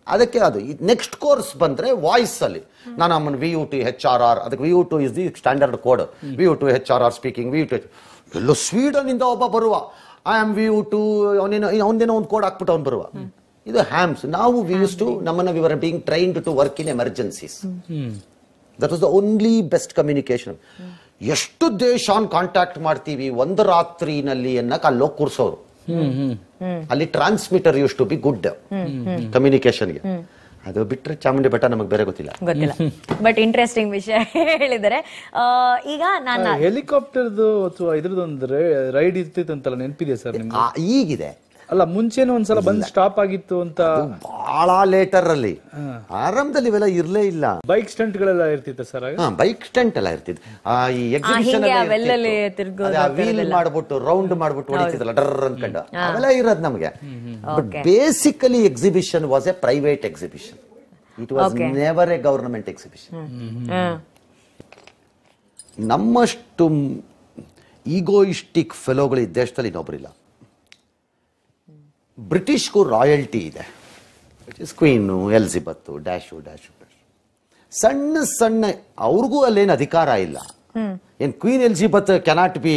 ಅದಕ್ಕೆ ಅದು ನೆಕ್ಸ್ಟ್ ಕೋರ್ಸ್ ಬಂದ್ರೆ ವಾಯ್ಸ್ ಅಲ್ಲಿ ನಾನು ನಮ್ಮನ್ನು V U T H R R ಅದಕ್ಕೆ V U two is the standard code V U two H R R speaking V U two ಎಲ್ಲೋ ಸ್ವೀಡನ್ ಇಂದ ಒಬ್ಬ ಬರುವ I am V U two ಅವನೇನೋ ಅವನೇನೋ ಒಂದು ಕೋಡ್ ಹಾಕ್ಬಿಟ್ಟು ಅವ್ನು ಬರುವ ಇದು ಹ್ಯಾಮ್ಸ್ ನಾವು ವಿ ಯೂಸ್ ಟು ನಮ್ಮನ್ನ we are being trained to work in emergencies that was the only best communication ಎಷ್ಟು ದೇಶಾನ್ ಕಾಂಟ್ಯಾಕ್ಟ್ ಮಾಡ್ತೀವಿ ಒಂದು ರಾತ್ರಿನಲ್ಲಿ ಅನ್ನಕ್ಕೆ ಅಲ್ಲಿ ಹೋಗಿ ಕೂರ್ಸೋರು ಅಲ್ಲಿ transmitter use to be good ಕಮ್ಯುನಿಕೇಶನ್ಗೆ ಅದು ಬಿಟ್ರೆ ಚಾಮುಂಡಿ ಬೆಟ್ಟ ನಮಗೆ ಬೇರೆ ಗೊತ್ತಿಲ್ಲ ಗೊತ್ತಿಲ್ಲ ಬಟ್ ಇಂಟ್ರೆಸ್ಟಿಂಗ್ ವಿಷಯ ಹೇಳಿದರೆ ಆ, ಈಗ ನಾನು ಹೆಲಿಕಾಪ್ಟರ್ದು ಅಥವಾ ಇದ್ರದೊಂದು ರೈಡ್ ಇರ್ತಿತ್ತಂತಲ್ಲ ನೆನಪಿದೆಯಾ ಸರ್ ನಿಮ್ಗೆ ಆ, ಈಗಿದೆ ಅಲ್ಲ ಮುಂಚೆನೂ ಒಂದ್ಸಲ ಬಂದ್ ಸ್ಟಾಪ್ ಆಗಿತ್ತು ಅಂತ ಬಹಳ ಲೇಟರ್ ಅಲ್ಲಿ ಆರಂಭದಲ್ಲಿ ಇವೆಲ್ಲ ಇರ್ಲೇ ಇಲ್ಲ ಬೈಕ್ ಸ್ಟಂಟ್ ಗಳೆಲ್ಲ ಇರ್ತಿತ್ತ ಸರ್ ಆಗ ಹಾ ಬೈಕ್ ಸ್ಟೆಂಟ್ ಎಲ್ಲ ಇರ್ತಿದ್ ಆ ಈ ಎಕ್ಸಿಬಿಷನ್ ಹಿಂಗೆ ಅವೆಲ್ಲಲ್ಲಿ ತಿರ್ಗೋದು ಆ ವೀಲ್ ಮಾಡ್ಬಿಟ್ಟು ರೌಂಡ್ ಮಾಡ್ಬಿಟ್ಟು ಹೊಡಿತಿದ್ದಲ್ಲ ಡರ್ ಅನ್ಕೊಂಡು ಅವೆಲ್ಲ ಇರೋದು ನಮ್ಗೆ but basically exhibition was a private exhibition it was never a government exhibition ಹ್ಮ್. ನಮ್ಮಷ್ಟು ಈಗೋಯಿಸ್ಟಿಕ್ ಫೆಲೋಗಳು ಈ ದೇಶದಲ್ಲಿ ಇನ್ನೊಬ್ಬರಿಲ್ಲ ಬ್ರಿಟಿಷ್ಗೂ ರಾಯಲ್ಟಿ ಇದೆ is queen Elizabeth dash dash dash ಸಣ್ಣ ಸಣ್ಣ ಅವ್ರಿಗೂ ಅಲ್ಲೇನು ಅಧಿಕಾರ ಇಲ್ಲ ಏನ್ ಕ್ವೀನ್ ಎಲ್ಸಿಬತ್ ಕೆನಾಟ್ ಬಿ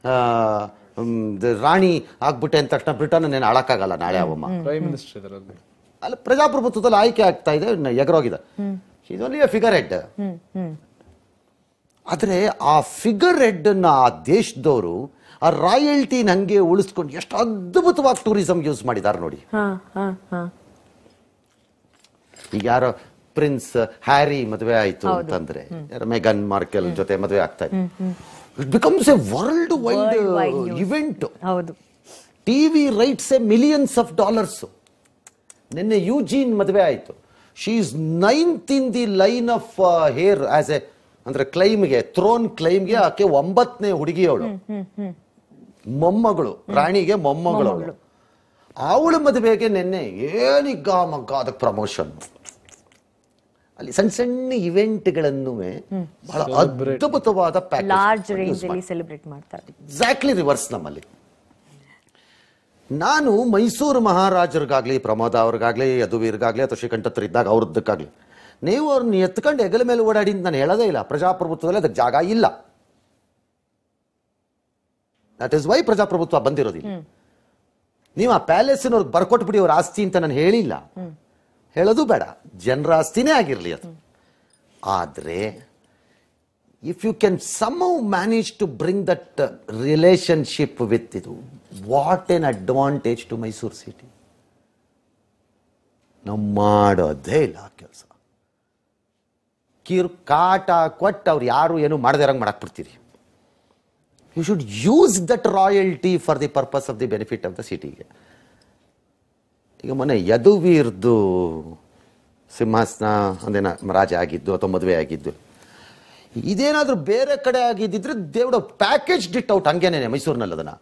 ರಾಣಿ ಆಗ್ಬಿಟ್ಟೆ ಅಂದ ತಕ್ಷಣ ಬ್ರಿಟನ್ ನೇನು ಆಳಕ್ಕಾಗಲ್ಲ ನಾಳೆ ಅವಮ್ಮ ಪ್ರೈಮ್ ಮಿನಿಸ್ಟರ್ ಇದರಲ್ಲಿ ಅಲ್ಲಿ ಪ್ರಜಾಪ್ರಭುತ್ವದಲ್ಲಿ ಆಯ್ಕೆ ಆಗ್ತಾ ಇದೆ ನ- ಎಗರೋಗಿದೆ ಇದು ಓನ್ಲಿ ಫಿಗರ್ ಹೆಡ್ ಹ್ಮ್ ಹ್ಮ್ ಆದ್ರೆ ಆ ಫಿಗರ್ ಹೆಡ್ ಅನ್ನ ಆ ದೇಶದವರು ಆ ರಾಯಲ್ಟಿನ ಹಂಗೆ ಉಳಿಸ್ಕೊಂಡು ಎಷ್ಟು ಅದ್ಭುತವಾಗಿ ಟೂರಿಸಂ ಯೂಸ್ ಮಾಡಿದ್ದಾರೆ ನೋಡಿ ಹಾ ಹಾ ಹಾ ಈಗ ಯಾರೋ ಪ್ರಿನ್ಸ್ ಹ್ಯಾರಿ ಮದುವೆ ಆಯ್ತು ಅಂತಂದ್ರೆ ಯಾರೋ ಮೆಗನ್ ಮಾರ್ಕೆಲ್ ಜೊತೆ ಮದುವೆ ಆಗ್ತಾ ಇದೆ it becomes a world wide Worldwide news. Event ಹೌದು TV rights a millions of dollars ನಿನ್ನೆ ಯೂಜೀನ್ ಮದುವೆ ಆಯಿತು she is ninth in the line of heir as a ಅಂದ್ರೆ ಕ್ಲೈಮ್ಗೆ ಥ್ರೋನ್ ಕ್ಲೈಮ್ಗೆ ಆಕೆ ಒಂಬತ್ತನೇ ಹುಡುಗಿ ಅವಳು ಮೊಮ್ಮಗಳು ರಾಣಿಗೆ ಮೊಮ್ಮಗಳು ಅವಳು ಅವಳ ಮದುವೆಗೆ ನಿನ್ನೆ ಏನಿಗ್ಗ ಮಗ್ಗ ಅದಕ್ಕೆ ಪ್ರಮೋಷನ್ ಅಲ್ಲಿ ಸಣ್ಣ ಸಣ್ಣ ಇವೆಂಟ್ಗಳನ್ನು ಬಹಳ ಅದ್ಭುತವಾದ ಲಾರ್ಜ್ ರೇಂಜ್ ಅಲ್ಲಿ ಸೆಲೆಬ್ರೇಟ್ ಮಾಡ್ತಾರೆ ಎಕ್ಸಾಕ್ಟ್ಲಿ ರಿವರ್ಸ್ ನಮ್ಮಲ್ಲಿ ನಾನು ಮೈಸೂರು ಮಹಾರಾಜರಿಗಾಗ್ಲಿ ಪ್ರಮೋದ ಅವ್ರಿಗಾಗ್ಲಿ ಯದುವೀರ್ಗಾಗ್ಲಿ ಅಥವಾ ಶ್ರೀಕಂಠತ್ರ ಇದ್ದಾಗ ಅವ್ರದ್ದಕ್ಕಾಗ್ಲಿ ನೀವು ಅವ್ರನ್ನ ಎತ್ಕೊಂಡು ಹೆಗಲ ಮೇಲೆ ಓಡಾಡಿ ಅಂತ ನಾನು ಹೇಳೋದೇ ಇಲ್ಲ ಪ್ರಜಾಪ್ರಭುತ್ವದಲ್ಲಿ ಅದಕ್ಕೆ ಜಾಗ ಇಲ್ಲ ದಟ್ ಇಸ್ ವೈ ಪ್ರಜಾಪ್ರಭುತ್ವ ಬಂದಿರೋದಿಲ್ಲ ನೀವು ಆ ಪ್ಯಾಲೇಸಿನವ್ರಿಗೆ ಬರ್ಕೊಟ್ಬಿಡಿ ಅವ್ರ ಆಸ್ತಿ ಅಂತ ನಾನು ಹೇಳಿಲ್ಲ ಹೇಳೋದು ಬೇಡ ಜನರ ಆಸ್ತಿನೇ ಆಗಿರಲಿ ಅದು ಆದ್ರೆ if you can some manage to bring that relationship with ಇದು what an advantage to Mysuru city ನಾವು ಮಾಡೋದೇ ಇಲ್ಲ ಕೆಲಸ ಕಿರು ಕಾಟ ಕೊಟ್ಟು ಅವ್ರು ಯಾರು ಏನು ಮಾಡದೇ ಇರಂಗೆ ಮಾಡಕ್ ಬಿಡ್ತೀರಿ you should use that royalty for the purpose of the benefit of the ಸಿಟಿಗೆ ಈಗ ಮೊನ್ನೆ ಯದುವೀರ್ದು ಸಿಂಹಾಸನ ಅಂದೇನ ರಾಜ ಆಗಿದ್ದು ಅಥವಾ ಮದುವೆ ಆಗಿದ್ದು ಇದೇನಾದ್ರೂ ಬೇರೆ ಕಡೆ ಆಗಿದ್ದಿದ್ರೆ ದೇವಡ ಪ್ಯಾಕೇಜ್ ಡಿಟ್ ಔಟ್ ಹಂಗೇನೆ ಮೈಸೂರಿನಲ್ಲಿ ಅದನ್ನ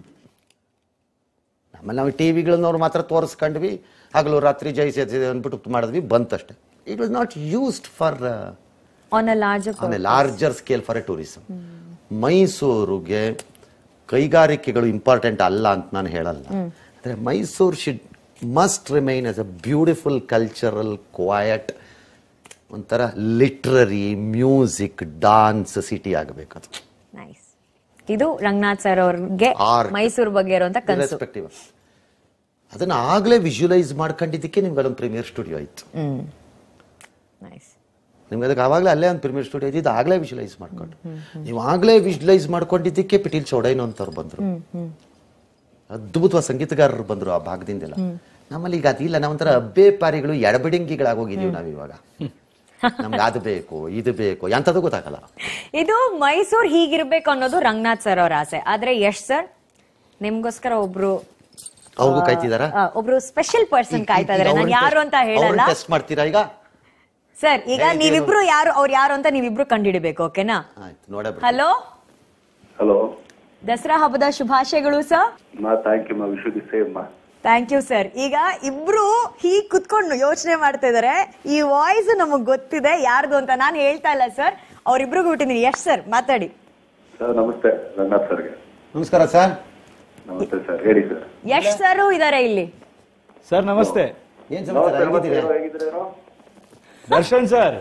ಆಮೇಲೆ ನಾವು ಟಿವಿಗಳನ್ನವ್ರು ಮಾತ್ರ ತೋರಿಸ್ಕೊಂಡ್ವಿ ಹಗಲು ರಾತ್ರಿ ಜೈ ಸೇರ್ಸಿದೆ ಅಂದ್ಬಿಟ್ಟು ಮಾಡಿದ್ವಿ ಬಂತಷ್ಟೇ it was not used for on a larger on a larger scale for a tourism ಮೈಸೂರಿಗೆ ಕೈಗಾರಿಕೆಗಳು ಇಂಪಾರ್ಟೆಂಟ್ ಅಲ್ಲ ಅಂತ ನಾನು ಹೇಳಲ್ಲ ಆದರೆ Mysuru should must remain as a beautiful cultural quiet ಒಂಥರ ಲಿಟ್ರರಿ ಮ್ಯೂಸಿಕ್ ಡಾನ್ಸ್ ಸಿಟಿ ಆಗಬೇಕು ಅದು ನೈಸ್ ಇದು ರಂಗನಾಥ್ ಸರ್ ಅವ್ರಿಗೆ Art. ಮೈಸೂರು ಬಗ್ಗೆ ಇರುವಂತ ಕನಸು ರೆಸ್ಪೆಕ್ಟಿವ್ ಅದನ್ನ ಆಗ್ಲೇ ವಿಜುವಲೈಸ್ ಮಾಡ್ಕೊಂಡಿದ್ದಕ್ಕೆ ನಿಮ್ಗೆ ಅಲ್ಲೊಂದು ಪ್ರೀಮಿಯರ್ ಸ್ಟುಡಿಯೋ ಆಯ್ತು ನೈಸ್ ನಿಮ್ಗೆ ಅದಕ್ಕೆ ಆವಾಗಲೇ ಅಲ್ಲೇ ಒಂದು ಪ್ರೀಮಿಯರ್ ಸ್ಟುಡಿಯೋ ಇದ್ದಿದ್ದು ಆಗ್ಲೇ ವಿಜುವಲೈಸ್ ಮಾಡ್ಕೊಂಡು ನೀವು ಆಗ್ಲೇ ವಿಜುವಲೈಸ್ ಮಾಡ್ಕೊಂಡಿದ್ದಕ್ಕೆ ಪಿಟೀಲ್ ಚೌಡೈನು ಅಂತವ್ರು ಬಂದ್ರು ಅದ್ಭುತವಾದ ಸಂಗೀತಗಾರರು ಬಂದ್ರು ಆ ಭಾಗದಿಂದೆಲ್ಲ ನಮ್ಮಲ್ಲಿ ಈಗ ಅದಿಲ್ಲ ನಾವೊಂಥರ ಅಬ್ಬೆ ಪಾರಿಗಳು ಎಡಬಿಡಂಗಿಗಳಾಗೋಗಿದೀವಿ ನಾವ್ ಇವಾಗ ನಮ್ಗೆ ಅದು ಬೇಕು ಇದು ಬೇಕು ಎಂಥದ್ದು ಗೊತ್ತಾಗಲ್ಲ ಇದು ಮೈಸೂರ್ ಹೀಗಿರ್ಬೇಕು ಅನ್ನೋದು ರಂಗನಾಥ್ ಸರ್ ಅವ್ರ ಆಸೆ ಆದ್ರೆ ಯಶ್ ಸರ್ ನಿಮ್ಗೋಸ್ಕರ ಒಬ್ರು ಅವ್ರಿಗೂ ಕಾಯ್ತಿದಾರ ಆ, ಒಬ್ರು ಸ್ಪೆಷಲ್ ಪರ್ಸನ್ ಕಾಯ್ತಾ ಇದಾರೆ ನಾನು ಯಾರು ಅಂತ ಹೇಳಲ್ಲ ಟೆಸ್ಟ್ ಮಾಡ್ತೀರಾ ಈಗ ಸರ್ ಈಗ ನೀವಿಬ್ರು ಯಾರು ಅವ್ರು ಯಾರು ಅಂತ ನೀವಿಬ್ರು ಕಂಡುಹಿಡಿಬೇಕು ಓಕೆನಾ ಆಯ್ತು ನೋಡೇ ಹಲೋ ಹಲೋ ದಸರಾ ಹಬ್ಬದ ಶುಭಾಶಯಗಳು ಸರ್ ಮಾ ಥ್ಯಾಂಕ್ ಯು ಮಾ ವಿಶ್ ದಿ ಸೇಮ್ ಮಾ ಥ್ಯಾಂಕ್ ಯು ಸರ್ ಈಗ ಇಬ್ರು ಹೀಗ್ ಕುತ್ಕೊಂಡು ಯೋಚನೆ ಮಾಡ್ತಾ ಇದಾರೆ ಈ ವಾಯ್ಸ್ ನಮಗ್ ಗೊತ್ತಿದೆ ಯಾರ್ದು ಅಂತ ನಾನು ಹೇಳ್ತಾ ಇಲ್ಲ ಸರ್ ಅವ್ರಿಬ್ರಿಗೂ ಬಿಟ್ಟಿದ್ದೀನಿ ಯಶ್ ಸರ್ ಮಾತಾಡಿ ಸರ್ ನಮಸ್ತೆ ರಂಗನಾಥ್ ಸರ್ಗೆ ನಮಸ್ಕಾರ ಸರ್ ನಮಸ್ತೆ ಸರ್ ಹೇಳಿ ಸರ್ ಯಶ್ ಸರ್ ಇದಾರೆ ಇಲ್ಲಿ ಸರ್ ನಮಸ್ತೆ ಏನ್ ಸಮಾಚಾರ ನಮಸ್ತೆ ಹೇಗಿದ್ದೀರಾ ನಮಸ್ತೆ ಹೇಗಿದ್ದೀರೇನೋ ದರ್ಶನ್ ಸರ್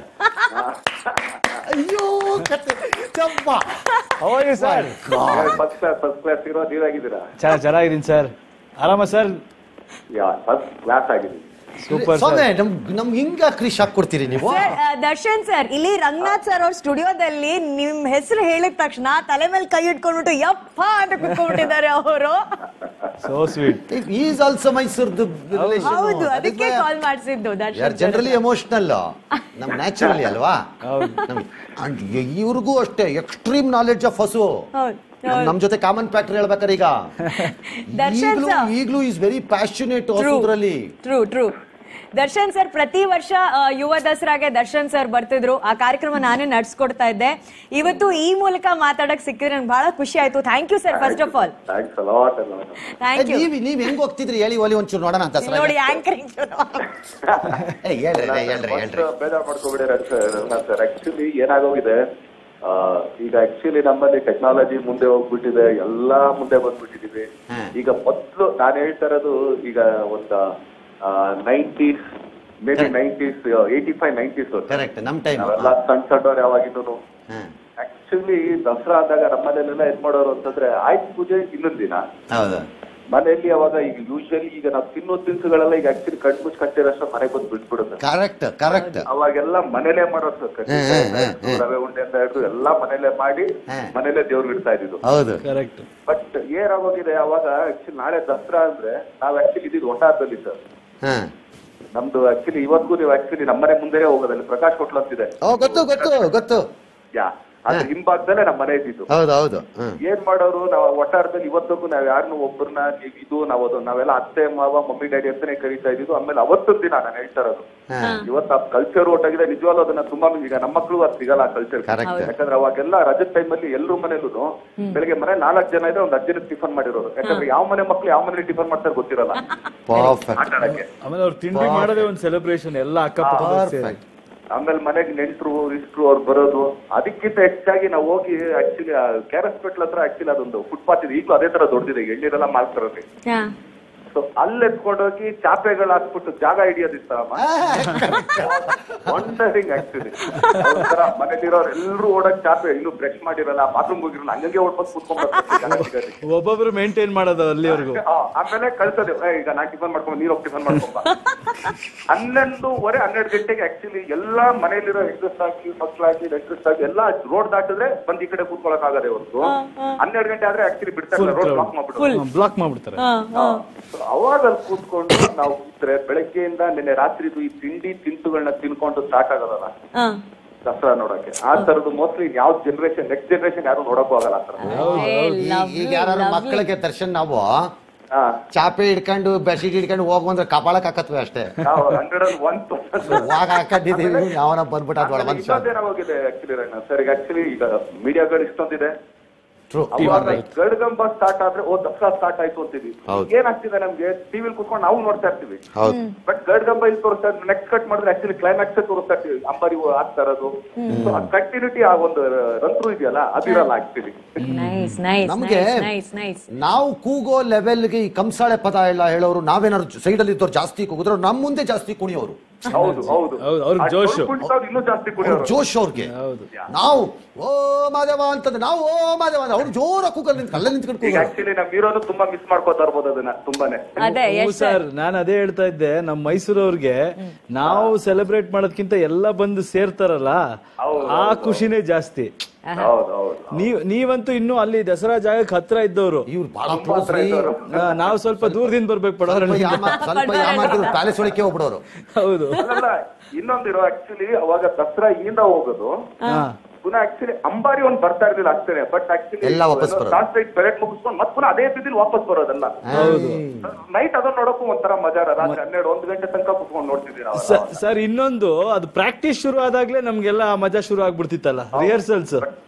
ಅಯ್ಯೋ ಕತೆ ಚಂಪ ಅವಾಗ sir first class first class ಇರೋ ನೀವಾಗಿದ್ದೀರಾ ಚೆನ್ನಾಗಿದ್ದೀನಿ ಸರ್ ಆರಾಮ ಸರ್ ಯಾ ಫಸ್ಟ್ ಕ್ಲಾಸ್ ಆಗಿದ್ದೀನಿ ಸೂಪರ್ ಸ್ವಾಮಿ ಸರ್ ನಮ್ ನಮ್ಗೆ ಹಿಂಗ ಕ್ರಿಶ್ ಹಾಕೊಡ್ತೀರಿ ನೀವು ಸರ್ ಆ, ದರ್ಶನ್ ಸರ್ ಇಲ್ಲಿ ರಂಗನಾಥ್ ಸರ್ ಅವ್ರ ಸ್ಟುಡಿಯೋದಲ್ಲಿ ನಿಮ್ ಹೆಸರು ಹೇಳಿದ ತಕ್ಷಣ ತಲೆ ಮೇಲೆ ಕೈ ಇಟ್ಕೊಂಡ್ಬಿಟ್ಟು ಯಪ್ಪ ಅಂತ ಕುತ್ಕೊಂಡ್ಬಿಟ್ಟಿದ್ದಾರೆ ಅವರು ಸೋ ಸ್ವೀಟ್ ಈಸ್ ಆಲ್ಸೋ ಮೈಸೂರ್ದು ಹೌದು ಅದಕ್ಕೆ ಕಾಲ್ ಮಾಡಿಸಿದ್ದು ಯಾರ್ ದರ್ಶನ್ ಜನರಲಿ ಎಮೋಷನಲ್ ನಮ್ ನ್ಯಾಚುರಲಿ ಅಲ್ವಾ ಹೌದು ಅಂಡ್ ಇವ್ರಿಗೂ ಅಷ್ಟೇ ಎಕ್ಸ್ಟ್ರೀಮ್ ನಾಲೆಡ್ಜ್ ಆಫ್ ಹಸು ಹೌದು ನಮ್- ನಮ್ ಜೊತೆ ಕಾಮನ್ ಫ್ಯಾಕ್ಟರ್ ಹೇಳ್ಬೇಕಾರೆ ಈಗ ದರ್ಶನ್ ಈಗ್ಲೂ sir. ಈಗ್ಲೂ ಇಸ್ ವೆರಿ ಪ್ಯಾಷನೇಟ್ ಹಸುದ್ರಲ್ಲಿ ಟ್ರೂ ಟ್ರೂ ದರ್ಶನ್ ಸರ್ ಪ್ರತಿ ವರ್ಷ ಆ, ಯುವ ದಸರಾಗೆ ದರ್ಶನ್ ಸರ್ ಬರ್ತಿದ್ರು ಆ ಕಾರ್ಯಕ್ರಮ ನಾನೇ ನಡ್ಸ್ಕೊಡ್ತಾ ಇದ್ದೆ ಇವತ್ತು ಈ ಮೂಲಕ ಮಾತಾಡಕ್ ಸಿಕ್ಕಿದ್ರೆ ನನ್ಗೆ ಬಹಳ ಖುಷಿ ಆಯ್ತು thank you sir first of all thanks a lot thank you ನೀವ್ ನೀವ್ ಹೆಂಗ್ ಹೋಗ್ತಿದ್ರಿ ಹೇಳಿ ಒಲಿ ಒಂಚೂರು ನೋಡೋಣ ಅಂತ ನೋಡಿ ಆಂಕರಿಂಗ್ ಹೇಳ್ರಿ ಹೇಳ್ರಿ ಹೇಳ್ರಿ ಬೇಜಾರು ಮಾಡ್ಕೋಬಿಡಿ ಸರ್ ಆಕ್ಚುಲಿ ಏನಾಗೋಗಿದೆ ಆ, ಈಗ ಆಕ್ಚುಲಿ ನಮ್ಮಲ್ಲಿ ಟೆಕ್ನಾಲಜಿ ಮುಂದೆ ಹೋಗ್ಬಿಟ್ಟಿದೆ ಎಲ್ಲಾ ಮುಂದೆ ಬಂದ್ಬಿಟ್ಟಿದೀವಿ ಹ್ಮ್. ಈಗ ಮೊದ್ಲು ನಾನು ಹೇಳ್ತಾ ಇರೋದು ಈಗ ಒಂದ nineties maybe nineties eighty five nineties correct ನಮ್ ಟೈಮ್ ನಾವೆಲ್ಲ ಸಣ್ಣ ಸಣ್ಣವ್ರು ಯಾವಾಗಿದ್ದು ಹ್ಮ್ ಆಕ್ಚುಲಿ ದಸರಾ ಆದಾಗ ನಮ್ಮಲ್ಲೆಲ್ಲ ಏನ್ ಮಾಡೋರು ಅಂತಂದ್ರೆ ಆಯ್ತು ಪೂಜೆ ಇನ್ನೊಂದ್ ದಿನ ಹೌದು ಮನೆಯಲ್ಲಿ ಅವಾಗ ಈಗ ಯೂಶಲಿ ಈಗ ನಾವು ತಿನ್ನೋ ತಿನಿಸುಗಳೆಲ್ಲ ಈಗ ಆಕ್ಚುಲಿ ಕಣ್ ಮುಚ್ಚಿ ಕಟ್ಟಿರೋಷ್ಟು ಮನೆಗೆ ಬಂದು ಬಿಟ್ಬಿಡುತ್ತೆ ಕರೆಕ್ಟ್ ಕರೆಕ್ಟ್ ಅವಾಗೆಲ್ಲ ಮನೇಲೆ ಮಾಡೋದು ಸರ್ ಕಡ್ಲೆಕಾಯಿ ಹ್ಮ್, ಹ್ಮ್, ಹ್ಮ್. ರವೆ ಉಂಡೆ ಅಂತ ಹಿಡಿದು ಎಲ್ಲಾ ಮನೇಲೆ ಮಾಡಿ ಹ್ಮ್. ಮನೇಲೆ ದೇವ್ರಿಗೆ ಇಡ್ತಾ ಇದ್ದು ಹೌದು ಕರೆಕ್ಟ್ ಬಟ್ ಏನಾಗೋಗಿದೆ ಅವಾಗ ಆಕ್ಚುಲಿ ನಾಳೆ ದಸರಾ ಅಂದ್ರೆ ನಾವ್ ಆಕ್ಚುಲಿ ಇದ್ದಿದ್ದು ಒಟ್ಟಾದಲ್ಲಿ ಸರ್ ಹಾ ನಮ್ದು ಆಕ್ಚುಲಿ ಇವತ್ತಿಗೂ ನೀವು ಆಕ್ಚುಲಿ ನಮ್ಮನೆ ಮುಂದೆನೆ ಹೋಗೋದಲ್ಲಿ ಪ್ರಕಾಶ್ ಹೋಟ್ಲ್ ಅಂತಿದೆ ಓ ಗೊತ್ತು ಗೊತ್ತು ಗೊತ್ತು ಯಾ ಅದ್ರ ಹಿಂಭಾಗದಲ್ಲೇ ನಮ್ಮ ಮನೆ ಇದ್ದಿದ್ದು ಹೌದು ಹೌದು ಹ್ಮ್ ಏನ್ ಮಾಡೋರು ನಾವು ಒಟ್ಟಾರದಲ್ಲಿ ಇವತ್ತಿಗೂ ನಾವ್ ಯಾರನ್ನು ಒಬ್ಬರನ್ನ ನೀವ್ ಇದು ನಾವು ಅದು ನಾವೆಲ್ಲ ಅತ್ತೆ ಮಾವ ಮಮ್ಮಿ ಡ್ಯಾಡಿ ಅಂತಾನೆ ಕರೀತಾ ಇದ್ದಿದ್ದು ಆಮೇಲೆ ಅವತ್ತೊಂದ್ ದಿನ ನಾನು ಹೇಳ್ತಾ ಇರೋದು ಹಾ ಇವತ್ತು ಆ ಕಲ್ಚರ್ ಒಟ್ಟಾಗಿದೆ ನಿಜವಾಗ್ಲೂ ಅದನ್ನ ತುಂಬಾ ಈಗ ನಮ್ಮ ಮಕ್ಕಳು ಅದು ಸಿಗಲ್ಲ ಆ ಕಲ್ಚರ್ Correct. ಯಾಕಂದ್ರೆ ಅವಾಗೆಲ್ಲ ರಜದ ಟೈಮಲ್ಲಿ ಎಲ್ಲರೂ ಮನೇಲೂ ಬೆಳಿಗ್ಗೆ ಮನೆ ನಾಲ್ಕು ಜನ ಇದ್ರೆ ಒಂದ್ ಅಜ್ಜನ ಟಿಫನ್ ಮಾಡಿರೋರು ಯಾಕಂದ್ರೆ ಯಾವ ಮನೆ ಮಕ್ಳು ಯಾವ ಮನೇಲಿ ಟಿಫನ್ ಮಾಡ್ತಾರೆ ಗೊತ್ತಿರಲ್ಲ ಪರ್ಫೆಕ್ಟ್ ಆಟ ಆಡಕ್ಕೆ ಆಮೇಲೆ ಅವ್ರು ತಿಂಡಿ ಮಾಡೋದೇ ಒಂದು ಸೆಲೆಬ್ರೇಷನ್ ಎಲ್ಲ ಅಕ್ಕಪಕ್ಕ ಸೇರಿ ಪರ್ಫೆಕ್ಟ್ ಆಮೇಲೆ ಮನೆಗೆ ನೆಂಟ್ರು ಇಷ್ಟ್ರು ಅವ್ರು ಬರೋದು ಅದಕ್ಕಿಂತ ಹೆಚ್ಚಾಗಿ ನಾವು ಹೋಗಿ ಆಕ್ಚುಲಿ ಕೆ ಆರ್ ಹಾಸ್ಪಿಟಲ್ ಹತ್ರ ಆಕ್ಚುಲಿ ಅದೊಂದು ಫುಟ್ಪಾತ್ ಇದೆ ಈಗಲೂ ಅದೇ ತರ ದೊಡ್ಡದಿದೆ ಎಳ್ನೀರೆಲ್ಲ ಮಾಡ್ತಾರಲ್ಲಿ ಸೊ ಅಲ್ಲಿ ಎತ್ಕೊಂಡೋಗಿ ಚಾಪೆಗಳು ಹಾಕ್ಬಿಟ್ಟು ಜಾಗ ಹಿಡಿಯೋದಿತ್ತಮ್ಮ ವಂಡರಿಂಗ್ ಆಕ್ಚುಲಿ ಒಂಥರ ಮನೇಲಿರೋರು ಎಲ್ಲರೂ ಓಡಕ್ ಚಾಪೆ ಇನ್ನು ಬ್ರಷ್ ಮಾಡಿರಲ್ಲ ಬಾತ್ರೂಮ್ ಹೋಗಿರಲ್ಲ ಹಂಗಂಗೆ ಓಡ್ಕೊಂಡು ಕೂತ್ಕೊಂಡ್ಬರ್ತಾರೆ ಒಬ್ಬೊಬ್ರು ಮೇಂಟೈನ್ ಮಾಡೋದು ಅಲ್ಲಿವರೆಗೂ ಆಮೇಲೆ ಕಳ್ಸೋದು ಏ, ಈಗ ನಾ ಟಿಫನ್ ಮಾಡ್ಕೊಂಡು ನೀರ್ ಹೋಗಿ ಟಿಫನ್ ಮಾಡ್ಕೊಂಬ ಹನ್ನೊಂದುವರೆ ಹನ್ನೆರಡು ಗಂಟೆಗೆ ಆಕ್ಚುಲಿ ಎಲ್ಲಾ ಮನೇಲಿರೋ ಎಕ್ಸಸ್ ಹಾಕಿ ಮಕ್ಳು ಹಾಕಿ ಎಕ್ಸಸ್ ಹಾಕಿ ಎಲ್ಲಾ ರೋಡ್ ದಾಟಿದ್ರೆ ಬಂದ್ ಈ ಕಡೆ ಕೂತ್ಕೊಳಕ್ ಆಗದೆ ಹೊರತು ಹನ್ನೆರಡು ಗಂಟೆ ಆದ್ರೆ ಆಕ್ಚುಲಿ ಬಿಡ್ತಾ ಇಲ್ಲ ರೋಡ್ ಬ್ಲಾಕ್ ಮಾಡ್ಬಿಟ್ಟು ಬ್ಲಾಕ್ ಮಾಡ್ಬಿಡ್ತಾರೆ So ಅವಾಗ ಅಲ್ಲಿ ಕೂತ್ಕೊಂಡು ನಾವು ಇದ್ರೆ ಬೆಳಗ್ಗೆಯಿಂದ ನಿನ್ನೆ ರಾತ್ರಿದು ಈ ತಿಂಡಿ ತಿನಿಸುಗಳನ್ನ ತಿನ್ಕೊಂಡು ಸಾಕಾಗಲ್ಲ ದಸರಾ ನೋಡಕ್ಕೆ ಆ ತರದ್ದು ಮೋಸ್ಟ್ಲಿ ಯಾವ ಜನರೇಷನ್ ನೆಕ್ಸ್ಟ್ ಜನರೇಷನ್ ಯಾರು ನೋಡಕ್ಕೂ ಆಗಲ್ಲ ಆ ತರ ಈಗ ಯಾರು ಮಕ್ಕಳಿಗೆ ದರ್ಶನ್ ನಾವು ಹಾ ಚಾಪೆ ಹಿಡ್ಕೊಂಡು ಬೆಡ್ಶೀಟ್ ಹಿಡ್ಕೊಂಡು ಹೋಗ್ ಬಂದ್ರೆ ಕಪಾಳಕ್ ಹಾಕತ್ವಿ ಅಷ್ಟೇ ನಾವು ಹಂಡ್ರೆಡ್ ಅಂಡ್ ಒನ್ ಪರ್ಸೆಂಟ್ ವಾಗ ಹಾಕೊಂಡಿದೀವಿ ಯಾವನ ಬಂದ್ಬಿಟ್ಟ ಅದ್ ಒಳ ಮನುಷ್ಯ ಇನ್ನೊಂದೇನಾಗೋಗಿದೆ ಆಕ್ಚುಲಿ ರಣ್ಣ ಸರ್ ಈಗ ಆಕ್ಚುಲಿ ಈಗ ಮೀಡಿಯಾಗಳು ಇಷ್ಟೊಂದಿದೆ ಟ್ರೂ ಅವಾಗ ಗಡ್ಗಂಬ ಸ್ಟಾರ್ಟ್ ಆದ್ರೆ ಓ ದಸರಾ ಸ್ಟಾರ್ಟ್ ಆಯ್ತು ಅಂತೀವಿ ಹೌದು. ಏನಾಗ್ತಿದೆ ನಮ್ಗೆ ಟಿವಿಲಿ ಕುತ್ಕೊಂಡು ನಾವು ನೋಡ್ತಾ ಇರ್ತೀವಿ ಹೌದು ಬಟ್ ಗಡ್ಗಂಬ ಇಲ್ಲಿ ತೋರಿಸ್ತಾ ಇದ್ರೆ ನೆಕ್ಸ್ಟ್ ಕಟ್ ಮಾಡಿದ್ರೆ ಆಕ್ಚುಲಿ ಕ್ಲೈಮ್ಯಾಕ್ಸ್ ತೋರಿಸ್ತಾ ಇರ್ತೀವಿ ಅಂಬಾರಿ ಆಗ್ತಾ ಇರೋದು So ಆ ಕಂಟಿನ್ಯೂಟಿ ಆ ಒಂದು ರಂತ್ರು ಇದೆಯಲ್ಲ ಅದಿರಲ್ಲ ಆಕ್ಚುಲಿ ನೈಸ್ ನೈಸ್ ನಮ್ಗೆ ನೈಸ್ ನೈಸ್ ನಾವು ಕೂಗೋ ಲೆವೆಲ್ಗೆ ಈ ಕಂಸಾಳೆ ಪದ ಎಲ್ಲ ಹೇಳೋರು ನಾವೇನಾದ್ರು ಸೈಡ್ ಅಲ್ಲಿ ಇದ್ದವ್ರು ಜಾಸ್ತಿ ಕೂಗಿದ್ರು ನಮ್ ಮುಂದೆ ಜಾಸ್ತಿ ಕುಣಿಯೋರು ಹೌದು ಹೌದು ಹೌದು, ಅವ್ರಿಗೆ ಆ ಜೋಶು. ಡೋಲ್ ಕುಣಿತವ್ರು ಇನ್ನೂ ಜಾಸ್ತಿ ಅವ್ರ ಕುಣಿಯೋರು ಜೋಶ್ ಅವ್ರಿಗೆ ಹೌದು ನಾವು ಓ ಮಾದೇವ ಅಂತಂದ್ರೆ ನಾವು ಓ ಮಾದೇವ ಅಂತ ಅವ್ರು ಜೋರ ಕೂಗಲ್ ನಿಂತ್ ಅಲ್ಲೇ ನಿಂತ್ಕೊಂಡು ಈಗ ಕೂಗೋರು ಆಕ್ಚುಲಿ ನಮ್ ಹೀರೋನು ತುಂಬಾ ಮಿಸ್ ಮಾಡ್ಕೋತಾ ಇರ್ಬೋದು ಅದನ್ನ ತುಂಬಾನೇ ಅದೇ ಹ್ಞೂ ಎಷ್ಟ್ ಸರ್ ನಾನು ಅದೇ ಹೇಳ್ತಾ ಇದ್ದೆ ನಮ್ಮ ಮೈಸೂರವ್ರಿಗೆ ನಾವು ಸೆಲೆಬ್ರೇಟ್ ಮಾಡೋದ್ಕಿಂತ ಎಲ್ಲ ಬಂದು ಸೇರ್ತಾರಲ್ಲ ಹೌದು, ಆ ಖುಷಿನೇ ಜಾಸ್ತಿ ಹೌದು ಹೌದು ನೀವ್ ನೀವಂತೂ ಇನ್ನು ಅಲ್ಲಿ ದಸರಾ ಜಾಗಕ್ಕೆ ಹತ್ರ ಇದ್ದವರು ಇವ್ರು ಬಹಳ ತುಂಬಾ ಕ್ಲೋಸ್ ರೀ ಇದ್ದವ್ರು. ನಾವು ಸ್ವಲ್ಪ ದೂರದಿಂದ ಬರ್ಬೇಕು ಪಡೋರ ಸ್ವಲ್ಪ ಯಾಮ- ಸ್ವಲ್ಪ ಯಾಮಾಡಿದ್ರು ಪ್ಯಾಲೇಸ್ ಒಳಕ್ಕೆ ಹೋಗ್ಬಿಡೋರು ಹೌದು ಅಲ್ಲ ಇನ್ನೊಂದಿರೋ ಆಕ್ಚುಲಿ ಅವಾಗ ದಸರಾ ಇಂದ ಹೋಗೋದು ಹಾ ಪುನಃ ಆಕ್ಚುಲಿ ಅಂಬಾರಿ ಒಂದ್ ಬರ್ತಾ ಇರ್ಲಿಲ್ಲ ಅಷ್ಟೇನೆ ಬಟ್ ಆಕ್ಚುಲಿ ಎಲ್ಲ ವಾಪಸ್ ಬರೋದು. ಲಾಸ್ಟ್ ಪೆರೇಡ್ ಮುಗಿಸ್ಕೊಂಡು ಮತ್ತೆ ಪುನಃ ಅದೇ ಬಿದ್ದಿಲ್ ವಾಪಸ್ ಬರೋದಲ್ಲ ಹೌದು ನೈಟ್ ಅದನ್ನ ನೋಡಕ್ಕೂ ಒಂಥರ ಮಜಾ ರಾತ್ರಿ ಹನ್ನೆರಡು ಒಂದು ಗಂಟೆ ತನಕ ಕುತ್ಕೊಂಡು ನೋಡ್ತಿದ್ವಿ ನಾವು ಸ- ಸರ್ ಇನ್ನೊಂದು ಅದು ಪ್ರಾಕ್ಟೀಸ್ ಶುರು ಆದಾಗ್ಲೇ ನಮ್ಗೆಲ್ಲ ಆ ಮಜಾ ಶುರು ಆಗ್ಬಿಡ್ತಿತ್ತಲ್ಲ ರಿಹರ್ಸಲ್ಸ್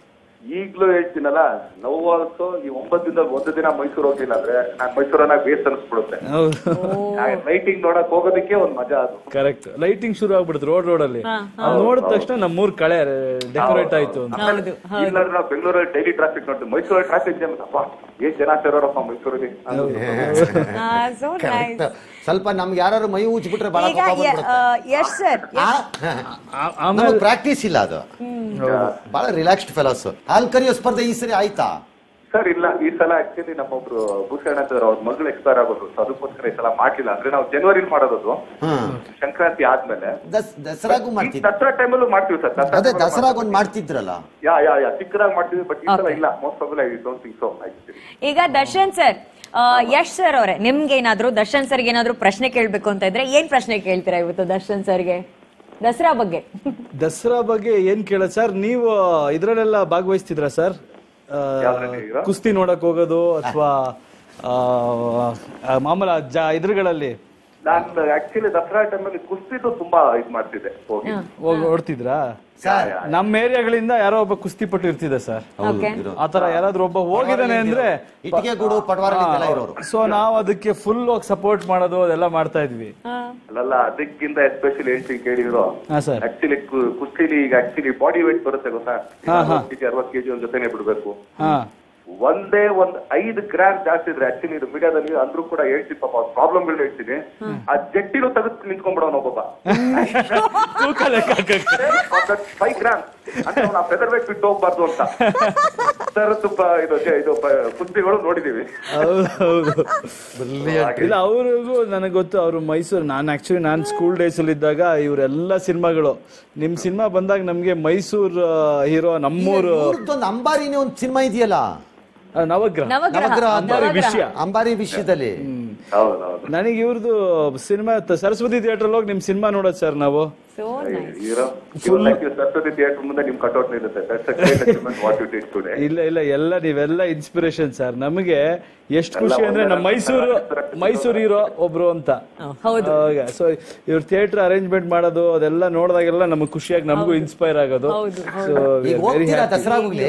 ಈಗ್ಲೂ ಹೇಳ್ತೀನಲ್ಲ ನಾವು ಆಲ್ಸೋ ಈ ಒಂಬತ್ತು ದಿನದಲ್ಲಿ ಒಂದು ದಿನ ಮೈಸೂರು ಹೋಗಿಲ್ಲ ಅಂದ್ರೆ ನಾನ್ ಮೈಸೂರನ್ನ ಬೇಸ್ ಅನ್ಸ್ಬಿಡುತ್ತೆ ಲೈಟಿಂಗ್ ನೋಡಕ್ ಹೋಗೋದಕ್ಕೆ ಒಂದ್ ಮಜಾ ಅದು ಕರೆಕ್ಟ್ ಲೈಟಿಂಗ್ ಶುರು ಆಗ್ಬಿಡುತ್ತೆ ರೋಡ್ ರೋಡ್ ಅಲ್ಲಿ ಅದ್ ನೋಡಿದ ತಕ್ಷಣ ನಮ್ಮೂರ್ ಕಳೆ ಡೆಕೋರೇಟ್ ಆಯ್ತು ಅಂತ ಹೌದು ಇಲ್ಲಾಂದ್ರೆ ನಾವು ಬೆಂಗಳೂರಲ್ಲಿ ಡೈಲಿ ಟ್ರಾಫಿಕ್ ನೋಡ್ತೀವಿ ಮೈಸೂರಲ್ಲಿ ಟ್ರಾಫಿಕ್ ಜಾಮ್ ಅಪ್ಪ ಏನ್ ಜನ ಸೇರೋರಪ್ಪ ಮೈಸೂರಲ್ಲಿ ಸೊ ನೈಸ್ ಸ್ವಲ್ಪ ನಮ್ಗೆ ಯಾರು ಮೈ ಉಜ್ಬಿಟ್ರೆ ಬಹಳ ಈಗ ಯಶ್ ಸರ್ ಆ- ಆಮೇಲೆ ಪ್ರಾಕ್ಟೀಸ್ ಇಲ್ಲ ಅದು ಬಹಳ ರಿಲ್ಯಾಕ್ಸ್ಡ್ ಫೆಲೋಸ್ ಹಾಲ್ ಕರಿಯೋ ಸ್ಪರ್ಧೆ ಈ ಸರಿ ಆಯ್ತಾ ಸರ್ ಇಲ್ಲ ಈ ಸಲ ಆಕ್ಚುಲಿ ನಮ್ಮೊಬ್ರು ಭೂಷಣ ಅಂತ ಅವ್ರ ಮಗಳು ಎಕ್ಸ್ಪೈರ್ ಆಗೋದು ಸೊ ಅದಕ್ಕೋಸ್ಕರ ಈ ಸಲ ಮಾಡ್ಲಿಲ್ಲ ಅಂದ್ರೆ ನಾವು ಜನವರಿಲಿ ಮಾಡೋದು ಹ್ಮ್ ಸಂಕ್ರಾಂತಿ ಆದ್ಮೇಲೆ ದಸ್ ದಸರಾಗೂ ಈ ಮಾಡ್ತಿದ್ರು ದಸರಾ ಟೈಮಲ್ಲೂ ಮಾಡ್ತೀವಿ ಸರ್ ದಸರಾ ಅದೇ time ಅಲ್ಲೂ ದಸರಾಗ್ ಒಂದ್ ಮಾಡ್ತಿದ್ರಲ್ಲ ಯಾ ಯಾ ಯಾ ಚಿಕ್ಕದಾಗಿ ಮಾಡ್ತೀವಿ ಬಟ್ ಈ ಸಲ Okay. ಇಲ್ಲ most of I don't think so actually ಈಗ ದರ್ಶನ್ ಸರ್ ಯಶ್ ಸರ್ ಅವರೇ ನಿಮ್ಗೆ ಏನಾದ್ರು ದರ್ಶನ್ ಸರ್ಗೆ ಏನಾದ್ರು ಪ್ರಶ್ನೆ ಕೇಳ್ಬೇಕು ಅಂತ ಇದ್ರೆ ಏನ್ ಪ್ರಶ್ನೆ ಕೇಳ್ತೀರಾ ಇವತ್ತು ದರ್ಶನ್ ಸರ್ಗೆ ದಸರಾ ಬಗ್ಗೆ ದಸರಾ ಬಗ್ಗೆ ಏನ್ ಕೇಳೋದು ಸರ್ ನೀವು ಇದ್ರಲ್ಲೆಲ್ಲ ಭಾಗವಹಿಸ್ತಿದ್ರ ಸರ್ ಆ, ಯಾವ್ದ್ರಲ್ಲಿ ಈಗ? ಕುಸ್ತಿ ನೋಡಕ್ ಹೋಗೋದು ಅಥವಾ ಮಾಮೂಲ ಜ ಇದ್ರಗಳಲ್ಲಿ ನಾನು ಆಕ್ಚುಲಿ ದಸರಾ ಟೈಮಲ್ಲಿ ಕುಸ್ತಿದು ತುಂಬಾ ಇದ್ ಮಾಡ್ತಿದ್ದೆ ಹೋಗಿ ಹೋಗ್ ನೋಡ್ತಿದ್ರಾ ಸರ್ ನಮ್ಮ ಏರಿಯಾಗಳಿಂದ ಯಾರೋ ಒಬ್ಬ ಕುಸ್ತಿಪಟ್ಟು ಇರ್ತಿದೆ ಸರ್ ಓಕೆ ಆತರ ಯಾರಾದ್ರೂ ಒಬ್ಬ ಹೋಗಿದ್ದಾನೆ ಅಂದ್ರೆ ಇಟ್ಟಿಗೆಗೂಡು ಪಟವಾರ ಎಲ್ಲ ಇರೋರು ಸೊ ನಾವು ಅದಕ್ಕೆ ಫುಲ್ ಹೋಗಿ ಸಪೋರ್ಟ್ ಮಾಡೋದು ಅದೆಲ್ಲ ಮಾಡ್ತಾ ಇದ್ವಿ ಅಲ್ಲಲ್ಲ ಅದಕ್ಕಿಂತ ಎಸ್ಪೆಷಲಿ ಹೇಳ್ತೀನಿ ಕೇಳಿದ್ರು ಹಾ ಸರ್ ಆಕ್ಚುಲಿ ಕುಸ್ತಿಲಿ ಈಗ ಆಕ್ಚುಲಿ ಬಾಡಿ ವೇಟ್ ಬರುತ್ತೆ ಗೊತ್ತಾ ಹಾ, ಹಾ. ಅರವತ್ತು ಕೆಜಿ ಒಂದ್ ಜೊತೆನೆ ಬಿಡ್ಬೇಕು ಹಾ ಒಂದೇ ಒಂದ್ ಐದು ಗ್ರಾಮ್ ಜಾಸ್ತಿ ಇದ್ರೆ ಆಕ್ಚುಲಿ ಇದು ಮೀಡಿಯಾದಲ್ಲಿ ಅಂದ್ರೂ ಕೂಡ ಹೇಳ್ತೀನಿ ಪಾಪ ಪ್ರಾಬ್ಲಮ್ಗಳು ಹೇಳ್ತೀನಿ ಆ ಜಟ್ಟಿನೂ ತೆಗೆದು ನಿಂತ್ಕೊಂಡ್ಬಿಡೋನ್ ಒಬ್ಬೊಬ್ಬ ತೂಕ ಲೆಕ್ಕ ಹಾಕಕ್ಕೆ. ಫೈವ್ ಗ್ರಾಮ್ ಅಂದ್ರೆ ಅವ್ನ ಫೆದರ್ ವೇಟ್ ಬಿಟ್ಟು ಹೋಗ್ಬಾರ್ದು ಅಂತ ಸರ್ ತುಂಬಾ ಇದು ಜೆ- ಇದು ಪ- ಕುಸ್ತಿಗಳು ನೋಡಿದೀವಿ ಹೌದು ಹೌದು ಇಲ್ಲ ಅವ್ರಿಗೂ ನನಗೆ ಗೊತ್ತು ಅವರು ಮೈಸೂರು ನಾನು ಆಕ್ಚುಲಿ ನಾನು ಸ್ಕೂಲ್ ಡೇಸ್ ಅಲ್ಲಿ ಇದ್ದಾಗ ಇವರೆಲ್ಲ ಸಿನಿಮಾಗಳು ನಿಮ್ ಸಿನಿಮಾ ಬಂದಾಗ ನಮ್ಗೆ ಮೈಸೂರ್ ಹೀರೋ ನಮ್ಮೂರು ಇವ್ರದ್ದೊಂದು ಅಂಬಾರಿನೇ ಒಂದು ಸಿನಿಮಾ ಇದೆಯಲ್ಲ ಆ, ನವಗ್ರಹ ನವಗ್ರಹ ನವಗ್ರಹ ಅಂಬಾರಿ ವಿಷಯ ಅಂಬಾರಿ ವಿಷಯದಲ್ಲಿ ಹೌದೌದು ನನಗೆ ಇವ್ರದ್ದು ಸಿನಿಮಾ ಸರಸ್ವತಿ ಥಿಯೇಟರ್ ಹೋಗಿ ನಿಮ್ ಸಿನಿಮಾ ನೋಡೋದು ಸರ್ ನಾವು so nice hero Saraswati theatre ಮುಂದೆ ನಿಮ್ ಕಟೌಟ್ ನಿಲ್ಲುತ್ತೆ that's a great achievement what you did today ಇಲ್ಲ ಇಲ್ಲ ಎಲ್ಲ ನೀವೆಲ್ಲ ಇನ್ಸ್ಪಿರೇಷನ್ ಸರ್ ನಮಗೆ ಎಷ್ಟು ಖುಷಿ ಅಂದ್ರೆ ನಮ್ಮ ಮೈಸೂರು ಮೈಸೂರು ಹೀರೋ ಒಬ್ರು ಅಂತ ಹೌದು ಸೊ ಇವ್ರ ಥಿಯೇಟರ್ ಅರೇಂಜ್ಮೆಂಟ್ ಮಾಡೋದು ಅದೆಲ್ಲ ನೋಡಿದಾಗೆಲ್ಲ ನಮಗೆ ಖುಷಿಯಾಗಿ ನಮಗೂ ಇನ್ಸ್ಪೈರ್ ಆಗೋದು ಹೌದು, ಸೊ ಈಗ ಹೋಗ್ತೀರಾ ದಸರಾ ಹೋಗ್ಲಿ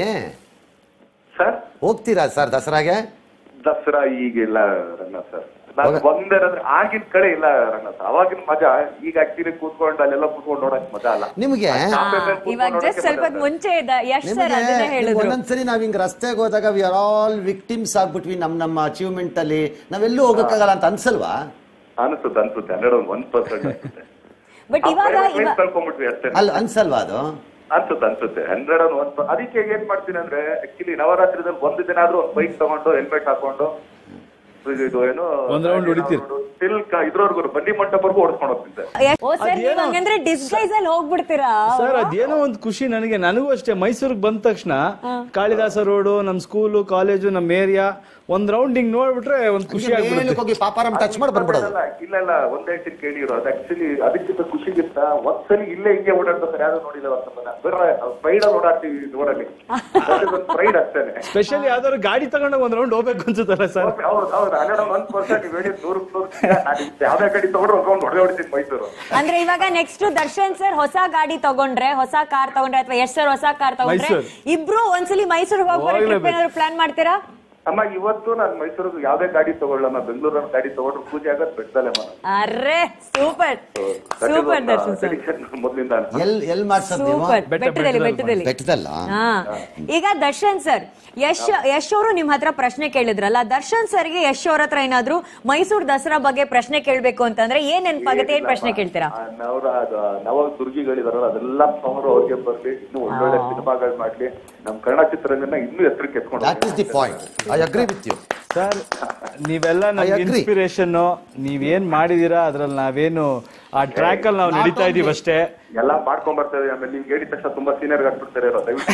ಸರ್ ಹೋಗ್ತೀರಾ ಸರ್ ದಸರಾಗೆ ದಸರಾ ಈಗಿಲ್ಲ ರಂಗ ಸರ್ ನಾನು ಒಂದೇನಂದ್ರೆ ಆಗಿನ ಕಡೆ ಇಲ್ಲ ರಂಗ ಸರ್ ಅವಾಗಿನ ಮಜಾ ಈಗ ಆಕ್ಚುಲಿ ಕೂತ್ಕೊಂಡು ಅಲ್ಲೆಲ್ಲ ಕೂತ್ಕೊಂಡು ನೋಡಕ್ ಮಜಾ ಅಲ್ಲ ನಿಮ್ಗೆ ಚಾಪೆ ಮೇಲೆ ಕೂತ್ಕೊಂಡು ಇವಾಗ ನೋಡಕ್ಕೆ ಜಸ್ಟ್ ಸ್ವಲ್ಪ ಮಜಾ ಹೊತ್ತು ಸರ್. ಮುಂಚೆ ಇದ್ದ ಯಶ್ ಸರ್ ನಿಮಗೆ ಅದನ್ನೇ ಹೇಳಿದ್ರು ಒಂದೊಂದ್ಸರಿ ನಾವ್ ಹಿಂಗ್ ರಸ್ತೆಗೆ ಹೋದಾಗ ವಿ ಆರ್ ಆಲ್ ವಿಕ್ಟಿಮ್ಸ್ ಆಗ್ಬಿಟ್ವಿ ನಮ್ ನಮ್ಮ ಅಚೀವ್ಮೆಂಟ್ ಅಲ್ಲಿ ನಾವೆಲ್ಲೂ ಹೋಗಕ್ಕಾಗಲ್ಲ ಅಂತ ಅನ್ಸಲ್ವಾ ಅನ್ಸುತ್ತೆ ಅನ್ಸುತ್ತೆ ಹನ್ನೆರಡು ಒಂದು ಒನ್ ಪರ್ಸೆಂಟ್ ಅನ್ಸುತ್ತೆ ಬಟ್ ಇವಾಗ ಇವಾಗ ಕಳ್ಕೊಂಡ್ಬಿಟ್ವಿ ಅಷ್ಟೇ ಅಲ್ಲ ಅನ್ಸಲ್ವಾ ಅದು ಅನ್ಸುತ್ತೆ ಅನ್ಸುತ್ತೆ ಹಂಡ್ರೆಡ್ ಅಂಡ್ ಒನ್ ಅದಕ್ಕೆ ಏನ್ ಮಾಡ್ತೀನಿ ಅಂದ್ರೆ ಆಕ್ಚುಲಿ ನವರಾತ್ರಿದಲ್ಲಿ ಒಂದು ದಿನ ಆದ್ರೂ ಒಂದು ಬೈಕ್ ತಗೊಂಡು ಹೆಲ್ಮೆಟ್ ಹಾಕೊಂಡು ಇದು- ಇದು ಏನು ಒಂದ್ round ಹೊಡಿತೀರಿ. ಸ್ಟಿಲ್ ಇದ್ರವರೆಗೂ ಬನ್ನಿ ಮಂಟಪವರೆಗೂ ಓಡಿಸ್ಕೊಂಡು ಹೋಗ್ತಿದ್ದೆ ಯಶ್- ಓ ಸರ್ ನೀವು ಹಂಗಂದ್ರೆ ಡಿಸ್ಗೈಸ್ ಅಲ್ಲಿ ಹೋಗ್ಬಿಡ್ತೀರಾ ಸರ್ ಅದೇನೋ ಒಂದು ಖುಷಿ ನನಗೆ ನನಗೂ ಅಷ್ಟೇ ಮೈಸೂರಿಗೆ ಬಂದ ತಕ್ಷಣ ಕಾಳಿದಾಸ ರೋಡು ನಮ್ ಸ್ಕೂಲು ಕಾಲೇಜು ನಮ್ ಏರಿಯಾ ಒಂದ್ ರೌಂಡ್ ಹಿಂಗ್ ನೋಡ್ಬಿಟ್ರೆ ಒಂದ್ ಖುಷಿ ಆಗ್ಬಿಡುತ್ತೆ ಮೇಲಕ್ಕೆ ಹೋಗಿ ಪಾಪಾರಂ ಟಚ್ ಮಾಡಿ ಬಂದ್ಬಿಡೋದು ಇಲ್ಲ ಇಲ್ಲ ಇಲ್ಲ ಒಂದ್ ಹೇಳ್ತೀನಿ ಕೇಳಿರೋ ಅದು ಆಕ್ಚುಲಿ ಅದಕ್ಕಿಂತ ಖುಷಿಗಿಂತ ಒಂದ್ಸಲಿ ಇಲ್ಲೇ ಹಿಂಗೆ ಓಡಾಡ್ತಾರೆ ಯಾರು ನೋಡಿಲ್ಲ ನಮ್ಮನ್ನ ಬೇರೆ ಪ್ರೈಡ್ ಅಲ್ಲಿ ಓಡಾಡ್ತೀವಿ ರೋಡಲ್ಲಿ ಪ್ರೈಡ್ ಅಷ್ಟೇನೆ ಸ್ಪೆಷಲಿ ಯಾವ್ದಾದ್ರು ಗಾಡಿ ತಗೊಂಡಾಗ ಒಂದ್ ರೌಂಡ್ ಹೋಗ್ಬೇಕು ಅನ್ಸುತ್ತಲ್ಲ ಸರ್ ಹೌದು ಹೌದು ಹನ್ನೆರಡು ಒಂದ್ ಪರ್ಸೆಂಟ್ ನೀವು ಹೇಳಿದ್ ನೂರು ನೂರು ನಾನು ಯಾವ್ದೇ ಕಡೆ ತಗೊಂಡ್ರೆ ಒಂದು ಹೊಡೆದೇ ಹೊಡಿತೀನಿ ಮೈಸೂರು ಅಂದ್ರೆ ಇವಾಗ ನೆಕ್ಸ್ಟ್ ದರ್ಶನ್ ಸರ್ ಹೊಸ ಗಾಡಿ ತಗೊಂಡ್ರೆ ಹೊಸ ಕಾರ್ ತಗೊಂಡ್ರೆ ಅಥವಾ ಯಶ್ ಸರ್ ಹೊಸ ಕಾರ್ ತಗೊಂಡ್ರೆ ಮೈಸೂರು. ಇಬ್ರು ಒಂದ್ಸಲಿ ಮೈಸೂರಿಗೆ ಹೋಗ್ಬರೋ ಟ್ರಿಪ್ ಹೋಗ್ಲೇಬೇಕು. ಏನಾದ್ರು ಪ್ಲಾನ್ ಮಾಡ್ತೀರಾ ಅಮ್ಮ ಇವತ್ತು ನಾನು ಮೈಸೂರಿಗೆ ಯಾವ್ದೇ ಗಾಡಿ ತಗೊಳ್ಳೋಣ ಬೆಂಗಳೂರಲ್ಲಿ ಗಾಡಿ ತಗೊಂಡ್ರೆ ಪೂಜೆ ಆಗೋದು ಬೆಟ್ಟದಲ್ಲೇ ಮಾಡ ಅರೆ ಸೂಪರ್ ಸೂಪರ್ ದರ್ಶನ್ ಸರ್ ಮೊದ್ಲಿಂದ ಎಲ್ ಎಲ್ ಮಾಡ್ಸೋದ್ ನೀವು ಸೂಪರ್ ಬೆಟ್ಟ- ಬೆಟ್ಟದಲ್ಲಿ ಬೆಟ್ಟದಲ್ಲಿ ಬೆಟ್ಟದಲ್ಲಿ ಬೆಟ್ಟದಲ್ಲ ಹಾ ಈಗ ದರ್ಶನ್ ಸರ್ ಯಶ್ ಯಶ್ ಅವರು ನಿಮ್ ಹತ್ರ ಪ್ರಶ್ನೆ ಕೇಳಿದ್ರಲ್ಲ ದರ್ಶನ್ ಸರ್ಗೆ ಯಶ್ ಅವ್ರ ಹತ್ರ ಏನಾದ್ರು ಮೈಸೂರು ದಸರಾ ಬಗ್ಗೆ ಪ್ರಶ್ನೆ ಕೇಳ್ಬೇಕು ಅಂತಂದ್ರೆ ಏನ್ ನೆನಪಾಗುತ್ತೆ ಏನ್ ಪ್ರಶ್ನೆ ಕೇಳ್ತೀರಾ ನವರ ನವ ದುರ್ಗಿಗಳಿದಾರಲ್ಲ ಅದೆಲ್ಲ ಪವರ್ ಅವ್ರಿಗೆ ಬರ್ಲಿ ಇನ್ನು ಒಳ್ಳೊಳ್ಳೆ ಸಿನಿಮಾಗಳು ಮಾಡ್ಲಿ ನಮ್ ಕನ್ನಡ ಚಿತ್ರರಂಗನ ಇನ್ನೂ ಎತ್ತರಕ್ಕೆ ಎತ್ಕೊಂಡು that is the point I agree with you sir ನೀವೆಲ್ಲ ನಮ್ಗೆ I agree. ಇನ್ಸ್ಪಿರೇಷನ್ ನೀವೇನ್ ಮಾಡಿದೀರಾ ಅದ್ರಲ್ಲಿ ನಾವೇನು ಆ ಟ್ರ್ಯಾಕ್ ಅಲ್ಲಿ ನಾವು ನಡೀತಾ ಇದೀವಿ ಅಷ್ಟೇ ಎಲ್ಲ ಮಾಡ್ಕೊಂಡ್ ಬರ್ತಾರೆ ಆಮೇಲೆ ನಿಮ್ಗೆ ಹೇಳಿದ ತಕ್ಷಣ ತುಂಬಾ ಸೀನಿಯರ್ ಆಗ್ಬಿಡ್ತಾರೆ ಇರೋ ದಯವಿಟ್ಟು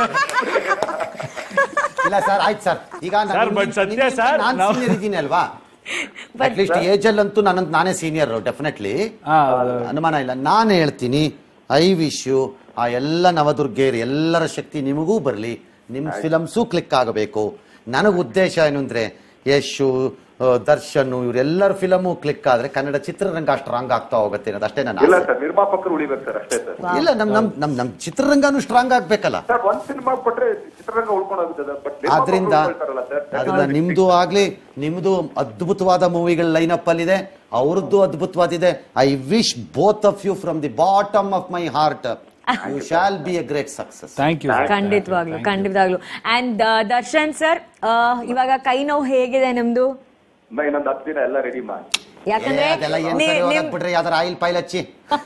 ಇಲ್ಲ ಸರ್ ಆಯ್ತು ಸರ್ ಈಗ Sir, but ಸತ್ಯ sir, ನಾನು ನಾವು- ಸೀನಿಯರ್ ಇದ್ದೀನಿ ಅಲ್ವಾ ಅಟ್ಲೀಸ್ಟ್ ಏಜ್ ಅಲ್ಲಂತೂ ನನ್ನ ನಾನೇ ಸೀನಿಯರ್ ಡೆಫಿನೆಟ್ಲಿ ಹಾ, ಅನುಮಾನ ಇಲ್ಲ ನಾನು ಹೇಳ್ತೀನಿ ಐ ವಿಶ್ ಯು ಆ ಎಲ್ಲ ನವದುರ್ಗೇರಿ ಎಲ್ಲರ ಶಕ್ತಿ ನಿಮಗೂ ಬರಲಿ ನಿಮ್ಮ ಫಿಲಮ್ಸು ಕ್ಲಿಕ್ ಆಗಬೇಕು ನನಗೆ ಉದ್ದೇಶ ಏನು ಅಂದ್ರೆ ಯಶು ಆ, ದರ್ಶನ್ ಇವರೆಲ್ಲರ ಫಿಲಮು ಕ್ಲಿಕ್ ಆದ್ರೆ ಕನ್ನಡ ಚಿತ್ರರಂಗ ಸ್ಟ್ರಾಂಗ್ ಆಗ್ತಾ ಹೋಗುತ್ತೆ ಅನ್ನೋದು ಅಷ್ಟೇ ನನ್ನ ಇಲ್ಲ ಆಸೆ ಸರ್ ನಿರ್ಮಾಪಕರು ಉಳಿಬೇಕು ಸರ್ ಅಷ್ಟೇ ಸರ್ ಇಲ್ಲ ನಮ್ ನಮ್ ನಮ್ ನಮ್ ಚಿತ್ರರಂಗನೂ ಸ್ಟ್ರಾಂಗ್ ಆಗ್ಬೇಕಲ್ಲ ಸರ್ ಒಂದ್ ಸಿನಿಮಾ ಕೊಟ್ರೆ ಚಿತ್ರರಂಗ ಉಳ್ಕೊಂಡೋಗುತ್ತೆ ಬಟ್ ಆದ್ರಿಂದ ಅದನ್ನ ನಿಮ್ದು ಆಗ್ಲಿ ನಿಮ್ದು ಅದ್ಭುತವಾದ ಮೂವಿಗಳ ಲೈನಪ್ ಅಲ್ಲಿ ಇದೆ ಅವ್ರದ್ದು ಅದ್ಭುತವಾದಿದೆ I wish both of you from the bottom of my heart you shall be a great success thank you ಖಂಡಿತವಾಗ್ಲು ಖಂಡಿತವಾಗ್ಲು ಅಂಡ್ ದರ್ಶನ್ ಸರ್ ಇವಾಗ ಕೈ ನೋವು ಹೇಗಿದೆ ನಿಮ್ದು ಇನ್ನೊಂದು ಹತ್ತು ದಿನ ಎಲ್ಲ ರೆಡಿ ಮಾಡಿ ಯಾಕಂದ್ರೆ ಅದೆಲ್ಲ ಏನ್ ನೀ- ಸರಿ ನಿಮ್- ಹೋಗಕ್ ಬಿಡ್ರಿ ಯಾವ್ದಾರ ಆಯಿಲ್ ಪೈಲ್ ಹಚ್ಚಿ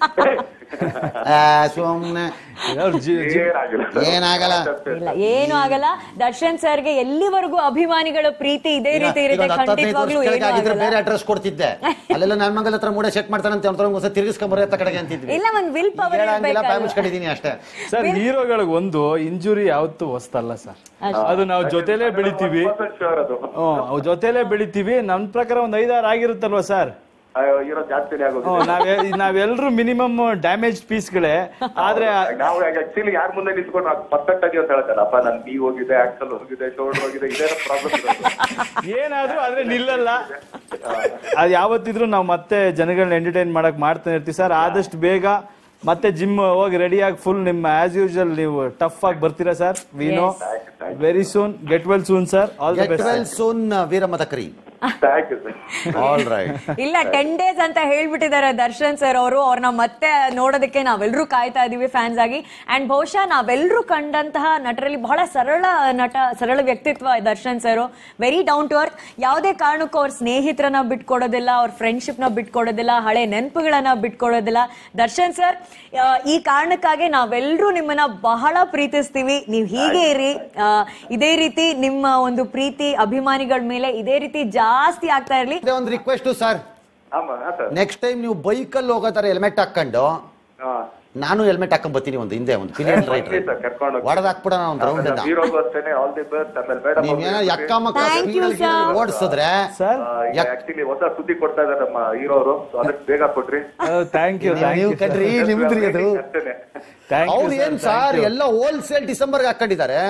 ಆ, ಸುಮ್ನೆ ಏನಾಗಿಲ್ಲ ಏನಾಗಲ್ಲ ಇಲ್ಲ ಏನು ಆಗಲ್ಲ ದರ್ಶನ್ ಸರ್ಗೆ ಎಲ್ಲಿವರೆಗೂ ಅಭಿಮಾನಿಗಳ ಪ್ರೀತಿ ಇದೇ ರೀತಿ ಈಗ ಇರುತ್ತೆ ಒಂದ್ ಹತ್ತು ಹದಿನೈದು ಖಂಡಿತವಾಗ್ಲೂ ವರ್ಷ ಕೆಳಗೆ ಏನು ಆಗಿದ್ರೆ ಆಗಲ್ಲ ಬೇರೆ ಅಡ್ರೆಸ್ ಕೊಡ್ತಿದ್ದೆ ಅಲ್ಲೆಲ್ಲ ನನ್ನ ಮಗಲ ಹತ್ರ ಮೂಡೆ ಸೆಟ್ ಮಾಡ್ತಾನಂತೆ ಅವ್ರ ಒಂದ್ಸಲ ತಿರ್ಗಿಸ್ಕೊಂಬರೋ ಎತ್ತ ಕಡೆಗೆ ಅಂತಿದ್ವಿ ಇಲ್ಲ ಒಂದ್ ವಿಲ್ ಪವರ್ ಹೇಳಂಗಿಲ್ಲ ಬಾಯ್ ಮುಚ್ಕೊಂಡಿದೀನಿ ಅಷ್ಟೇ ಸರ್ ಹೀರೋಗಳಿಗೆ ಒಂದು ಇಂಜುರಿ ಯಾವತ್ತೂ ಹೊಸ್ತಲ್ಲ ಸರ್ ಅದು ನಾವು ಜೊತೆಲೇ ಬೆಳಿತೀವಿ ಶೋರ್ ಅದು ಹ್ಮ್ ಅವ್ ಜೊತೆಲೇ ಬೆಳಿತೀವಿ ನಮ್ ಪ್ರಕಾರ ಒಂದ್ ಐದಾರು ಆಗಿರುತ್ತಲ್ವಾ ಸರ್ ಅಯ್ಯೋ, ಇರೋ ಜಾಸ್ತಿನೇ ಆಗೋದು ಹ್ಮ್, ನಾವೇ ನಾವೆಲ್ಲರೂ ಮಿನಿಮಮ್ ಡ್ಯಾಮೇಜ್ ಪೀಸ್ಗಳೇ ಆದ್ರೆ ನಾವು ಆಕ್ಚುಲಿ ಯಾರ ಮುಂದೆ ನಿಂತ್ಕೊಂಡು ಪರ್ಫೆಕ್ಟ್ ಆಗಿ ಅಂತ ಹೇಳ್ತಾರೆ ಅಪ್ಪ ನನ್ ನೀ ಹೋಗಿದೆ ಆಕ್ಸಲ್ ಹೋಗಿದೆ ಶೋಲ್ಡರ್ ಹೋಗಿದೆ ಇದೇ ಪ್ರಾಬ್ಲಮ್ ಏನಾದ್ರೂ ಆದ್ರೆ ನಿಲ್ಲಲ್ಲ ಅದ್ ಯಾವತ್ತಿದ್ರು ನಾವು ಮತ್ತೆ ಜನಗಳನ್ನ ಎಂಟರ್ಟೈನ್ ಮಾಡಕ್ ಮಾಡ್ತಾನೆ ಇರ್ತೀವಿ ಸರ್ ಆದಷ್ಟು ಬೇಗ ಮತ್ತೆ ಜಿಮ್ ಹೋಗಿ ರೆಡಿ ಆಗಿ ಫುಲ್ ನಿಮ್ಮ ಆಸ್ ಯೂಶಲ್ ನೀವು ಟಫ್ ಆಗಿ ಬರ್ತೀರಾ sir we know very soon get well soon sir all the get best well soon Veeramadakari thank you sir all right ಇಲ್ಲ ಟೆನ್ ಡೇಸ್ ಅಂತ ಹೇಳ್ಬಿಟ್ಟಿದ್ದಾರೆ ದರ್ಶನ್ ಸರ್ ಅವರು ಅವ್ರನ್ನ ಮತ್ತೆ ನೋಡೋದಕ್ಕೆ ನಾವೆಲ್ಲರೂ ಕಾಯ್ತಾ ಇದೀವಿ ಫ್ಯಾನ್ಸ್ ಆಗಿ ಅಂಡ್ ಬಹುಶಃ ನಾವೆಲ್ಲರೂ ಕಂಡಂತಹ ನಟರಲ್ಲಿ ಬಹಳ ಸರಳ ನಟ ಸರಳ ವ್ಯಕ್ತಿತ್ವ Darshan sir very down to earth ಯಾವುದೇ ಕಾರಣಕ್ಕೂ ಅವ್ರ ಸ್ನೇಹಿತರನ್ನ ಬಿಟ್ಕೊಡೋದಿಲ್ಲ ಅವ್ರ ಫ್ರೆಂಡ್ಶಿಪ್ ನ ಬಿಟ್ಕೊಡೋದಿಲ್ಲ ಹಳೆ ನೆನಪುಗಳನ್ನ ಬಿಟ್ಕೊಡೋದಿಲ್ಲ ದರ್ಶನ್ ಸರ್ ಈ ಕಾರಣಕ್ಕಾಗಿ ನಾವೆಲ್ಲರೂ ನಿಮ್ಮನ್ನ ಬಹಳ ಪ್ರೀತಿಸ್ತೀವಿ ನೀವು ಹೀಗೆ ಇರಿ ಆ, ಇದೇ ರೀತಿ ನಿಮ್ಮ ಒಂದು ಪ್ರೀತಿ ಅಭಿಮಾನಿಗಳ ಮೇಲೆ ಇದೇ ರೀತಿ ಜಾಸ್ತಿ ಆಗ್ತಾ ಇರ್ಲಿ ಒಂದು ರಿಕ್ವೆಸ್ಟ್ ಸರ್ ಆಮಾ ಹಾ ಸರ್ ನೆಕ್ಸ್ಟ್ ಟೈಮ್ ನೀವು ಬೈಕಲ್ಲಿ ಹೋಗೋ ತರ ಹೆಲ್ಮೆಟ್ ಹಾಕೊಂಡು ಹಾ ನಾನು ಹೆಲ್ಮೆಟ್ ಹಾಕೊಂಡ್ ಬರ್ತೀನಿ ಒಂದು ಹಿಂದೆ ಒಂದು ಫಿಲಿಯನ್ ರೈಟ್ ಸರ್ ಕರ್ಕೊಂಡು ಹೋಗಿ ಹೊಡೆದ್ ಹಾಕ್ಬಿಡೋಣ ಒಂದು ರೌಂಡ್ ಇಂದ ಹೀರೋಗೂ ಅಷ್ಟೇನೆ ಆಲ್ ದಿ ಬೆಸ್ಟ್ ಆಮೇಲೆ ಮೇಡಮ್ ನೀವೇನೋ ಯಕ್ಕ ಮಕ್ಕ Thank you, sir. ಓಡಿಸಿದ್ರೆ ಸರ್ ಆಕ್ಚುಲಿ ಹೊಸ ಸುದ್ದಿ ಕೊಡ್ತಾ ಇದಾರೆ ನಮ್ಮ ಹೀರೋ ಅವರು ಅದಕ್ಕೆ ಬೇಗ ಕೊಟ್ರಿ ಥ್ಯಾಂಕ್ ಯು ಥ್ಯಾಂಕ್ ನೀವು ಯು ಕಡ್ರಿ ನಿಮ್ದ್ರಿ ಅದು ಅಷ್ಟೇನೆ ಥ್ಯಾಂಕ್ ಅವ್ರು ಯು ಏನ್ ಸರ್ ಎಲ್ಲ ಹೋಲ್ಸೇಲ್ ಡಿಸೆಂಬರ್ ಹಾಕೊಂಡಿದ್ದಾರೆ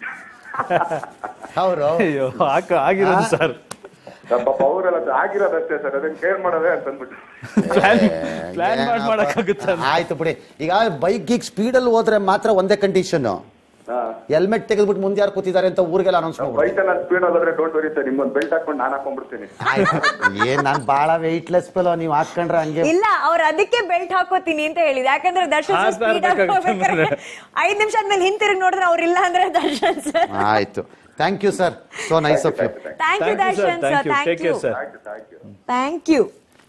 ಅವರು ಅಯ್ಯೋ ಹಾಕ ಆಗಿರೋದು ಸರ್ ಪಾಪ ಅವರೆಲ್ಲ ಆಗಿರೋದಷ್ಟೇ ಸರ್ ಅದನ್ನ ಕೇರ್ ಮಾಡೋದೇ ಅಂತ ಅಂದ್ಬಿಟ್ಟು ಪ್ಲಾನ್ ಪ್ಲಾನ್ ಮಾಡಿ ಮಾಡಕ್ಕಾಗುತ್ತ ಆಯ್ತು ಬಿಡಿ ಈಗ ಬೈಕ್ ಗೀಗ್ ಸ್ಪೀಡ್ ಅಲ್ಲಿ ಹೋದ್ರೆ ಮಾತ್ರ ಒಂದೇ ಕಂಡೀಷನ್ ಹಾ ಹೆಲ್ಮೆಟ್ ತೆಗೆದ್ಬಿಟ್ಟು ಮುಂದೆ ಯಾರು ಕೂತಿದ್ದಾರೆ ಅಂತ ಊರಿಗೆಲ್ಲ ಅನೌನ್ಸ್ ಮಾಡ್ಬಿಡಿ ಬೈಕ್ ನಾನು ಸ್ಪೀಡ್ ಹೋದ್ರೆ ಡೋಂಟ್ ವರಿ ಸರ್ ನಿಮ್ಮೊಂದು ಬೆಲ್ಟ್ ಹಾಕೊಂಡು ನಾನು ಹಾಕೊಂಡ್ಬಿಡ್ತೀನಿ ಆಯ್ತು ಏನ್ ನಾನ್ ಬಾಳ ವೆಯ್ಟ್ಲೆಸ್ ಪೆಲೋ ನೀವು ಹಾಕೊಂಡ್ರೆ ಹಂಗೆ ಇಲ್ಲ ಅವ್ರ ಅದಕ್ಕೆ ಬೆಲ್ಟ್ ಹಾಕೋತೀನಿ ಅಂತ ಹೇಳಿದ ಯಾಕಂದ್ರೆ ದರ್ಶನ್ ಹಾ, ಸರ್ sir, ಸ್ಪೀಡ್ ಬೇಕಾಗುತ್ತೆ ಹೋಗ್ಬೇಕಾದ್ರೆ ಐದ್ ನಿಮಿಷ ಆದ್ಮೇಲೆ ಹಿಂತಿರುಗಿ ನೋಡಿದ್ರೆ ಅವ್ರ ಇಲ್ಲ ಅಂದ್ರೆ ದರ್ಶನ್ ಸರ್ ಆಯ್ತು thank you sir so nice of you thank you thank you sir Darshan sir thank you take thank you care sir thank you thank you thank you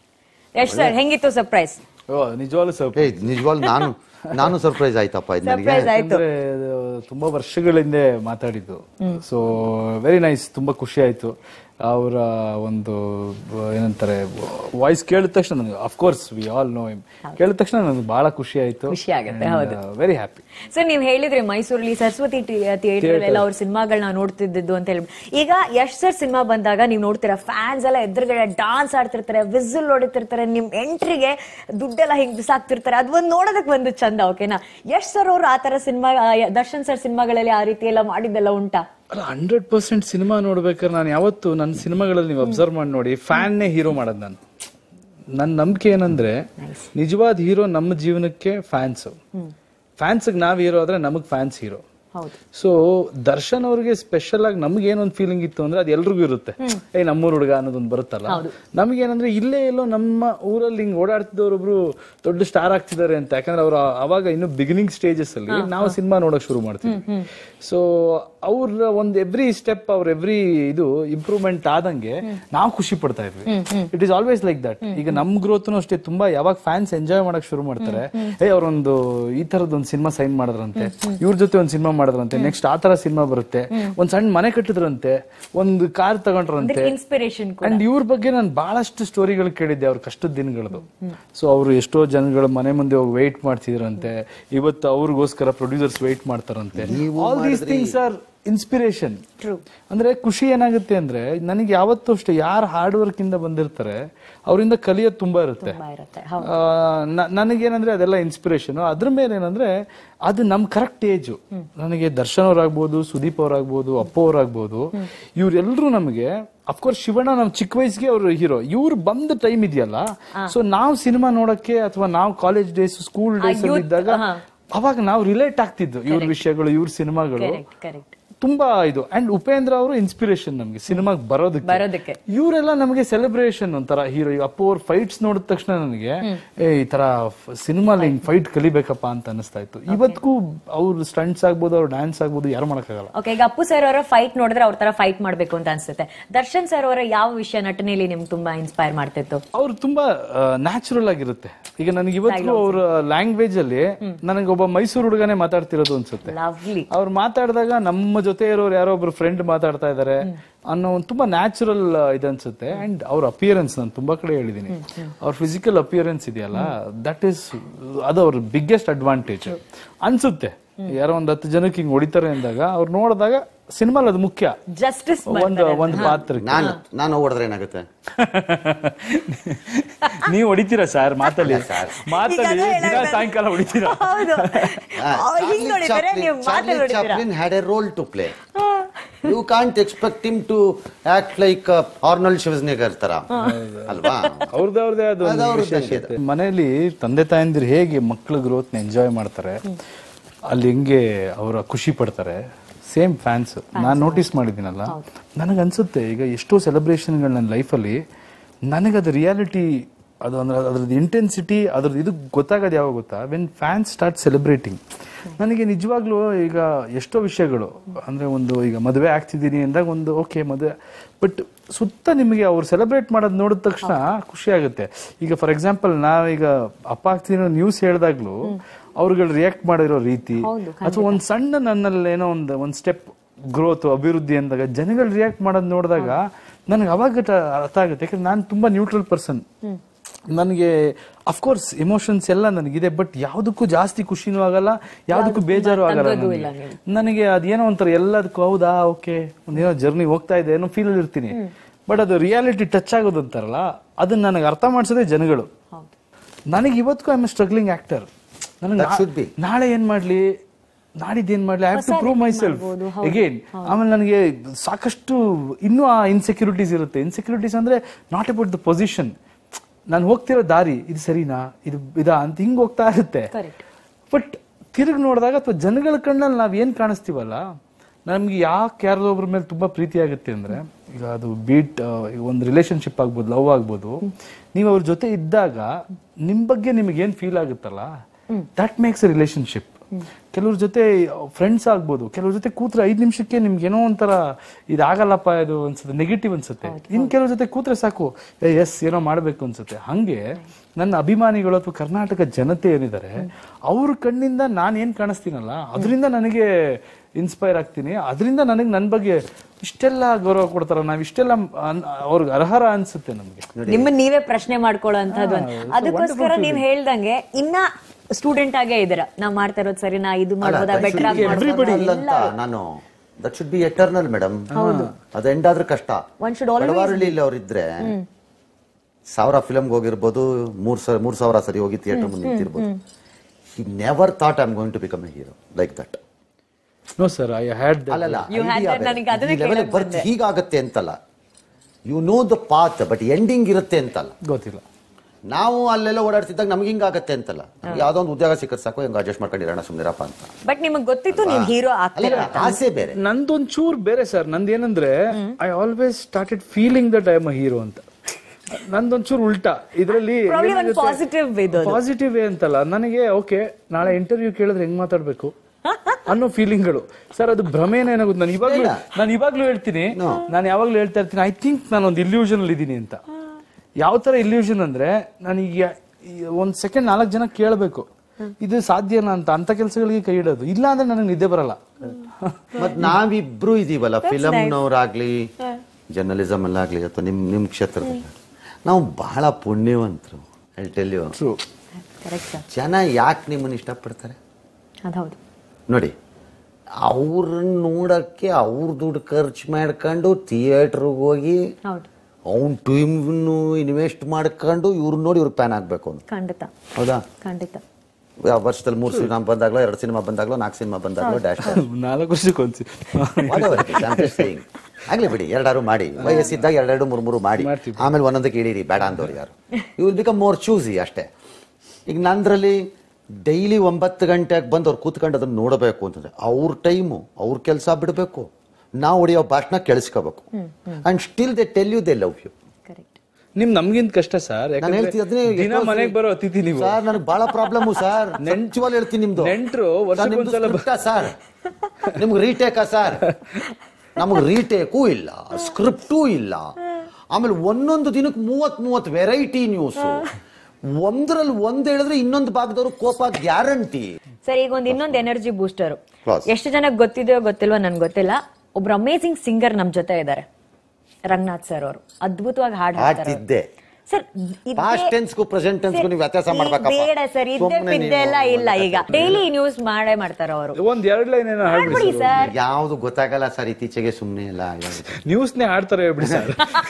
Yash sir ಹೆಂಗಿತ್ತು ಸರ್ಪ್ರೈಸ್ ಓ ನಿಜವಾಗ್ಲೂ ಸರ್ ಏ ನಿಜವಾಗ್ಲು ನಾನು ನಾನು ಸರ್ಪ್ರೈಸ್ ಆಯ್ತಪ್ಪ ಇದು ನನಗೆ ಸರ್ಪ್ರೈಸ್ ಆಯ್ತು ಅಂದ್ರೆ ಅದು ತುಂಬಾ ವರ್ಷಗಳ ಹಿಂದೆ ಮಾತಾಡಿದ್ದು ಸೊ ವೆರಿ ನೈಸ್ ತುಂಬಾ ಖುಷಿ ಆಯ್ತು ಅವರ ಒಂದು ಬ- ಏನಂತಾರೆ ವಾಯ್ಸ್ ಕೇಳಿದ ತಕ್ಷಣ ನನಗೆ ಅಫ್ಕೋರ್ಸ್ ವಿ ಆಲ್ ನೋ ಇಮ್ ಕೇಳಿದ ತಕ್ಷಣ ನನಗೆ ಬಹಳ ಖುಷಿ ಆಯ್ತು ಖುಷಿ ಆಗುತ್ತೆ, ಹೌದು. ವೆರಿ ಹ್ಯಾಪಿ ಸರ್ ನೀವು ಹೇಳಿದ್ರಿ ಮೈಸೂರಲ್ಲಿ ಸರಸ್ವತಿ ಥಿಯೇಟರ್ ಎಲ್ಲ ಅವ್ರ ಸಿನಿಮಾಗಳನ್ನ ನೋಡ್ತಿದ್ದು ಅಂತ ಹೇಳಿ ಈಗ ಯಶ್ ಸರ್ ಸಿನಿಮಾ ಬಂದಾಗ ನೀವು ನೋಡ್ತೀರಾ ಫ್ಯಾನ್ಸ್ ಎಲ್ಲ ಎದುರುಗಡೆ ಡಾನ್ಸ್ ಆಡ್ತಿರ್ತಾರೆ ವಿಸಿಲ್ ಹೊಡಿತಿರ್ತಾರೆ ನಿಮ್ ಎಂಟ್ರಿಗೆ ದುಡ್ಡೆಲ್ಲ ಹಿಂಗ್ ಬಿಸಾಕ್ತಿರ್ತಾರೆ ಅದು ಒಂದು ನೋಡೋದಕ್ಕೆ ಒಂದು ಚಂದ ಓಕೆನಾ ಯಶ್ ಸರ್ ಅವರು ಆ ತರ ಸಿನಿಮಾ ದರ್ಶನ್ ಸರ್ ಸಿನಿಮಾಗಳಲ್ಲಿ ಆ ರೀತಿ ಎಲ್ಲ ಮಾಡಿದ್ದೆಲ್ಲ ಉಂಟಾ ಅಲ್ಲ ಹಂಡ್ರೆಡ್ ಪರ್ಸೆಂಟ್ ಸಿನಿಮಾ ನೋಡ್ಬೇಕಾದ್ರೆ ನಾನು ಯಾವತ್ತು ನನ್ನ ಸಿನಿಮಾಗಳಲ್ಲಿ ನೀವು ಅಬ್ಸರ್ವ್ ಮಾಡಿ ನೋಡಿ ಫ್ಯಾನ್ನೇ ಹೀರೋ ಮಾಡೋದು ನಾನು ನನ್ನ ನಂಬಿಕೆ ಏನಂದ್ರೆ ನಿಜವಾದ ಹೀರೋ ನಮ್ಮ ಜೀವನಕ್ಕೆ ಫ್ಯಾನ್ಸ್ ಫ್ಯಾನ್ಸ್ಗೆ ನಾವ್ ಹೀರೋ ಆದ್ರೆ ನಮಗ್ ಫ್ಯಾನ್ಸ್ ಹೀರೋ ಹೌದು ಸೊ ದರ್ಶನ್ ಅವ್ರಿಗೆ ಸ್ಪೆಷಲ್ ಆಗಿ ನಮ್ಗೆ ಏನೊಂದು ಫೀಲಿಂಗ್ ಇತ್ತು ಅಂದ್ರೆ ಅದು ಎಲ್ರಿಗೂ ಇರುತ್ತೆ ಏ ನಮ್ಮೂರ್ ಹುಡುಗ ಅನ್ನೋದೊಂದು ಬರುತ್ತಲ್ಲ ನಮಗೇನಂದ್ರೆ ಇಲ್ಲೇ ಎಲ್ಲೋ ನಮ್ಮ ಊರಲ್ಲಿ ಹಿಂಗ್ ಓಡಾಡ್ತಿದ್ದವ್ರೊಬ್ರು ದೊಡ್ಡ ಸ್ಟಾರ್ ಆಗ್ತಿದ್ದಾರೆ ಅಂತ ಯಾಕಂದ್ರೆ ಅವ್ರು ಅವಾಗ ಇನ್ನು ಬಿಗಿನಿಂಗ್ ಸ್ಟೇಜಸ್ ಅಲ್ಲಿ ನಾವು ಸಿನಿಮಾ ನೋಡಕ್ ಶುರು ಮಾಡ್ತೀವಿ ಸೊ ಅವ್ರ ಒಂದ್ ಎವ್ರಿ ಸ್ಟೆಪ್ ಅವ್ರ ಎವ್ರಿ ಇದು ಇಂಪ್ರೂವ್ಮೆಂಟ್ ಆದಂಗೆ ನಾವು ಖುಷಿ ಪಡ್ತಾ ಇದ್ವಿ it is always like that ಈಗ ನಮ್ ಗ್ರೋತ್ನು ಅಷ್ಟೇ ತುಂಬಾ ಯಾವಾಗ ಫ್ಯಾನ್ಸ್ ಎಂಜಾಯ್ ಮಾಡಕ್ ಶುರು ಮಾಡ್ತಾರೆ ಏ ಅವ್ರೊಂದು ಈ ತರದ್ ಒಂದ್ ಸಿನಿಮಾ ಸೈನ್ ಮಾಡಿದ್ರಂತೆ ಇವ್ರ ಜೊತೆ ಒಂದ್ ಸಿನಿಮಾ ಮಾಡಿದ್ರಂತೆ ನೆಕ್ಸ್ಟ್ ಆ ತರ ಸಿನಿಮಾ ಬರುತ್ತೆ ಒಂದ್ ಸಣ್ಣ ಮನೆ ಕಟ್ಟಿದ್ರಂತೆ ಒಂದು ಕಾರ್ ತಗೊಂಡ್ರಂತೆ ಇನ್ಸ್ಪಿರೇಷನ್ ಅಂಡ್ ಇವ್ರ ಬಗ್ಗೆ ನಾನು ಬಹಳಷ್ಟು ಸ್ಟೋರಿಗಳು ಕೇಳಿದ್ದೆ ಅವ್ರ ಕಷ್ಟದ ದಿನಗಳದು ಸೊ ಅವರು ಎಷ್ಟೋ ಜನಗಳ ಮನೆ ಮುಂದೆ ಹೋಗಿ ವೆಯ್ಟ್ ಮಾಡ್ತಿದ್ರಂತೆ ಇವತ್ತು ಅವ್ರಿಗೋಸ್ಕರ ಪ್ರೊಡ್ಯೂಸರ್ಸ್ ವೆಯ್ಟ್ ಮಾಡ್ತಾರಂತೆ all these things are inspiration True. ಅಂದ್ರೆ ಖುಷಿ ಏನಾಗುತ್ತೆ ಅಂದ್ರೆ ನನಗೆ ಯಾವತ್ತೂ ಅಷ್ಟೇ ಯಾರು ಹಾರ್ಡ್ ವರ್ಕ್ ಇಂದ ಬಂದಿರ್ತಾರೆ ಅವರಿಂದ ಕಲಿಯೋದು ತುಂಬಾ ಇರುತ್ತೆ ತುಂಬಾ ಇರುತ್ತೆ ಹೌದು ಆ, ನ- ನನಗೇನಂದ್ರೆ ಅದೆಲ್ಲ ಇನ್ಸ್ಪಿರೇಷನ್ ಅದ್ರ ಮೇಲೆ ಏನಂದ್ರೆ ಅದು ನಮ್ ಕರೆಕ್ಟ್ ಏಜು ನನಗೆ ದರ್ಶನ್ ಅವ್ರಾಗ್ಬೋದು ಸುದೀಪ್ ಅವ್ರಾಗ್ಬೋದು ಅಪ್ಪ ಅವ್ರಾಗ್ಬೋದು ಇವ್ರೆಲ್ರು ನಮಗೆ ಅಫ್ಕೋರ್ಸ್ ಶಿವಣ್ಣ ನಮ್ ಚಿಕ್ಕ ವಯಸ್ಸಿಗೆ ಅವ್ರು ಹೀರೋ ಇವ್ರು ಬಂದ ಟೈಮ್ ಇದೆಯಲ್ಲ ಸೊ ನಾವು ಸಿನಿಮಾ ನೋಡಕ್ಕೆ ಅಥವಾ ನಾವು ಕಾಲೇಜ್ ಡೇಸ್ ಸ್ಕೂಲ್ ಡೇಸ್ ಅಲ್ಲಿ youth, ಇದ್ದಾಗ ಹಾ. ಅವಾಗ ನಾವು ರಿಲೇಟ್ ಆಗ್ತಿದ್ದು ಇವ್ರ ವಿಷಯಗಳು ಇವ್ರ ಸಿನಿಮಾಗಳು ಕರೆಕ್ಟ್ ಕರೆಕ್ಟ್ ತುಂಬಾ ಇದು ಅಂಡ್ ಉಪೇಂದ್ರ ಅವರು ಇನ್ಸ್ಪಿರೇಷನ್ ನಮ್ಗೆ ಸಿನಿಮಾಗ್ ಬರೋದಕ್ಕೆ ಬರೋದಕ್ಕೆ ಇವರೆಲ್ಲ ನಮಗೆ ಸೆಲೆಬ್ರೇಷನ್ ಒಂಥರ ಹೀರೋ ಅಪ್ಪ ಅವ್ರ ಫೈಟ್ಸ್ ನೋಡಿದ ತಕ್ಷಣ ನನಗೆ ಏ ಈ ತರ ಸಿನಿಮಾಲಿ ಹಿಂಗ್ ಫೈಟ್ ಕಲಿಬೇಕಪ್ಪ ಅಂತ ಅನಿಸ್ತಾ ಇತ್ತು ಇವತ್ತಿಗೂ ಅವ್ರ ಸ್ಟಂಟ್ಸ್ ಆಗ್ಬೋದು ಅವ್ರ ಡ್ಯಾನ್ಸ್ ಆಗ್ಬೋದು ಯಾರು ಮಾಡಕ್ಕಾಗಲ್ಲ ಓಕೆ ಈಗ ಅಪ್ಪು ಸರ್ ಅವರ ಫೈಟ್ ನೋಡಿದ್ರೆ ಅವ್ರ ತರ ಫೈಟ್ ಮಾಡ್ಬೇಕು ಅಂತ ಅನ್ಸುತ್ತೆ ದರ್ಶನ್ ಸರ್ ಅವರ ಯಾವ ವಿಷಯ ನಟನೆಯಲ್ಲಿ ನಿಮ್ಗೆ ತುಂಬಾ ಇನ್ಸ್ಪೈರ್ ಮಾಡ್ತಿತ್ತು ಅವ್ರು ತುಂಬಾ ನ್ಯಾಚುರಲ್ ಆಗಿರುತ್ತೆ ಈಗ ನನಗೆ ಇವತ್ತು ಅವ್ರ ಲ್ಯಾಂಗ್ವೇಜ್ ಅಲ್ಲಿ ನನಗೆ ಒಬ್ಬ ಮೈಸೂರು ಹುಡುಗನೇ ಮಾತಾಡ್ತಿರೋದು ಅನ್ಸುತ್ತೆ ಲವ್ಲಿ ಅವ್ರು ಮಾತಾಡಿದಾಗ ನಮ್ಮ ಜೊತೆ ಇರೋರು ಯಾರೋ ಒಬ್ರು ಫ್ರೆಂಡ್ ಮಾತಾಡ್ತಾ ಇದಾರೆ ಅನ್ನೋ ಒಂದು ತುಂಬಾ ನ್ಯಾಚುರಲ್ ಇದನ್ಸುತ್ತೆ ಅಂಡ್ ಅವ್ರ ಅಪಿಯರೆನ್ಸ್ ನಾನು ತುಂಬಾ ಕಡೆ ಹೇಳಿದೀನಿ ಅವ್ರ ಫಿಸಿಕಲ್ ಅಪಿಯರೆನ್ಸ್ ಇದೆಯಲ್ಲ ದಟ್ ಈಸ್ ಅದು ಅವ್ರ ಬಿಗ್ಗೆಸ್ಟ್ ಅಡ್ವಾಂಟೇಜ್ ಅನ್ಸುತ್ತೆ ಯಾರೋ ಒಂದ್ ಹತ್ತು ಜನಕ್ಕೆ ಹಿಂಗ್ ಹೊಡಿತಾರೆ ಅಂದಾಗ ಅವ್ರು ನೋಡಿದಾಗ ಸಿನಿಮಾಲ್ ಅದು ಮುಖ್ಯ ಜಸ್ಟಿಸ್ ಒಂದು ಒಂದು ಪಾತ್ರಕ್ಕೆ ನಾನು ನಾನು ಹೊಡೆದ್ರೆ ಏನಾಗುತ್ತೆ ನೀವು ಹೊಡಿತೀರಾ ಸರ್ ಮಾತಲ್ಲಿ ಮಾತಲ್ಲಿ ಈಗ ಅದೇ ದಿನ ಹೇಳೋದು. ಸಾಯಂಕಾಲ ಹೊಡಿತೀರಾ ಹೌದು ಅವ್ರು ಹಿಂಗ್ ನೋಡಿದ್ರೆ ನೀವು ಮಾತಲ್ಲಿ ನೋಡಿದ್ದೀರಾ Chaplin had a role to play you can't expect him to act like Arnold Schwarzenegger ತರ ಅಲ್ವಾ ಅವ್ರದವ್ರದೇ ಅದು ಅದು ಅವ್ರದ್ದೇ ವಿಶೇಷತೆ ಮನೆಯಲ್ಲಿ ತಂದೆ ತಾಯಂದಿರು ಹೇಗೆ ಮಕ್ಕಳ ಗ್ರೋತ್ನ ಎಂಜಾಯ್ ಮಾಡ್ತಾರೆ ಅಲ್ಲಿ ಹೆಂಗೆ ಅವರ ಖುಷಿ ಪಡ್ತಾರೆ ಸೇಮ್ ಫ್ಯಾನ್ಸ್ ನಾನು ನೋಟಿಸ್ ಮಾಡಿದ್ದೀನಲ್ಲ ನನಗೆ ಅನ್ಸುತ್ತೆ ಈಗ ಎಷ್ಟೋ ಸೆಲೆಬ್ರೇಷನ್ಗಳು ನನ್ನ ಲೈಫಲ್ಲಿ ನನಗದು ರಿಯಾಲಿಟಿ ಅದು ಅಂದ್ರೆ ಅದ್ರದ್ದು ಇಂಟೆನ್ಸಿಟಿ ಅದ್ರದ್ದು ಇದು ಗೊತ್ತಾಗೋದು ಯಾವಾಗ ಗೊತ್ತಾ ವೆನ್ ಫ್ಯಾನ್ಸ್ ಸ್ಟಾರ್ಟ್ ಸೆಲೆಬ್ರೇಟಿಂಗ್ ನನಗೆ ನಿಜವಾಗ್ಲೂ ಈಗ ಎಷ್ಟೋ ವಿಷಯಗಳು ಅಂದ್ರೆ ಒಂದು ಈಗ ಮದುವೆ ಆಗ್ತಿದ್ದೀನಿ ಅಂದಾಗ ಒಂದು ಓಕೆ ಮದುವೆ ಬಟ್ ಸುತ್ತ ನಿಮಗೆ ಅವ್ರು ಸೆಲೆಬ್ರೇಟ್ ಮಾಡೋದು ನೋಡಿದ ತಕ್ಷಣ ಖುಷಿ ಆಗುತ್ತೆ ಈಗ ಫಾರ್ ಎಕ್ಸಾಂಪಲ್ ನಾವೀಗ ಅಪ್ಪ ಆಗ್ತೀನಿ ನ್ಯೂಸ್ ಹೇಳಿದಾಗ್ಲೂ ಅವ್ರುಗಳು ರಿಯಾಕ್ಟ್ ಮಾಡಿರೋ ರೀತಿ ಅಥವಾ ಒಂದ್ ಸಣ್ಣ ನನ್ನಲ್ಲಿ ಏನೋ ಒಂದು ಒಂದ್ ಸ್ಟೆಪ್ ಗ್ರೋತ್ ಅಭಿವೃದ್ಧಿ ಅಂದಾಗ ಜನಗಳು ರಿಯಾಕ್ಟ್ ಮಾಡೋದು ನೋಡಿದಾಗ ನನಗೆ ಅವಾಗ ಟ- ಅರ್ಥ ಆಗುತ್ತೆ ಯಾಕಂದ್ರೆ ನಾನು ತುಂಬಾ ನ್ಯೂಟ್ರಲ್ ಪರ್ಸನ್ ನನಗೆ ಅಫ್ಕೋರ್ಸ್ ಎಮೋಷನ್ಸ್ ಎಲ್ಲ ನನಗಿದೆ ಬಟ್ ಯಾವುದಕ್ಕೂ ಜಾಸ್ತಿ ಖುಷಿನೂ ಆಗಲ್ಲ ಯಾವುದಕ್ಕೂ ಬೇಜಾರು ಆಗಲ್ಲ ನನಗೆ. ನನಗೆ ಅದೇನೋ ಒಂಥರ ಎಲ್ಲದಕ್ಕೂ ಹೌದಾ ಓಕೆ ಒಂದೇನೋ ಜರ್ನಿ ಹೋಗ್ತಾ ಇದೆ ಏನೋ ಫೀಲ್ ಇರ್ತೀನಿ ಬಟ್ ಅದು ರಿಯಾಲಿಟಿ ಟಚ್ ಆಗೋದು ಅಂತಾರಲ್ಲ ಅದನ್ನ ನನಗೆ ಅರ್ಥ ಮಾಡಿಸೋದೇ ಜನಗಳು ನನಗೆ ಇವತ್ತಿಗೂ ಐ ಎಮ್ ಸ್ಟ್ರಗ್ಲಿಂಗ್ ಆಕ್ಟರ್ ನನಗೆ That should be. ನಾಳೆ ಏನ್ ಮಾಡ್ಲಿ ನಾಡಿದ್ದು ಏನ್ ಮಾಡ್ಲಿ I have to prove myself again ಆಮೇಲೆ ನನಗೆ ಸಾಕಷ್ಟು ಇನ್ನೂ ಆ ಇನ್ಸೆಕ್ಯೂರಿಟೀಸ್ ಇರುತ್ತೆ ಇನ್ಸೆಕ್ಯೂರಿಟೀಸ್ ಅಂದ್ರೆ ನಾಟ್ ಅಬೌಟ್ ದ ಪೊಸಿಷನ್ ನಾನು ಹೋಗ್ತಿರೋ ದಾರಿ ಇದು ಸರಿನಾ ಇದು ಇದಾ ಅಂತ ಹಿಂಗ್ ಹೋಗ್ತಾ ಇರುತ್ತೆ Correct. ಬಟ್ ತಿರುಗಿ ನೋಡಿದಾಗ ಅಥವಾ ಜನಗಳ ಕಣ್ಣಲ್ಲಿ ನಾವ್ ಏನ್ ಕಾಣಿಸ್ತೀವಲ್ಲ ನಮ್ಗೆ ಯಾಕೆ ಯಾರೋ ಒಬ್ರ ಮೇಲೆ ತುಂಬಾ ಪ್ರೀತಿ ಆಗುತ್ತೆ ಅಂದ್ರೆ ಈಗ ಅದು ಬೀಟ್ ಒಂದು ರಿಲೇಶನ್ಶಿಪ್ ಆಗ್ಬೋದು ಲವ್ ಆಗ್ಬೋದು ನೀವು ಅವ್ರ ಜೊತೆ ಇದ್ದಾಗ ನಿಮ್ ಬಗ್ಗೆ ನಿಮ್ಗೆ ಏನ್ ಫೀಲ್ ಆಗುತ್ತಲ್ಲ ದಟ್ ಮೇಕ್ಸ್ ಎ ರಿಲೇಶನ್ಶಿಪ್ ಕೆಲವ್ರ ಜೊತೆ ಫ್ರೆಂಡ್ಸ್ ಆಗ್ಬೋದು ಕೆಲವ್ರ ಜೊತೆ ಕೂತ್ರೆ ಐದ್ ನಿಮಿಷಕ್ಕೆ ನಿಮ್ಗೆ ಏನೋ ಒಂಥರ ಇದಾಗಲ್ಲಪ್ಪ ಇದು ಅನ್ಸುತ್ತೆ ನೆಗೆಟಿವ್ ಅನ್ಸುತ್ತೆ ಇನ್ ಕೆಲವ್ರ ಜೊತೆ ಕೂತ್ರೆ ಸಾಕು ಎಸ್ ಏನೋ ಮಾಡ್ಬೇಕು ಅನ್ಸುತ್ತೆ ಹಂಗೆ ನನ್ನ ಅಭಿಮಾನಿಗಳು ಅಥವಾ ಕರ್ನಾಟಕ ಜನತೆ ಏನಿದ್ದಾರೆ ಅವ್ರ ಕಣ್ಣಿಂದ ನಾನು ಏನ್ ಕಾಣಿಸ್ತೀನಲ್ಲ ಅದರಿಂದ ನನಗೆ ಇನ್ಸ್ಪೈರ್ ಆಗ್ತೀನಿ ಅದರಿಂದ ನನಗೆ ನನ್ನ ಬಗ್ಗೆ ಇಷ್ಟೆಲ್ಲ ಗೌರವ ಕೊಡ್ತಾರ ನಾವ್ ಇಷ್ಟೆಲ್ಲ ಅನ್- ಅವ್ರಿಗೆ ಅರ್ಹರ ಅನ್ಸುತ್ತೆ ನಮ್ಗೆ ನಿಮ್ಮನ್ನ ನೀವೇ ಪ್ರಶ್ನೆ ಮಾಡ್ಕೊಳ್ಳೋಂಥದ್ದು ಅದಕ್ಕೋಸ್ಕರ ನೀವ್ ಹೇಳ್ದಂಗೆ ಇನ್ನ ಸ್ಟೂಡೆಂಟ್ ಆಗೇ ಇದೀರ ನಾವ್ ಮಾಡ್ತಾ ಇರೋದು ಸರಿನಾ ಇದು ಮಾಡ್ಬೋದಾ ಬೆಟರ್ ಆಗಿ ಮಾಡ್ಬೋದಾ? ಅಂತ ನಾನು that should be eternal madam ಅದು ಎಂಡ್ ಆದ್ರೆ ಕಷ್ಟ One should always ಬಡವಾರಳ್ಳಿಲಿ ಅವ್ರಿದ್ರೆ ಸಾವಿರ ಫಿಲಮ್ಗೆ ಹೋಗಿರ್ಬೋದು ಮೂರ್ ಸಾವಿರ ಮೂರ್ ಸಾವಿರ ಸರಿ ಹೋಗಿ ಥಿಯೇಟರ್ ಮುಂದೆ ನಿಂತಿರ್ಬೋದು he never thought I am going to become a hero like that no sir I had ಅಲ್ಲಲ್ಲ You had idea that, ಬೇರೆ. ನನಗೆ ಅದನ್ನೇ ಈ level ಗೆ ಕೇಳಕ್ ಬರ್ತ್ ಹೀಗಾಗತ್ತೆ ಅಂತಲ್ಲ you know the path but ending ಇರುತ್ತೆ ಅಂತಲ್ಲ ಗೊತ್ತಿಲ್ಲ ನಾವು ಅಲ್ಲೆಲ್ಲ ಓಡಾಡ್ತಿದ್ದಾಗ ನಮ್ಗೆ ಹಿಂಗಾಗತ್ತೆ ಅಂತಲ್ಲ ಯಾವ್ದೋ ಒಂದು ಉದ್ಯೋಗ ಸಿಕ್ಕದ್ ಸಾಕು ಹೆಂಗ್ ಅಡ್ಜಸ್ಟ್ ಮಾಡ್ಕೊಂಡಿರೋಣ ಸುಮ್ನಿರಪ್ಪ ಅಂತ ಬಟ್ ನಿಮಗ್ ಗೊತ್ತಿತ್ತು ನೀವ್ ಹೀರೋ ಆಗ್ತೀರ ಅಲ್ಲ ಆಸೆ ಬೇರೆ ನಂದೊಂದ್ ಚೂರ್ ಬೇರೆ ಸರ್ ನಂದೇನಂದ್ರೆ I always started feeling that I am a hero ಅಂತ ನಂದೊಂದ್ ಚೂರ್ ಉಲ್ಟಾ ಇದರಲ್ಲಿ Probably ಒಂದ್ positive ಇದು ಅದು. ಪಾಸಿಟಿವ್ ಅಂತಲ್ಲ ನನಗೆ ಓಕೆ ನಾಳೆ ಇಂಟರ್ವ್ಯೂ ಕೇಳಿದ್ರೆ ಹೆಂಗ್ ಮಾತಾಡ್ಬೇಕು ಅನ್ನೋ ಫೀಲಿಂಗ್ಗಳು ಸರ್ ಅದು ಭ್ರಮೇನ ಏನಾಗುತ್ತೆ ನಾನು ಇವಾಗ್ಲೂ ನಾನು ಇವಾಗ್ಲೂ ಹೇಳ್ತೀನಿ ನಾನು ಯಾವಾಗ್ಲೂ ಹೇಳ್ತಾ ಇರ್ತೀನಿ ಐ ಥಿಂಕ್ ನಾನು ಒಂದು ಇಲ್ಯೂಷನ್ ಅಲ್ಲಿ ಇದ್ದೀನಿ ಅಂತ ಯಾವ ತರ ಇಲ್ಯೂಷನ್ ಅಂದ್ರೆ ನನಗೆ ಒಂದ್ ಸೆಕೆಂಡ್ ನಾಲ್ಕು ಜನ ಕೇಳಬೇಕು ಇದು ಸಾಧ್ಯನಾ ಅಂತ ಅಂತ ಕೆಲಸಗಳಿಗೆ ಕೈ ಇಡೋದು ಇಲ್ಲ ಅಂದ್ರೆ ನನಗೆ ನಿದ್ದೆ ಬರಲ್ಲ ಮತ್ ನಾವಿಬ್ರು ಇದೀವಲ್ಲ ಫಿಲಮ್ನವ್ರಾಗ್ಲಿ ಜರ್ನಲಿಸಮ್ ಅಲ್ಲಾಗ್ಲಿ ಅಥವಾ ನಿಮ್ ನಿಮ್ ಕ್ಷೇತ್ರದಲ್ಲಿ ನಾವು ಬಹಳ ಪುಣ್ಯವಂತರು tell you True. Correct sir ಜನ ಯಾಕೆ ನಿಮ್ಮನ್ನ ಇಷ್ಟಪಡ್ತಾರೆ ಅದೌದು ನೋಡಿ ಅವ್ರನ್ನ ನೋಡಕ್ಕೆ ಅವ್ರ ದುಡ್ಡು ಖರ್ಚು ಮಾಡ್ಕೊಂಡು ಥಿಯೇಟ್ರಿಗೆ ಹೋಗಿ ಹೌದು ಅವ್ನ ಟೀಮ್ನು ಇನ್ವೆಸ್ಟ್ ಮಾಡ್ಕೊಂಡು ಇವ್ರನ್ನ ನೋಡಿ ಇವ್ರಿಗೆ ಪ್ಯಾನ್ ಆಗ್ಬೇಕು ಅಂತ ಖಂಡಿತ ಹೌದಾ ಖಂಡಿತ ಯಾವ ವರ್ಷದಲ್ಲಿ ಮೂರು ಸಿನಿಮಾ ಬಂದಾಗ್ಲೋ ಎರಡು ಸಿನಿಮಾ ಬಂದಾಗ್ಲೋ ನಾಲ್ಕು ಸಿನಿಮಾ ಬಂದಾಗ್ಲೋ ಡ್ಯಾಶ್ ನಾಲ್ಕು ವರ್ಷಕ್ಕೆ ಒಂದ್ಸಿ ಆಗ್ಲಿ ಬಿಡಿ ಎರಡಾರು ಮಾಡಿ ವಯಸ್ಸಿದ್ದಾಗ ಎರಡೆರಡು ಮೂರು ಮೂರು ಮಾಡಿ ಮಾಡ್ತೀವಿ. ಆಮೇಲೆ ಒಂದೊಂದಕ್ಕೆ ಇಡೀರಿ ಬೇಡ ಅಂದವ್ರು ಯಾರು you will become more choosy ಅಷ್ಟೇ ಈಗ ನಂದ್ರಲ್ಲಿ ಡೈಲಿ ಒಂಬತ್ತು ಗಂಟೆಗೆ ಬಂದು ಅವ್ರು ಕೂತ್ಕೊಂಡು ಅದನ್ನ ನೋಡಬೇಕು ಅಂತಂದ್ರೆ ಅವ್ರ ಟೈಮು ಅವ್ರ ಕೆಲಸ ಬಿಡಬೇಕು ನಾವು ಹೊಡಿಯೋ ಭಾಷಣ ಕೇಳಿಸ್ಕೋಬೇಕು and still they tell you they love you correct ನಿಮ್ ನಮ್ಗಿಂತ ಕಷ್ಟ ಸರ್ ನಾನು ಹೇಳ್ತೀನಿ ಅದನ್ನೇ ದಿನ ಮನೆಗೆ ಬರೋ ಅತಿಥಿ ನೀವು ಸರ್ ನನಗೆ ಬಹಳ ಪ್ರಾಬ್ಲಮ್ ಸರ್ ನೆಂಚುವಲ್ಲಿ ಹೇಳ್ತೀನಿ ನಿಮ್ದು ನೆಂಟ್ರು ವರ್ಷಕ್ಕೊಂದ್ಸಲ ಬ- ಸರ್ ನಿಮ್ಗೆ ರೀಟೇಕಾ ಸರ್ ನಮಗೆ ರೀಟೇಕು ಇಲ್ಲ ಸ್ಕ್ರಿಪ್ಟೂ ಇಲ್ಲ ಆಮೇಲೆ ಒಂದೊಂದು ದಿನಕ್ಕೆ ಮೂವತ್ ಮೂವತ್ ವೆರೈಟಿ ನ್ಯೂಸ್ ಒಂದ್ರಲ್ಲಿ ಒಂದ್ ಹೇಳಿದ್ರೆ ಇನ್ನೊಂದು ಭಾಗದವ್ರು ಕೋಪ ಗ್ಯಾರಂಟಿ ಸರ್ ಈಗ ಒಂದು ಇನ್ನೊಂದು ಎನರ್ಜಿ ಬೂಸ್ಟರ್ Class. ಎಷ್ಟು ಜನಕ್ಕೆ ಗೊತ್ತಿದೆಯೋ ಗೊತ್ತಿಲ್ವೋ ನನ್ಗೆ ಗೊತ್ತಿಲ್ಲ ಒಬ್ರು ಅಮೇಸಿಂಗ್ ಸಿಂಗರ್ ನಮ್ ಜೊತೆ ಇದ್ದಾರೆ ರಂಗನಾಥ್ ಸರ್ ಅವರು ಅದ್ಭುತವಾಗಿ ಹಾಡು ಹಾಡ್ತಾರೆ ಅವ್ರು. ಹಾಡ್ತಿದ್ದೆ ಸರ್ Past tense ಗೂ present tense ಗೂ ನೀವು ವ್ಯತ್ಯಾಸ ಮಾಡ್ಬೇಕಪ್ಪ. ಬೇಡ ಸರ್ ಇದ್ದೇ ಸುಮ್ನೆ ಪಿದ್ದೆ ಎಲ್ಲ ನೀವು ಇಲ್ಲ ಈಗ ಡೈಲಿ ನ್ಯೂಸ್ ಮಾಡೇ ಮಾಡ್ತಾರೆ ಅವರು ಒಂದ್ ಎರಡ್ ಲೈನ್ ಏನೋ ಮಾಡ್ಬಿಡಿ ಹೇಳ್ಬಿಡಿ ಸರ್ ಯಾವ್ದು ಗೊತ್ತಾಗಲ್ಲ ಸರ್ ಇತ್ತೀಚೆಗೆ ಸುಮ್ಮನೆ ಎಲ್ಲ ನ್ಯೂಸ್ನೇ ಹಾಡ್ತಾರೆ ಹೇಳ್ಬಿಡಿ ಸರ್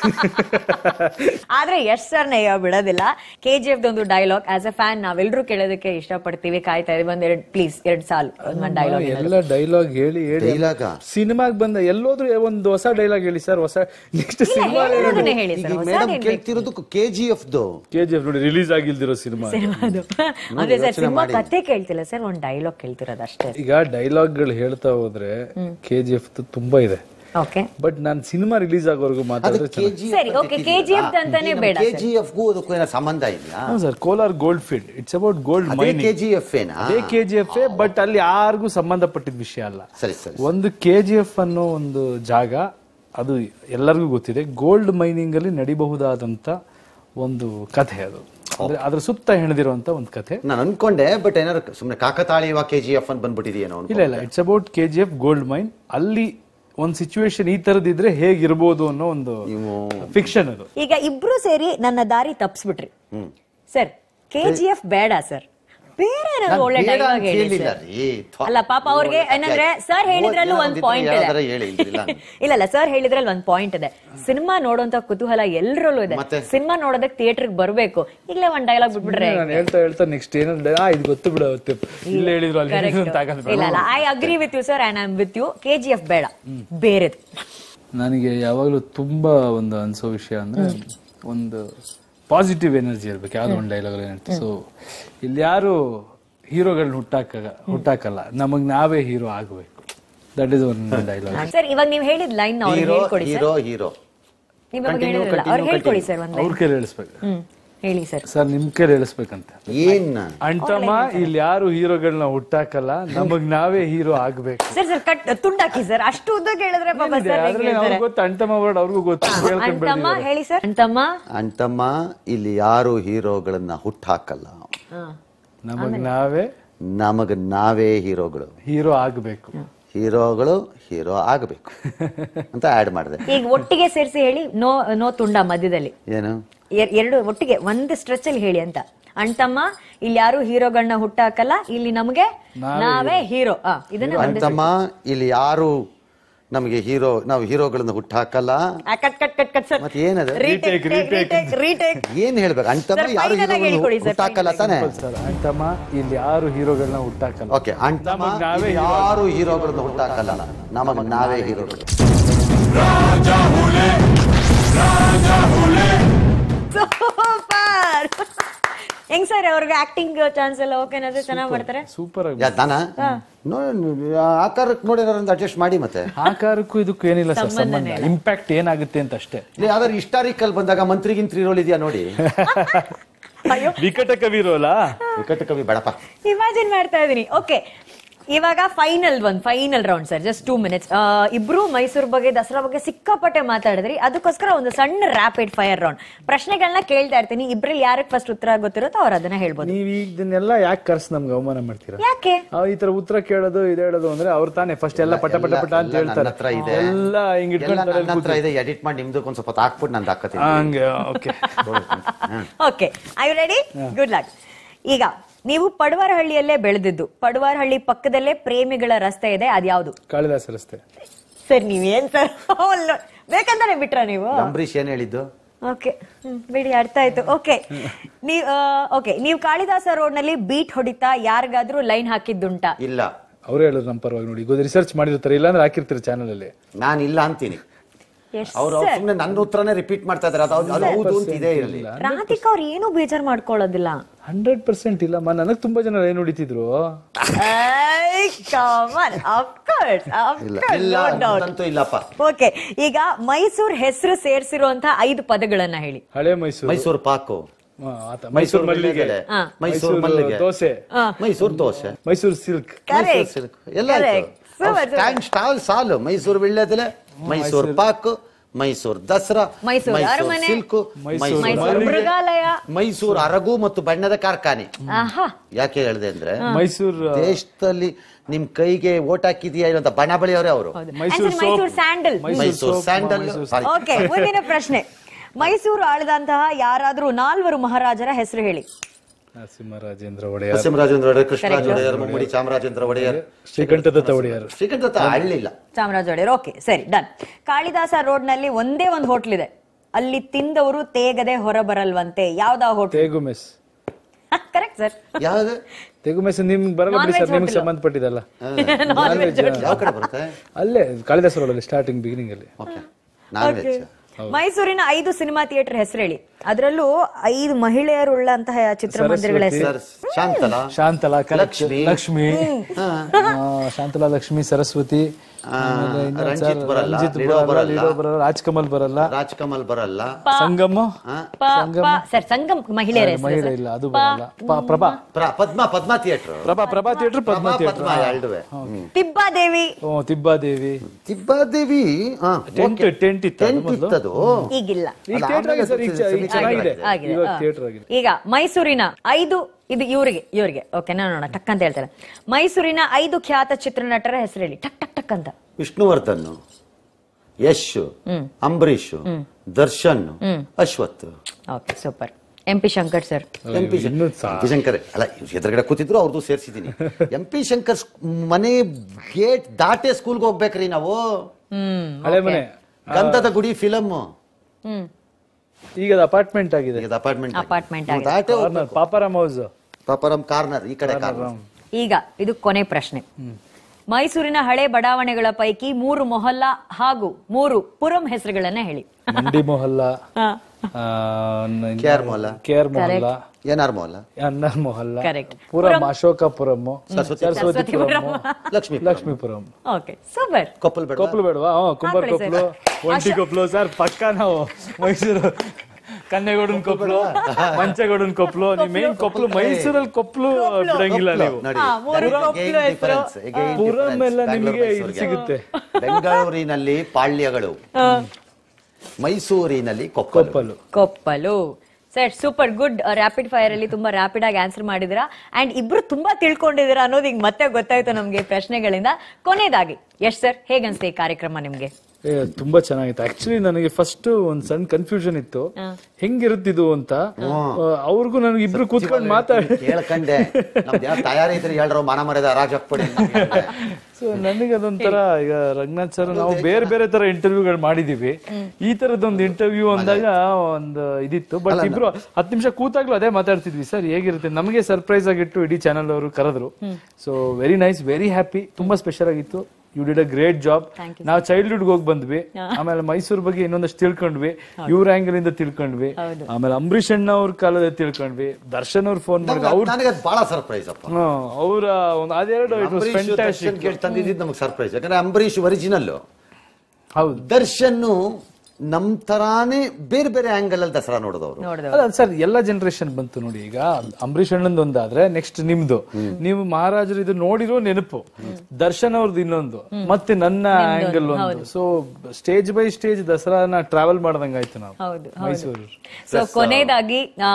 ಆದ್ರೆ ಎಷ್ಟ್ ಸರ್ ನಯ್ಯೋ ಬಿಡೋದಿಲ್ಲ ಕೆ ಜಿ ಎಫ್ ಒಂದು ಡೈಲಾಗ್ ಆಸ್ ಎ ಫ್ಯಾನ್ ನಾವೆಲ್ಲರೂ ಕೇಳೋದಕ್ಕೆ ಇಷ್ಟಪಡ್ತೀವಿ ಕಾಯ್ತಾ ಇದೀವಿ ಒಂದ್ ಎರಡ್ ಪ್ಲೀಸ್ ಎರಡ್ ಸಾಲು ಒಂದ್ ಡೈಲಾಗ್ ಎಲ್ಲ ಡೈಲಾಗ್ ಹೇಳಿ ಹೇಳಿ ಡೈಲಾಗ ಸಿನಿಮಾಗ್ ಬಂದ ಎಲ್ಲೋದ್ರು ಒಂದು ಹೊಸ ಡೈಲಾಗ್ ಹೇಳಿ ಸರ್ ಹೊಸ ನೆಕ್ಸ್ಟ್ ಸಿನಿಮಾ ಹೇಳೋದನ್ನೇ ಹೇಳಿ ಈಗ ಸರ್ ಮೇಡಮ್ ಕೇಳ್ತಿರೋದು ಕೆ ಜಿ ಎಫ್ ದು ಕೆ ಜಿ ಎಫ್ ನೋಡಿ ರಿಲೀಸ್ ಆಗಿಲ್ದಿರೋ ಸಿನಿಮಾ ಸಿನಿಮಾದು ಅಂದ್ರೆ ಸರ್ ಯೋಚ್ನೆ ಸಿನಿಮಾ ಮಾಡಿ. ಕತೆ ಕೇಳ್ತಿಲ್ಲ ಸರ್ ಒಂದ್ ಡೈಲಾಗ್ ಕೇಳ್ತಿರೋದು ಅಷ್ಟೇ ಈಗ ಡೈಲಾಗ್ಗಳು ಹೇಳ್ತಾ ಹೋದ್ರೆ ಕೆ ಜಿ ಎಫ್ ತುಂಬಾ ಇದೆ ಓಕೆ ಬಟ್ ನಾನ್ ಸಿನಿಮಾ ರಿಲೀಸ್ ಆಗೋವರೆಗೂ ಅದು ಮಾತಾಡಿದ್ರೆ ಕೆ ಜಿ ಸರಿ, okay, KGF ಅಂತಾನೆ ಬೇಡ ಕೆ ಸರ್. ಜಿ ಎಫ್ ಗೂ ಅದಕ್ಕೂ ಏನೋ ಸಂಬಂಧ ಇದೆಯಾ sir Kolar gold field it's about gold ಅದೇ ಮೈನಿಂಗ್ ಕೆ ಜಿ ಎಫ್ ಏನಾ ಅದೇ ಕೆ ಜಿ ಎಫ್ ಬಟ್ ಅಲ್ಲಿ ಯಾರಿಗೂ ಸಂಬಂಧಪಟ್ಟಿದ ವಿಷಯ ಅಲ್ಲ ಸರಿ ಸರಿ ಒಂದು ಕೆ ಜಿ ಎಫ್ ಅನ್ನೋ ಒಂದು ಜಾಗ ಅದು ಎಲ್ಲರಿಗೂ ಗೊತ್ತಿದೆ ಗೋಲ್ಡ್ ಮೈನಿಂಗ್ ಅಲ್ಲಿ ನಡಿಬಹುದಾದಂತ ಒಂದು ಕಥೆ ಅದು ಅಂದ್ರೆ ಅದ್ರ ಸುತ್ತ ಹೆಣದಿರುವಂತ ಒಂದು ಕಥೆ ನಾನು ಅನ್ಕೊಂಡೆ ಬಟ್ ಏನಾರು ಸುಮ್ಮನೆ ಕಾಕತಾಳೀಯವ ಕೆ ಜಿ ಎಫ್ ಅಂತ ಬಂದ್ಬಿಟ್ಟಿದೆಯೇನೋ ಅನ್ಕೊಂಡೆ. ಇಲ್ಲ ಇಲ್ಲ it's about K G F gold mine ಅಲ್ಲಿ ಒಂದು ಸಿಚುವೇಶನ್ ಈ ತರದಿದ್ರೆ ಹೇಗಿರ್ಬೋದು ಅನ್ನೋ ಒಂದು ನೀವು ಫಿಕ್ಷನ್ ಅದು ಈಗ ಇಬ್ರು ಸೇರಿ ನನ್ನ ದಾರಿ ತಪ್ಸ್ಬಿಟ್ರಿ ಸರ್ ಕೆ ಜಿ ಎಫ್ ಬೇಡ ಸರ್ ಬೇರೆ ಏನಾದ್ರು ನಾನ್ ಒಳ್ಳೆ ಬೇಡ ಡೈಲಾಗ್ ಅಂತ ಹೇಳಿ ಹೇಳಿಲ್ಲ ಸರ್ ರೀ. ಥು. ಅಲ್ಲ ಪಾಪ ಅವ್ರಿಗೆ ಏನಂದ್ರೆ ಸರ್ ಹೇಳಿದ್ರಲ್ಲೂ ಒಂದ್ ಓದಿದ್ರೆ ಪಾಯಿಂಟ್ ಯಾವ್ದಾರ ಇದೆ ಹೇಳಿ, ಇಲ್ದಿಲ್ಲ. ಇಲ್ಲ ಇಲ್ಲ ಸರ್ ಹೇಳಿದ್ರಲ್ಲಿ ಒಂದ್ ಪಾಯಿಂಟ್ ಇದೆ ಸಿನಿಮಾ ನೋಡುವಂತ ಕುತೂಹಲ ಎಲ್ಲರಲ್ಲೂ ಇದೆ ಮತ್ತೆ? ಸಿನಿಮಾ ನೋಡೋದಕ್ಕೆ ಥಿಯೇಟರ್ಗೆ ಬರ್ಬೇಕು ಈಗಲೇ ಒಂದ್ ಡೈಲಾಗ್ ಬಿಟ್ಬಿಟ್ರೆ ನಾನು ಹೇಳ್ತಾ ಹೇಳ್ತಾ ನೆಕ್ಸ್ಟ್ ಏನಾದ್ರೆ ಆ ಇದು ಗೊತ್ತು ಬಿಡ ಅವತ್ತು ಇಲ್ಲಿ ಹೇಳಿದ್ರು ಅಲ್ಲಿ ಹೇಳಿದ್ರು ಅಂತ ಆಗಲ್ಲ ಇಲ್ಲ ಇಲ್ಲ I agree with you sir and I with you K G F ಬೇಡ ಬೇರೆದು ನನಗೆ ಯಾವಾಗಲೂ ತುಂಬಾ ಒಂದು ಅನ್ಸೋ ವಿಷಯ ಅಂದ್ರೆ ಒಂದು ಪಾಸಿಟಿವ್ ಎನರ್ಜಿ ಇರ್ಬೇಕು ಯಾವ್ದೋ ಒಂದು ಡೈಲಾಗ್ ಏನಿರುತ್ತೆ ಸೊ ಇಲ್ಲಿ ಯಾರು ಹೀರೋಗಳನ್ನ ಹುಟ್ಟಾಕ ಹುಟ್ಟಾಕಲ್ಲ ನಮಗ್ ನಾವೇ ಹೀರೋ ಆಗಬೇಕು that is one dialogue sir ಇವಾಗ ನೀವು ಹೇಳಿದ ಲೈನ್ ನ ಅವ್ರಿಗೆ ಹೀರೋ ಹೇಳ್ಕೊಡಿ ಸರ್ ಹೀರೋ ಹೀರೋ ನೀವು ಇವಾಗ Continue, ಹೇಳಿದ್ರಲ್ಲ continue, ಅವ್ರಿಗೆ ಹೇಳ್ಕೊಡಿ continue. ಸರ್ ಒಂದ್ ಅವ್ರ ಕೈಲಿ ಹೇಳಿಸ್ಬೇಕು ಹ್ಮ್ ಹೇಳಿ ಸರ್ ಸರ್ ನಿಮ್ ಕೈಲಿ ಹೇಳಿಸ್ಬೇಕಂತ ಏನ್ ಅಂಟಮ್ಮ ಇಲ್ಲಿ ಯಾರು ಹೀರೋಗಳನ್ನ ಹುಟ್ಟಾಕಲ್ಲ ನಮಗ್ ನಾವೇ ಹೀರೋ ಆಗ್ಬೇಕು ಸರ್ ಸರ್ ಕಟ್ ತುಂಡಾಕಿ ಸರ್ ಅಷ್ಟು ಉದ್ದ ಕೇಳಿದ್ರೆ ಪಾಪ ಏನಿದೆ? ಸರ್ ಅದ್ರಲ್ಲಿ ಅವ್ರಿಗೆ ಗೊತ್ತು ಅಂಟಮ್ಮ ವರ್ಡ್ ಅವ್ರಿಗೂ ಗೊತ್ತು ಹೇಳ್ಕೊಂಡ್ ಅಂತಮ್ಮ ಬೆಳ್ದಿದ್ದಾರೆ. ಹೇಳಿ ಸರ್ ಅಂತಮ್ಮ ಅಂತಮ್ಮ ಇಲ್ಲಿ ಯಾರು ಹೀರೋಗಳನ್ನ ಹುಟ್ಟಾಕಲ್ಲ ನಮಗ್ ನಾವೇ ನಮಗ ನಾವೇ ಹೀರೋಗಳು ಹೀರೋ ಆಗ್ಬೇಕು ಹೀರೋಗಳು ಹೀರೋ ಆಗಬೇಕು ಅಂತ ಆಡ್ ಮಾಡಿದೆ ಈಗ ಒಟ್ಟಿಗೆ ಸೇರಿಸಿ ಹೇಳಿ ನೋ ನೋ ತುಂಡ ಮಧ್ಯದಲ್ಲಿ ಏನು ಎರ್- ಎರಡು ಒಟ್ಟಿಗೆ ಒಂದು ಸ್ಟ್ರೆಚ್ ಅಲ್ಲಿ ಹೇಳಿ ಅಂತ ಅಂಟಮ್ಮ ಇಲ್ಲಿ ಯಾರು ಹೀರೋಗಳನ್ನ ಹುಟ್ಟಾಕಲ್ಲ ಇಲ್ಲಿ ನಮಗೆ ನಾವೇ ಹೀರೋ ಆ ಇದನ್ನ ಒಂದೇ ಅಂತಮ್ಮ ಇಲ್ಲಿ ಯಾರು ನಮಗೆ ಹೀರೋ ನಾವು ಹೀರೋಗಳನ್ನ ಹುಟ್ಟಾಕಲ್ಲ ಆ, cut cut cut cut sir ಮತ್ತೆ ಏನದು ರೀಟೇಕ್ ರೀಟೇಕ್ ರೀಟೇಕ್ ಏನ್ ಹೇಳ್ಬೇಕು ಅಂತಮ್ಮ Sir, ಯಾರು final ಆಗಿ ಹೀರೋಗಳನ್ನ ಹೇಳ್ಕೊಡಿ sir, ಹುಟ್ಟಾಕಲ್ಲ ತಾನೆ ಸರ್ ಅಂಟಮ್ಮ ಇಲ್ಲಿ ಯಾರು ಹೀರೋಗಳನ್ನ ಹುಟ್ಟಾಕಲ್ಲ ಓಕೆ ಅಂತಮ್ಮ ನಮಗ್ ನಾವೇ ಇಲ್ಲಿ ಯಾರು ಹೀರೋಗಳನ್ನ ಹುಟ್ಟಾಕಲ್ಲ ನಮಗ್ ನಾವೇ ಹೀರೋಗಳು ಸೂಪರ್ ಹೆಂಗ್ ಸರ್ ಅವ್ರಿಗೆ ಆಕ್ಟಿಂಗ್ ಚಾನ್ಸ್ ಎಲ್ಲ ಓಕೆ ಚೆನ್ನಾಗಿ ಮಾಡ್ತಾರೆ ಸೂಪರ್ ಆಗಿ ಯಾ ನಾನ ನೋಡಿ ಆಕಾರಕ್ಕೆ ನೋಡಿ ಅಡ್ಜಸ್ಟ್ ಮಾಡಿ ಮತ್ತೆ ಆಕಾರಕ್ಕೂ ಇದಕ್ಕೂ ಏನಿಲ್ಲ ಸರ್ ಸಂಬಂಧ ಇಂಪ್ಯಾಕ್ಟ್ ಏನಾಗುತ್ತೆ ಅಂತ ಅಷ್ಟೇ ಇಲ್ಲಿ ಯಾವ್ದಾದ್ರು ಹಿಸ್ಟಾರಿಕಲ್ ಬಂದಾಗ ಮಂತ್ರಿಗಿಂತ್ರಿ ರೋಲ್ ಇದೆಯಾ ನೋಡಿ ಅಯ್ಯೋ ವಿಕಟ ಕವಿ ರೋಲ ವಿಕಟ ಕವಿ ಬೇಡಪ್ಪ ಇಮ್ಯಾಜಿನ್ ಮಾಡ್ತಾ ಇದೀನಿ ಓಕೆ ಇವಾಗ ಫೈನಲ್ ಒಂದ್ final round sir just two minutes ಇಬ್ರು ಮೈಸೂರು ಬಗ್ಗೆ ದಸರಾ ಬಗ್ಗೆ ಸಿಕ್ಕಾಪಟ್ಟೆ ಮಾತಾಡಿದ್ರಿ ಅದಕ್ಕೋಸ್ಕರ ಒಂದು ಸಣ್ಣ ರ್ಯಾಪಿಡ್ ಫೈರ್ ರೌಂಡ್ ಪ್ರಶ್ನೆಗಳನ್ನ ಕೇಳ್ತಾ ಇರ್ತೀನಿ ಇಬ್ರಲ್ಲಿ ಯಾರಿಗೆ ಫಸ್ಟ್ ಉತ್ತರ ಗೊತ್ತಿರುತ್ತೋ ಅವ್ರು ಅದನ್ನ ಹೇಳ್ಬೋದು ನೀವ್ ಇದನ್ನೆಲ್ಲ ಯಾಕೆ ಕರ್ಸ್ ನಮ್ಗೆ ಅವಮಾನ ಮಾಡ್ತೀರಾ ಯಾಕೆ ಆ, ಈ ತರ ಉತ್ತರ ಕೇಳೋದು ಇದು ಹೇಳೋದು ಅಂದ್ರೆ ಅವ್ರು ತಾನೇ ಫಸ್ಟ್ ಎಲ್ಲ ಪಟ ಪಟ ಪಟ ಅಂತ ಎಲ್ಲ ನನ್ನ ಹೇಳ್ತಾರೆ ಹತ್ರ ಇದೆ ಎಲ್ಲ ಹಿಂಗ್ ಎಲ್ಲ ಇಟ್ಕೊಂಡು ನನ್ನ ಹತ್ರ ಇದೆ ಎಡಿಟ್ ಮಾಡಿ ನಿಮ್ದಕ್ಕೆ ಒಂದ್ ಸ್ವಲ್ಪ ಹಾಕ್ಬಿಟ್ಟು ನಂದು ಹಾಕತ್ತೀನಿ ಹಂಗೆ okay okay I ready good luck ಈಗ ನೀವು ಪಡವಾರಹಳ್ಳಿಯಲ್ಲೇ ಬೆಳೆದಿದ್ದು ಪಡವಾರಹಳ್ಳಿ ಪಕ್ಕದಲ್ಲೇ ಪ್ರೇಮಿಗಳ ರಸ್ತೆ ಇದೆ ಅದ್ಯಾವುದು ಕಾಳಿದಾಸ ರಸ್ತೆ ಸರ್ ನೀವೇನ್ ಸರ್ ಬೇಕಂತಾನೆ ಬಿಟ್ರ ನೀವು ಅಂಬರೀಷ್ ಏನ್ ಹೇಳಿದ್ದು ಓಕೆ ಬಿಡಿ ಅರ್ಥ ಆಯ್ತು ಓಕೆ ನೀವ್ ಓಕೆ ನೀವು ಕಾಳಿದಾಸ ರೋಡ್ ನಲ್ಲಿ ಬೀಟ್ ಹೊಡಿತಾ ಯಾರಿಗಾದ್ರೂ ಲೈನ್ ಹಾಕಿದ್ದುಂಟಾ ಇಲ್ಲ ಅವರೇ ಹೇಳೋದು ನಮ್ಮ ಪರವಾಗಿ ನೋಡಿ ಈಗ ರಿಸರ್ಚ್ ಮಾಡಿರ್ತಾರೆ ಇಲ್ಲಾಂದ್ರೆ ಹಾಕಿರ್ತಾರೆ ಚಾನಲ್ ಅಲ್ಲಿ ನಾನು ಇಲ್ಲ ಅಂತೀನಿ ಎಸ್ ಅವ್ರು ಸುಮ್ಮನೆ ನನ್ನ ಉತ್ತರನೇ ರಿಪೀಟ್ ಮಾಡ್ತಾ ಇದಾರೆ ಅದು ಅದು ಹೌದು ಅಂತ ಇದೇ ಇರಲಿ ರಾಧಿಕಾ ಅವ್ರು ಏನು ಬೇಜಾರ್ ಮಾಡ್ಕೊಳ್ಳೋದಿಲ್ಲ ಹಂಡ್ರೆಡ್ ಪರ್ಸೆಂಟ್ ಇಲ್ಲ ಮ ನನಗ್ ತುಂಬಾ ಜನ ಏನ್ ಹೊಡಿತಿದ್ರು ಇಲ್ಲ ಇಲ್ಲ ಅಂತೂ ಇಲ್ಲಪ್ಪ ಓಕೆ ಈಗ ಮೈಸೂರ್ ಹೆಸರು ಸೇರ್ಸಿರುವಂತ ಐದು ಪದಗಳನ್ನ ಹೇಳಿ ಹಳೆ ಮೈಸೂರು ಮೈಸೂರು ಪಾಕು ಹಾ, ಆತ. ಮೈಸೂರು ಮಲ್ಲಿಗೆ ಹಾ. ಮೈಸೂರು ಮಲ್ಲಿಗೆ ದೋಸೆ ಮೈಸೂರು ದೋಸೆ ಮೈಸೂರು ಸಿಲ್ಕ್ ಮೈಸೂರು ಸಿಲ್ಕ್ ಎಲ್ಲ Correct. Super, super. Stand stall ಸಾಲು ಮೈಸೂರು ವಿಳ್ಳೆದೆಲೆ ಮೈಸೂರು ಪಾಕು ಮೈಸೂರು ದಸರಾ ಮೈಸೂರು ಅರಮನೆ, ಸಿಲ್ಕು ಮೈಸೂರು ಮೈಸೂರು ಮೃಗಾಲಯ ಮೈಸೂರು ಅರಗು ಮತ್ತು ಬಣ್ಣದ ಕಾರ್ಖಾನೆ ಆಹಾ ಯಾಕೆ ಹೇಳಿದೆ ಅಂದ್ರೆ ಮೈಸೂರು ದೇಶದಲ್ಲಿ ನಿಮ್ ಕೈಗೆ ಓಟ್ ಹಾಕಿದೀಯಾ ಇಲ್ಲ ಅಂತ ಬಣ ಬಳಿಯವರೇ ಅವರು Mysuru Mysuru sandal Mysuru soap, sandal Mysuru okay ಮುಂದಿನ ಪ್ರಶ್ನೆ ಮೈಸೂರು ಆಳಿದಂತಹ ಯಾರಾದ್ರೂ ನಾಲ್ವರು ಮಹಾರಾಜರ ಹೆಸರು ಹೇಳಿ ನರಸಿಂಹರಾಜೇಂದ್ರ ಒಡೆಯರ್ ನರಸಿಂಹರಾಜೇಂದ್ರ ಒಡೆಯರ್ ಕೃಷ್ಣರಾಜ ಒಡೆಯರ್ ಮುಮ್ಮಡಿ ಚಾಮರಾಜೇಂದ್ರ ಒಡೆಯರ್ ಶ್ರೀಕಂಠದತ್ತ ಒಡೆಯರ್ ಶ್ರೀಕಂಠ ಹಳ್ಳಿಲ್ಲ ಚಾಮರಾಜ ಒಡೆಯರ್ ಓಕೆ ಸರಿ ಡನ್ ಕಾಳಿದಾಸ ರೋಡ್ ನಲ್ಲಿ ಒಂದೇ ಒಂದು ಹೋಟ್ಲ್ ಇದೆ ಅಲ್ಲಿ ತಿಂದವರು ತೇಗದೆ ಹೊರ ಬರಲ್ವಂತೆ ಯಾವ್ದಾ hotel Tegu mess correct sir ಯಾವ್ದು ತೇಗು ಮೆಸ್ ನಿಮ್ಗೆ ಬರಲ್ಲ ಬಿಡಿ Non-veg ಸರ್ ನಿಮ್ಗೆ hotel. ಸಂಬಂಧಪಟ್ಟಿದ್ದಲ್ಲ ಯಾವ ಕಡೆ ಬರುತ್ತೆ ಅಲ್ಲೇ ಕಾಳಿದಾಸ ರೋಡಲ್ಲಿ ಸ್ಟಾರ್ಟಿಂಗ್ ಬಿಗಿನಿಂಗ್ ಅಲ್ಲಿ ಓಕೆ ನಾನ್ ವೆಜ್ ಮೈಸೂರಿನ ಐದು ಸಿನಿಮಾ ಥಿಯೇಟರ್ ಹೆಸರು ಹೇಳಿ ಅದರಲ್ಲೂ ಐದು ಮಹಿಳೆಯರುಳ್ಳಂತಹ ಚಿತ್ರಮಂದಿರಗಳ ಹೆಸರು ಸರ್ ಶಾಂತಲಾ ಶಾಂತಲಾ correct. ಲಕ್ಷ್ಮಿ. ಲಕ್ಷ್ಮಿ ಆ, ಶಾಂತಲಾ ಲಕ್ಷ್ಮಿ ಸರಸ್ವತಿ ಆಮೇಲೆ ಇನ್ನೊಂದ್ ರಂಜಿತ್ ಸರ್, ಬರಲ್ಲ, ರಂಜಿತ್ ಲೀಡೋ ಬರಲ್ಲ ಬರಲ್ಲ. ಲೀಡೋ ಬರಲ್ಲ ರಾಜ್ ಕಮಲ್ ಬರಲ್ಲ ರಾಜ್ ಕಮಲ್ ಬರಲ್ಲ ಸಂಗಮ ಪ- ಪ- ಸರ್ ಸಂಗಮ್ ಮಹಿಳೆಯರ ಹೆಸರು ಮಹಿಳೆ ಸರ್. ಇಲ್ಲ ಅದು ಬರಲ್ಲ ಪ- ಪ್ರಭಾ ಪ್ರ- Padma Padma theatre Prabha Prabha theatre Padma Padma theatre Padma ಎರಡುವೆ ತಿಬ್ಬಾದೇವಿ ಓ ತಿಬ್ಬಾದೇವಿ ತಿಬ್ಬಾದೇವಿ ಟೆಂಟ್ ಟೆಂಟ್ ಇತ್ತು ಅದು ಟೆಂಟ್ ಮೊದ್ಲು? ಇತ್ತದು ಈಗಿಲ್ಲ ಈಗ ಥಿಯೇಟರ್ ಆಗಿದೆ ಸರ್ ಈಗ ಚ- ಈಗ ಚೆನ್ನಾಗಿದೆ ಆಗಿದೆ, ಇವಾಗ ಆ. ಥಿಯೇಟರ್ ಆಗಿದೆ ಈಗ ಮೈಸೂರಿನ ಐದು ಇದು ಇವರಿಗೆ ಇವರಿಗೆ ಓಕೆ ನೋಡೋಣ ಟಕ್ ಅಂತ ಹೇಳ್ತಾರೆ ಮೈಸೂರಿನ ಐದು ಖ್ಯಾತ ಚಿತ್ರನಟರ ಹೆಸರು ಹೇಳಿ ಟಕ್ ಟಕ್ ಟಕ್ ಅಂತ Vishnuvardhan Yash Ambareesh Darshan Ashwath okay super M P Shankar sir M P ಇನ್ನೂ ಸಾ- ಶಂಕರ್ ಅಲ್ಲ ಇವ್ರು ಎದುರುಗಡೆ ಕೂತಿದ್ರು ಅವ್ರದ್ದು ಸೇರ್ಸಿದೀನಿ ಎಂ ಪಿ ಶಂಕರ್ ಸ್- ಮನೆ ಗೇಟ್ ದಾಟೆ ಸ್ಕೂಲ್ಗೆ ಹೋಗ್ಬೇಕ್ರಿ ನಾವು ಹ್ಮ್ ಹಳೆ ಮನೆ ಗಂಧದ ಗುಡಿ ಫಿಲಮ್ ಹ್ಮ್ ಈಗ ಅದು ಅಪಾರ್ಟ್ಮೆಂಟ್ ಆಗಿದೆ ಅಪಾರ್ಟ್ಮೆಂಟ್ ಅಪಾರ್ಟ್ಮೆಂಟ್ ಆಗಿದೆ ದಾಟೆ corner Paparam house Paparam corner ಈ ಕಡೆ ಕಾರ್ನರ್ ಈಗ ಇದು ಕೊನೆ ಪ್ರಶ್ನೆ ಮೈಸೂರಿನ ಹಳೆ ಬಡಾವಣೆಗಳ ಪೈಕಿ ಮೂರು ಮೊಹಲ್ಲಾ ಹಾಗೂ ಮೂರು ಪುರಂ ಹೆಸರುಗಳನ್ನ ಹೇಳಿ ಮಂಡಿ ಮೊಹಲ್ಲಾ ಆ, ನ- K R Mohalla K R Mohalla N R Mohalla ಅನ್ನರ್ ಮೊಹಲ್ಲಾ Correct. ಪುರಂ ಅಶೋಕಪುರಂ ಸರಸ್ವತಿ ಸರಸ್ವತಿಪುರಂ ಲಕ್ಷ್ಮೀ ಲಕ್ಷ್ಮೀಪುರಂ ಓಕೆ ಸೂಪರ್ ಕೊಪ್ಪಲ್ ಬೇಡ ಕೊಪ್ಪಲು ಬೇಡವಾ ಹ್ಮ್, ಕುಂಬಾರ್ ಹಾಕೊಳ್ಳಿ ಕೊಪ್ಪಲು ಒಂಟಿ ಕೊಪ್ಪಲು ಸರ್ ಪಕ್ಕ ನಾವು ಮೈಸೂರು ಕನ್ನೆಗೌಡನ್ ಕೊಪ್ಪಲು ಮಂಚಗೌಡನ್ ಕೊಪ್ಪಲು ನಿಮ್ ಮೇನ್ ಕೊಪ್ಪಲು ಮೈಸೂರಲ್ಲಿ ಕೊಪ್ಪಲು ಬಿಡಂಗಿಲ್ಲ ನೀವು ನೋಡಿ ಹಾ, ಮೂರು Again ಕೊಪ್ಪಲು difference, again Puram difference. ಎಲ್ಲ ಬೆಂಗಳೂರು ನಿಮಗೆ ಇಲ್ಲಿ ಮೈಸೂರಿಗೆ. ಸಿಗುತ್ತೆ ಬೆಂಗಳೂರಿನಲ್ಲಿ ಪಾಳ್ಯಗಳು ಮೈಸೂರಿನಲ್ಲಿ ಕೊಪ್ಪಲು ಕೊಪ್ಪಲು ಕೊಪ್ಪಲು sir super good rapid fire ಅಲ್ಲಿ ತುಂಬಾ ರ್ಯಾಪಿಡ್ ಆಗಿ ಆನ್ಸರ್ ಮಾಡಿದಿರಾ ಅಂಡ್ ಇಬ್ರು ತುಂಬಾ ತಿಳ್ಕೊಂಡಿದ್ದೀರಾ ಅನ್ನೋದು ಈಗ ಮತ್ತೆ ಗೊತ್ತಾಯ್ತು ನಮ್ಗೆ ಈ ಪ್ರಶ್ನೆಗಳಿಂದ ಕೊನೆಯದಾಗಿ ಯಶ್ ಸರ್ ಹೇಗನ್ಸ್ತೆ ಈ ಕಾರ್ಯಕ್ರಮ ನಿಮ್ಗೆ ಏ, ತುಂಬಾ ಚೆನ್ನಾಗಿತ್ತು ಆಕ್ಚುಲಿ ನನಗೆ ಫಸ್ಟ್ ಒಂದ್ ಸಣ್ಣ ಕನ್ಫ್ಯೂಷನ್ ಇತ್ತು ಹೆಂಗಿರುತ್ತಿದು ಅಂತ ಆ, ಅವ್ರಿಗೂ ನನಗೆ ಇಬ್ರು ಕೂತ್ಕೊಂಡು ಮಾತಾಡಿ ಕೇಳ್ಕಂಡೆ ನಮ್ದು ಯಾವ ತಯಾರಿ ಇದ್ರೆ ಹೇಳ್ರೋ ಮಾನ ಮರ್ಯಾದೆ ಹರಾಜ್ ಹಾಕ್ಬಿಡಿ ಅಂತ ಹೇಳ್ದೆ. ಸೊ ನನಗೆ ಅದೊಂಥರ ಈಗ ರಂಗನಾಥ್ ಸರ್ ನಾವು ಬೇರೆ ಬೇರೆ ತರ ಇಂಟರ್ವ್ಯೂಗಳು ಮಾಡಿದೀವಿ ಈ ತರದೊಂದು ಇಂಟರ್ವ್ಯೂ ಅಂದಾಗ ಒಂದು ಇದಿತ್ತು ಬಟ್ ಇಬ್ರು ಹತ್ತು ನಿಮಿಷ ಕೂತಾಗ್ಲೂ ಅದೇ ಮಾತಾಡ್ತಿದ್ವಿ ಸರ್ ಹೇಗಿರುತ್ತೆ ನಮಗೆ ಸರ್ಪ್ರೈಸ್ ಆಗಿಟ್ಟು ಇಡೀ ಚಾನಲ್ ಅವರು ಕರೆದ್ರು so very nice very happy ತುಂಬಾ ಸ್ಪೆಷಲ್ ಆಗಿತ್ತು you did a great job ನಾವು ಚೈಲ್ಡ್ಹುಡ್ ಹೋಗಿ ಬಂದ್ವಿ ಆಮೇಲೆ ಮೈಸೂರು ಬಗ್ಗೆ ಇನ್ನೊಂದಷ್ಟು ತಿಳ್ಕೊಂಡ್ವಿ ಇವ್ರ ಆಂಗಲ್ ಇಂದ ತಿಳ್ಕೊಂಡ್ವಿ ಆಮೇಲೆ ಅಂಬರೀಷ್ ಅಣ್ಣ ಅವ್ರ ಕಾಲದ ತಿಳ್ಕೊಂಡ್ವಿ ದರ್ಶನ್ ಅವ್ರ ಫೋನ್ ಮಾಡಿದ್ರು ಅವ್ರ ನನಗೆ ಅದು ಬಹಳ ಸರ್ಪ್ರೈಸ್ ಅಪ್ಪ ಅವರ ಒಂದು ಅದೆರಡು it was Ambareesh fantastic Darshan ಕೇಳಿ ತಂದಿದ್ದು ನಮಗೆ ಸರ್ಪ್ರೈಸ್ ಯಾಕಂದ್ರೆ ಅಂಬರೀಷ್ ಒರಿಜಿನಲ್ ಹೌದು ದರ್ಶನ್ ನಮ್ ತರಾನೇ ಬೇರೆ ಬೇರೆ ಆಂಗಲ್ ಅಲ್ಲಿ ದಸರಾ ನೋಡಿದವರು ನೋಡಿದವ ಅಲ್ಲ ಸರ್ ಎಲ್ಲ ಜನರೇಷನ್ ಬಂತು ನೋಡಿ ಈಗ ಅಂಬರೀಷ್ ಅಣ್ಣಂದು ಒಂದಾದ್ರೆ ನೆಕ್ಸ್ಟ್ ನಿಮ್ದು ನೀವು ಮಹಾರಾಜರು ಇದು ನೋಡಿರೋ ನೆನಪು ದರ್ಶನ್ ಅವ್ರದ್ದು ಇನ್ನೊಂದು ಮತ್ತೆ ನನ್ನ ಆಂಗಲ್ ಒಂದು ಸೊ ಸ್ಟೇಜ್ ಬೈ ಸ್ಟೇಜ್ ದಸರಾನ ಟ್ರಾವೆಲ್ ಮಾಡ್ದಂಗಾಯ್ತು ನಾವು ಹೌದು ಮೈಸೂರು ಸೊ ಕೊನೆಯದಾಗಿ ಆ,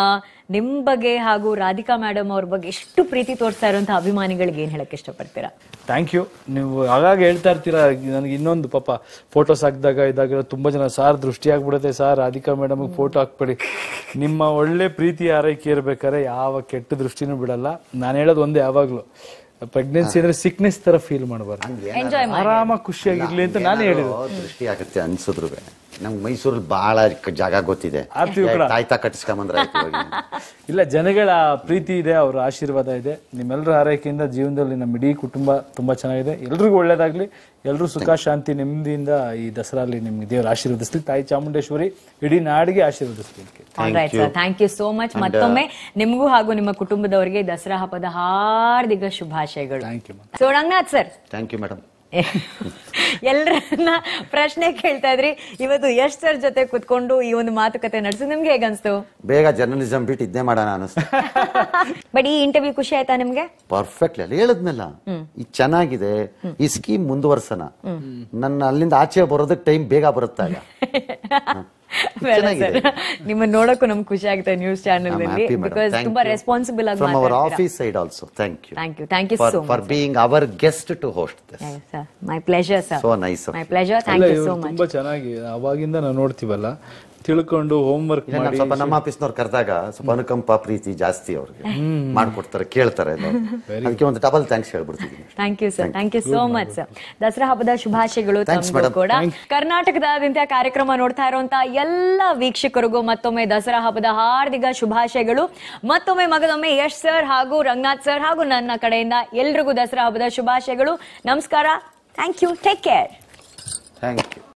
ನಿಮ್ ಬಗ್ಗೆ ಹಾಗೂ ರಾಧಿಕಾ ಮೇಡಮ್ ಅವ್ರ ಬಗ್ಗೆ ಎಷ್ಟು ಪ್ರೀತಿ ತೋರಿಸ್ತಾ ಇರುವಂತಹ ಅಭಿಮಾನಿಗಳಿಗೆ ಏನ್ ಹೇಳಕ್ ಇಷ್ಟಪಡ್ತೀರಾ ಥ್ಯಾಂಕ್ ಯು ನೀವು ಆಗಾಗ ಹೇಳ್ತಾ ಇರ್ತೀರಾ ನನಗೆ ಇನ್ನೊಂದು ಪಾಪ ಫೋಟೋಸ್ ಹಾಕಿದಾಗ ಇದಾಗ ತುಂಬಾ ಜನ ಸಾರ್ ದೃಷ್ಟಿ ಆಗ್ಬಿಡುತ್ತೆ ಸಾರ್ ರಾಧಿಕಾ ಮೇಡಮ್ ಫೋಟೋ ಹಾಕ್ಬೇಡಿ ನಿಮ್ಮ ಒಳ್ಳೆ ಪ್ರೀತಿ ಆರೈಕೆ ಇರ್ಬೇಕಾದ್ರೆ ಯಾವ ಕೆಟ್ಟ ದೃಷ್ಟಿನೂ ಬಿಡಲ್ಲ ನಾನು ಹೇಳೋದು ಒಂದೇ ಯಾವಾಗ್ಲೂ ಪ್ರೆಗ್ನೆನ್ಸಿ ಅಂದ್ರೆ ಸಿಕ್ನೆಸ್ ತರ ಫೀಲ್ ಮಾಡಬಾರ್ದು ಎಂಜಾಯ್ ಮಾಡಿ ಆರಾಮಾಗಿ ಖುಷಿಯಾಗಿರ್ಲಿ ಅಂತ ನಾನು ಹೇಳಿದೆ ಏನಾದ್ರು ದೃಷ್ಟಿ ಆಗುತ್ತೆ ಅನ್ಸಿದ್ರು ನಮ್ಗೆ ಮೈಸೂರಲ್ಲಿ ಬಹಳ ಜಾಗ ಗೊತ್ತಿದೆ ಆರ್ತಿಗೂ ಕೂಡ. ತಾಯ್ತಾ ಕಟ್ಟಿಸ್ಕೊಂಬಂದ್ರೆ ಆಯ್ತು ಇವಾಗ. ಇಲ್ಲ ಜನಗಳ ಪ್ರೀತಿ ಇದೆ ಅವರ ಆಶೀರ್ವಾದ ಇದೆ ನಿಮ್ಮೆಲ್ಲರ ಆರೈಕೆಯಿಂದ ಜೀವನದಲ್ಲಿ ನಮ್ಮ ಇಡೀ ಕುಟುಂಬ ತುಂಬಾ ಚೆನ್ನಾಗಿದೆ ಎಲ್ರಿಗೂ ಒಳ್ಳೇದಾಗ್ಲಿ ಎಲ್ರೂ ಸುಖ ಶಾಂತಿ ನೆಮ್ಮದಿಯಿಂದ ಈ ದಸರಾಲಿ ನಿಮ್ಗೆ ದೇವರ ಆಶೀರ್ವದಿಸ್ಲಿ ತಾಯಿ ಚಾಮುಂಡೇಶ್ವರಿ ಇಡೀ ನಾಡಿಗೆ ಆಶೀರ್ವದಿಸ್ಲಿ right sir thank you so much ಮತ್ತೊಮ್ಮೆ ನಿಮಗೂ ಹಾಗೂ ನಿಮ್ಮ ಕುಟುಂಬದವರಿಗೆ ದಸರಾ ಹಬ್ಬದ ಹಾರ್ದಿಕ ಶುಭಾಶಯಗಳು thank you so Ranganath sir thank you madam ಎಲ್ಲರನ್ನ ಪ್ರಶ್ನೆ ಕೇಳ್ತಾ ಇದ್ರಿ ಇವತ್ತು ಯಶ್ ಸರ್ ಜೊತೆ ಕುತ್ಕೊಂಡು ಈ ಒಂದು ಮಾತುಕತೆ ನಡೆಸಿ ನಿಮ್ಗೆ ಹೇಗನ್ಸ್ತು ಬೇಗ ಜರ್ನಲಿಸಂ ಬಿಟ್ಟು ಇದನ್ನೇ ಮಾಡೋಣ ಅನಿಸ್ತು ಬಟ್ ಈ ಇಂಟರ್ವ್ಯೂ ಖುಷಿ ಆಯ್ತಾ ನಿಮ್ಗೆ ಪರ್ಫೆಕ್ಟ್ಲಿ ಅಲ್ಲಿ ಹೇಳದ್ನಲ್ಲ ಇದು ಚೆನ್ನಾಗಿದೆ ಈ ಸ್ಕೀಮ್ ಮುಂದುವರ್ಸನ ನನ್ನ ಅಲ್ಲಿಂದ ಆಚೆ ಬರೋದಕ್ಕೆ ಟೈಮ್ ಬೇಗ ಬರುತ್ತಾ ಈಗ ಚೆನ್ನಾಗಿದೆ. ನಿಮ್ಮನ್ನ ನೋಡಕ್ಕೂ ನಮ್ಗೆ ಖುಷಿ ಆಗುತ್ತೆ ನ್ಯೂಸ್ ಚಾನೆಲ್ ಅಲ್ಲಿ ಬಿಕಾಸ್ ತುಂಬಾ ರೆಸ್ಪಾನ್ಸಿಬಲ್ ಆಗಿ ಫ್ರಮ್ ಅವರ್ ಮಾತಾಡ್ತೀರಾ office side also thank you thank you thank you for so for being our guest to host this my pleasure sir So nice of my you. Pleasure ಅಲ್ಲ thank you ಇವ್ರು so much ತುಂಬಾ ಚೆನ್ನಾಗಿ ಅವಾಗಿಂದ ನಾವು ನೋಡ್ತೀವಲ್ಲ ತಿಳ್ಕೊಂಡು homework ಇಲ್ಲ, ನಾನ್ ಮಾಡಿ ಸ್ವಲ್ಪ ನಮ್ಮ ಆಫೀಸ್ನವ್ರು ಕರೆದಾಗ ಸ್ವಲ್ಪ ಅನುಕಂಪ ಪ್ರೀತಿ ಜಾಸ್ತಿ ಅವ್ರಿಗೆ ಮಾಡ್ಕೊಡ್ತಾರೆ ಕೇಳ್ತಾರೆ ಎಲ್ಲ. ಅದಕ್ಕೆ ಒಂದು ಡಬಲ್ ಥ್ಯಾಂಕ್ಸ್ ಹೇಳ್ಬಿಡ್ತಿದ್ದೀನಿ thank you sir thank you so much sir Dasara ಹಬ್ಬದ ಶುಭಾಶಯಗಳು Thanks, ತಮಗೂ madam. ಕೂಡ ಕರ್ನಾಟಕದಾದ್ಯಂತ ಕಾರ್ಯಕ್ರಮ ನೋಡ್ತಾ ಇರುವಂತ ಎಲ್ಲ ವೀಕ್ಷಕರಿಗೂ ಮತ್ತೊಮ್ಮೆ ದಸರಾ ಹಬ್ಬದ ಹಾರ್ದಿಕ ಶುಭಾಶಯಗಳು ಮತ್ತೊಮ್ಮೆ ಮಗದೊಮ್ಮೆ ಯಶ್ ಸರ್ ಹಾಗೂ ರಂಗನಾಥ್ ಸರ್ ಹಾಗೂ ನನ್ನ ಕಡೆಯಿಂದ ಎಲ್ರಿಗೂ ದಸರಾ ಹಬ್ಬದ ಶುಭಾಶಯಗಳು ನಮಸ್ಕಾರ thank you take care thank you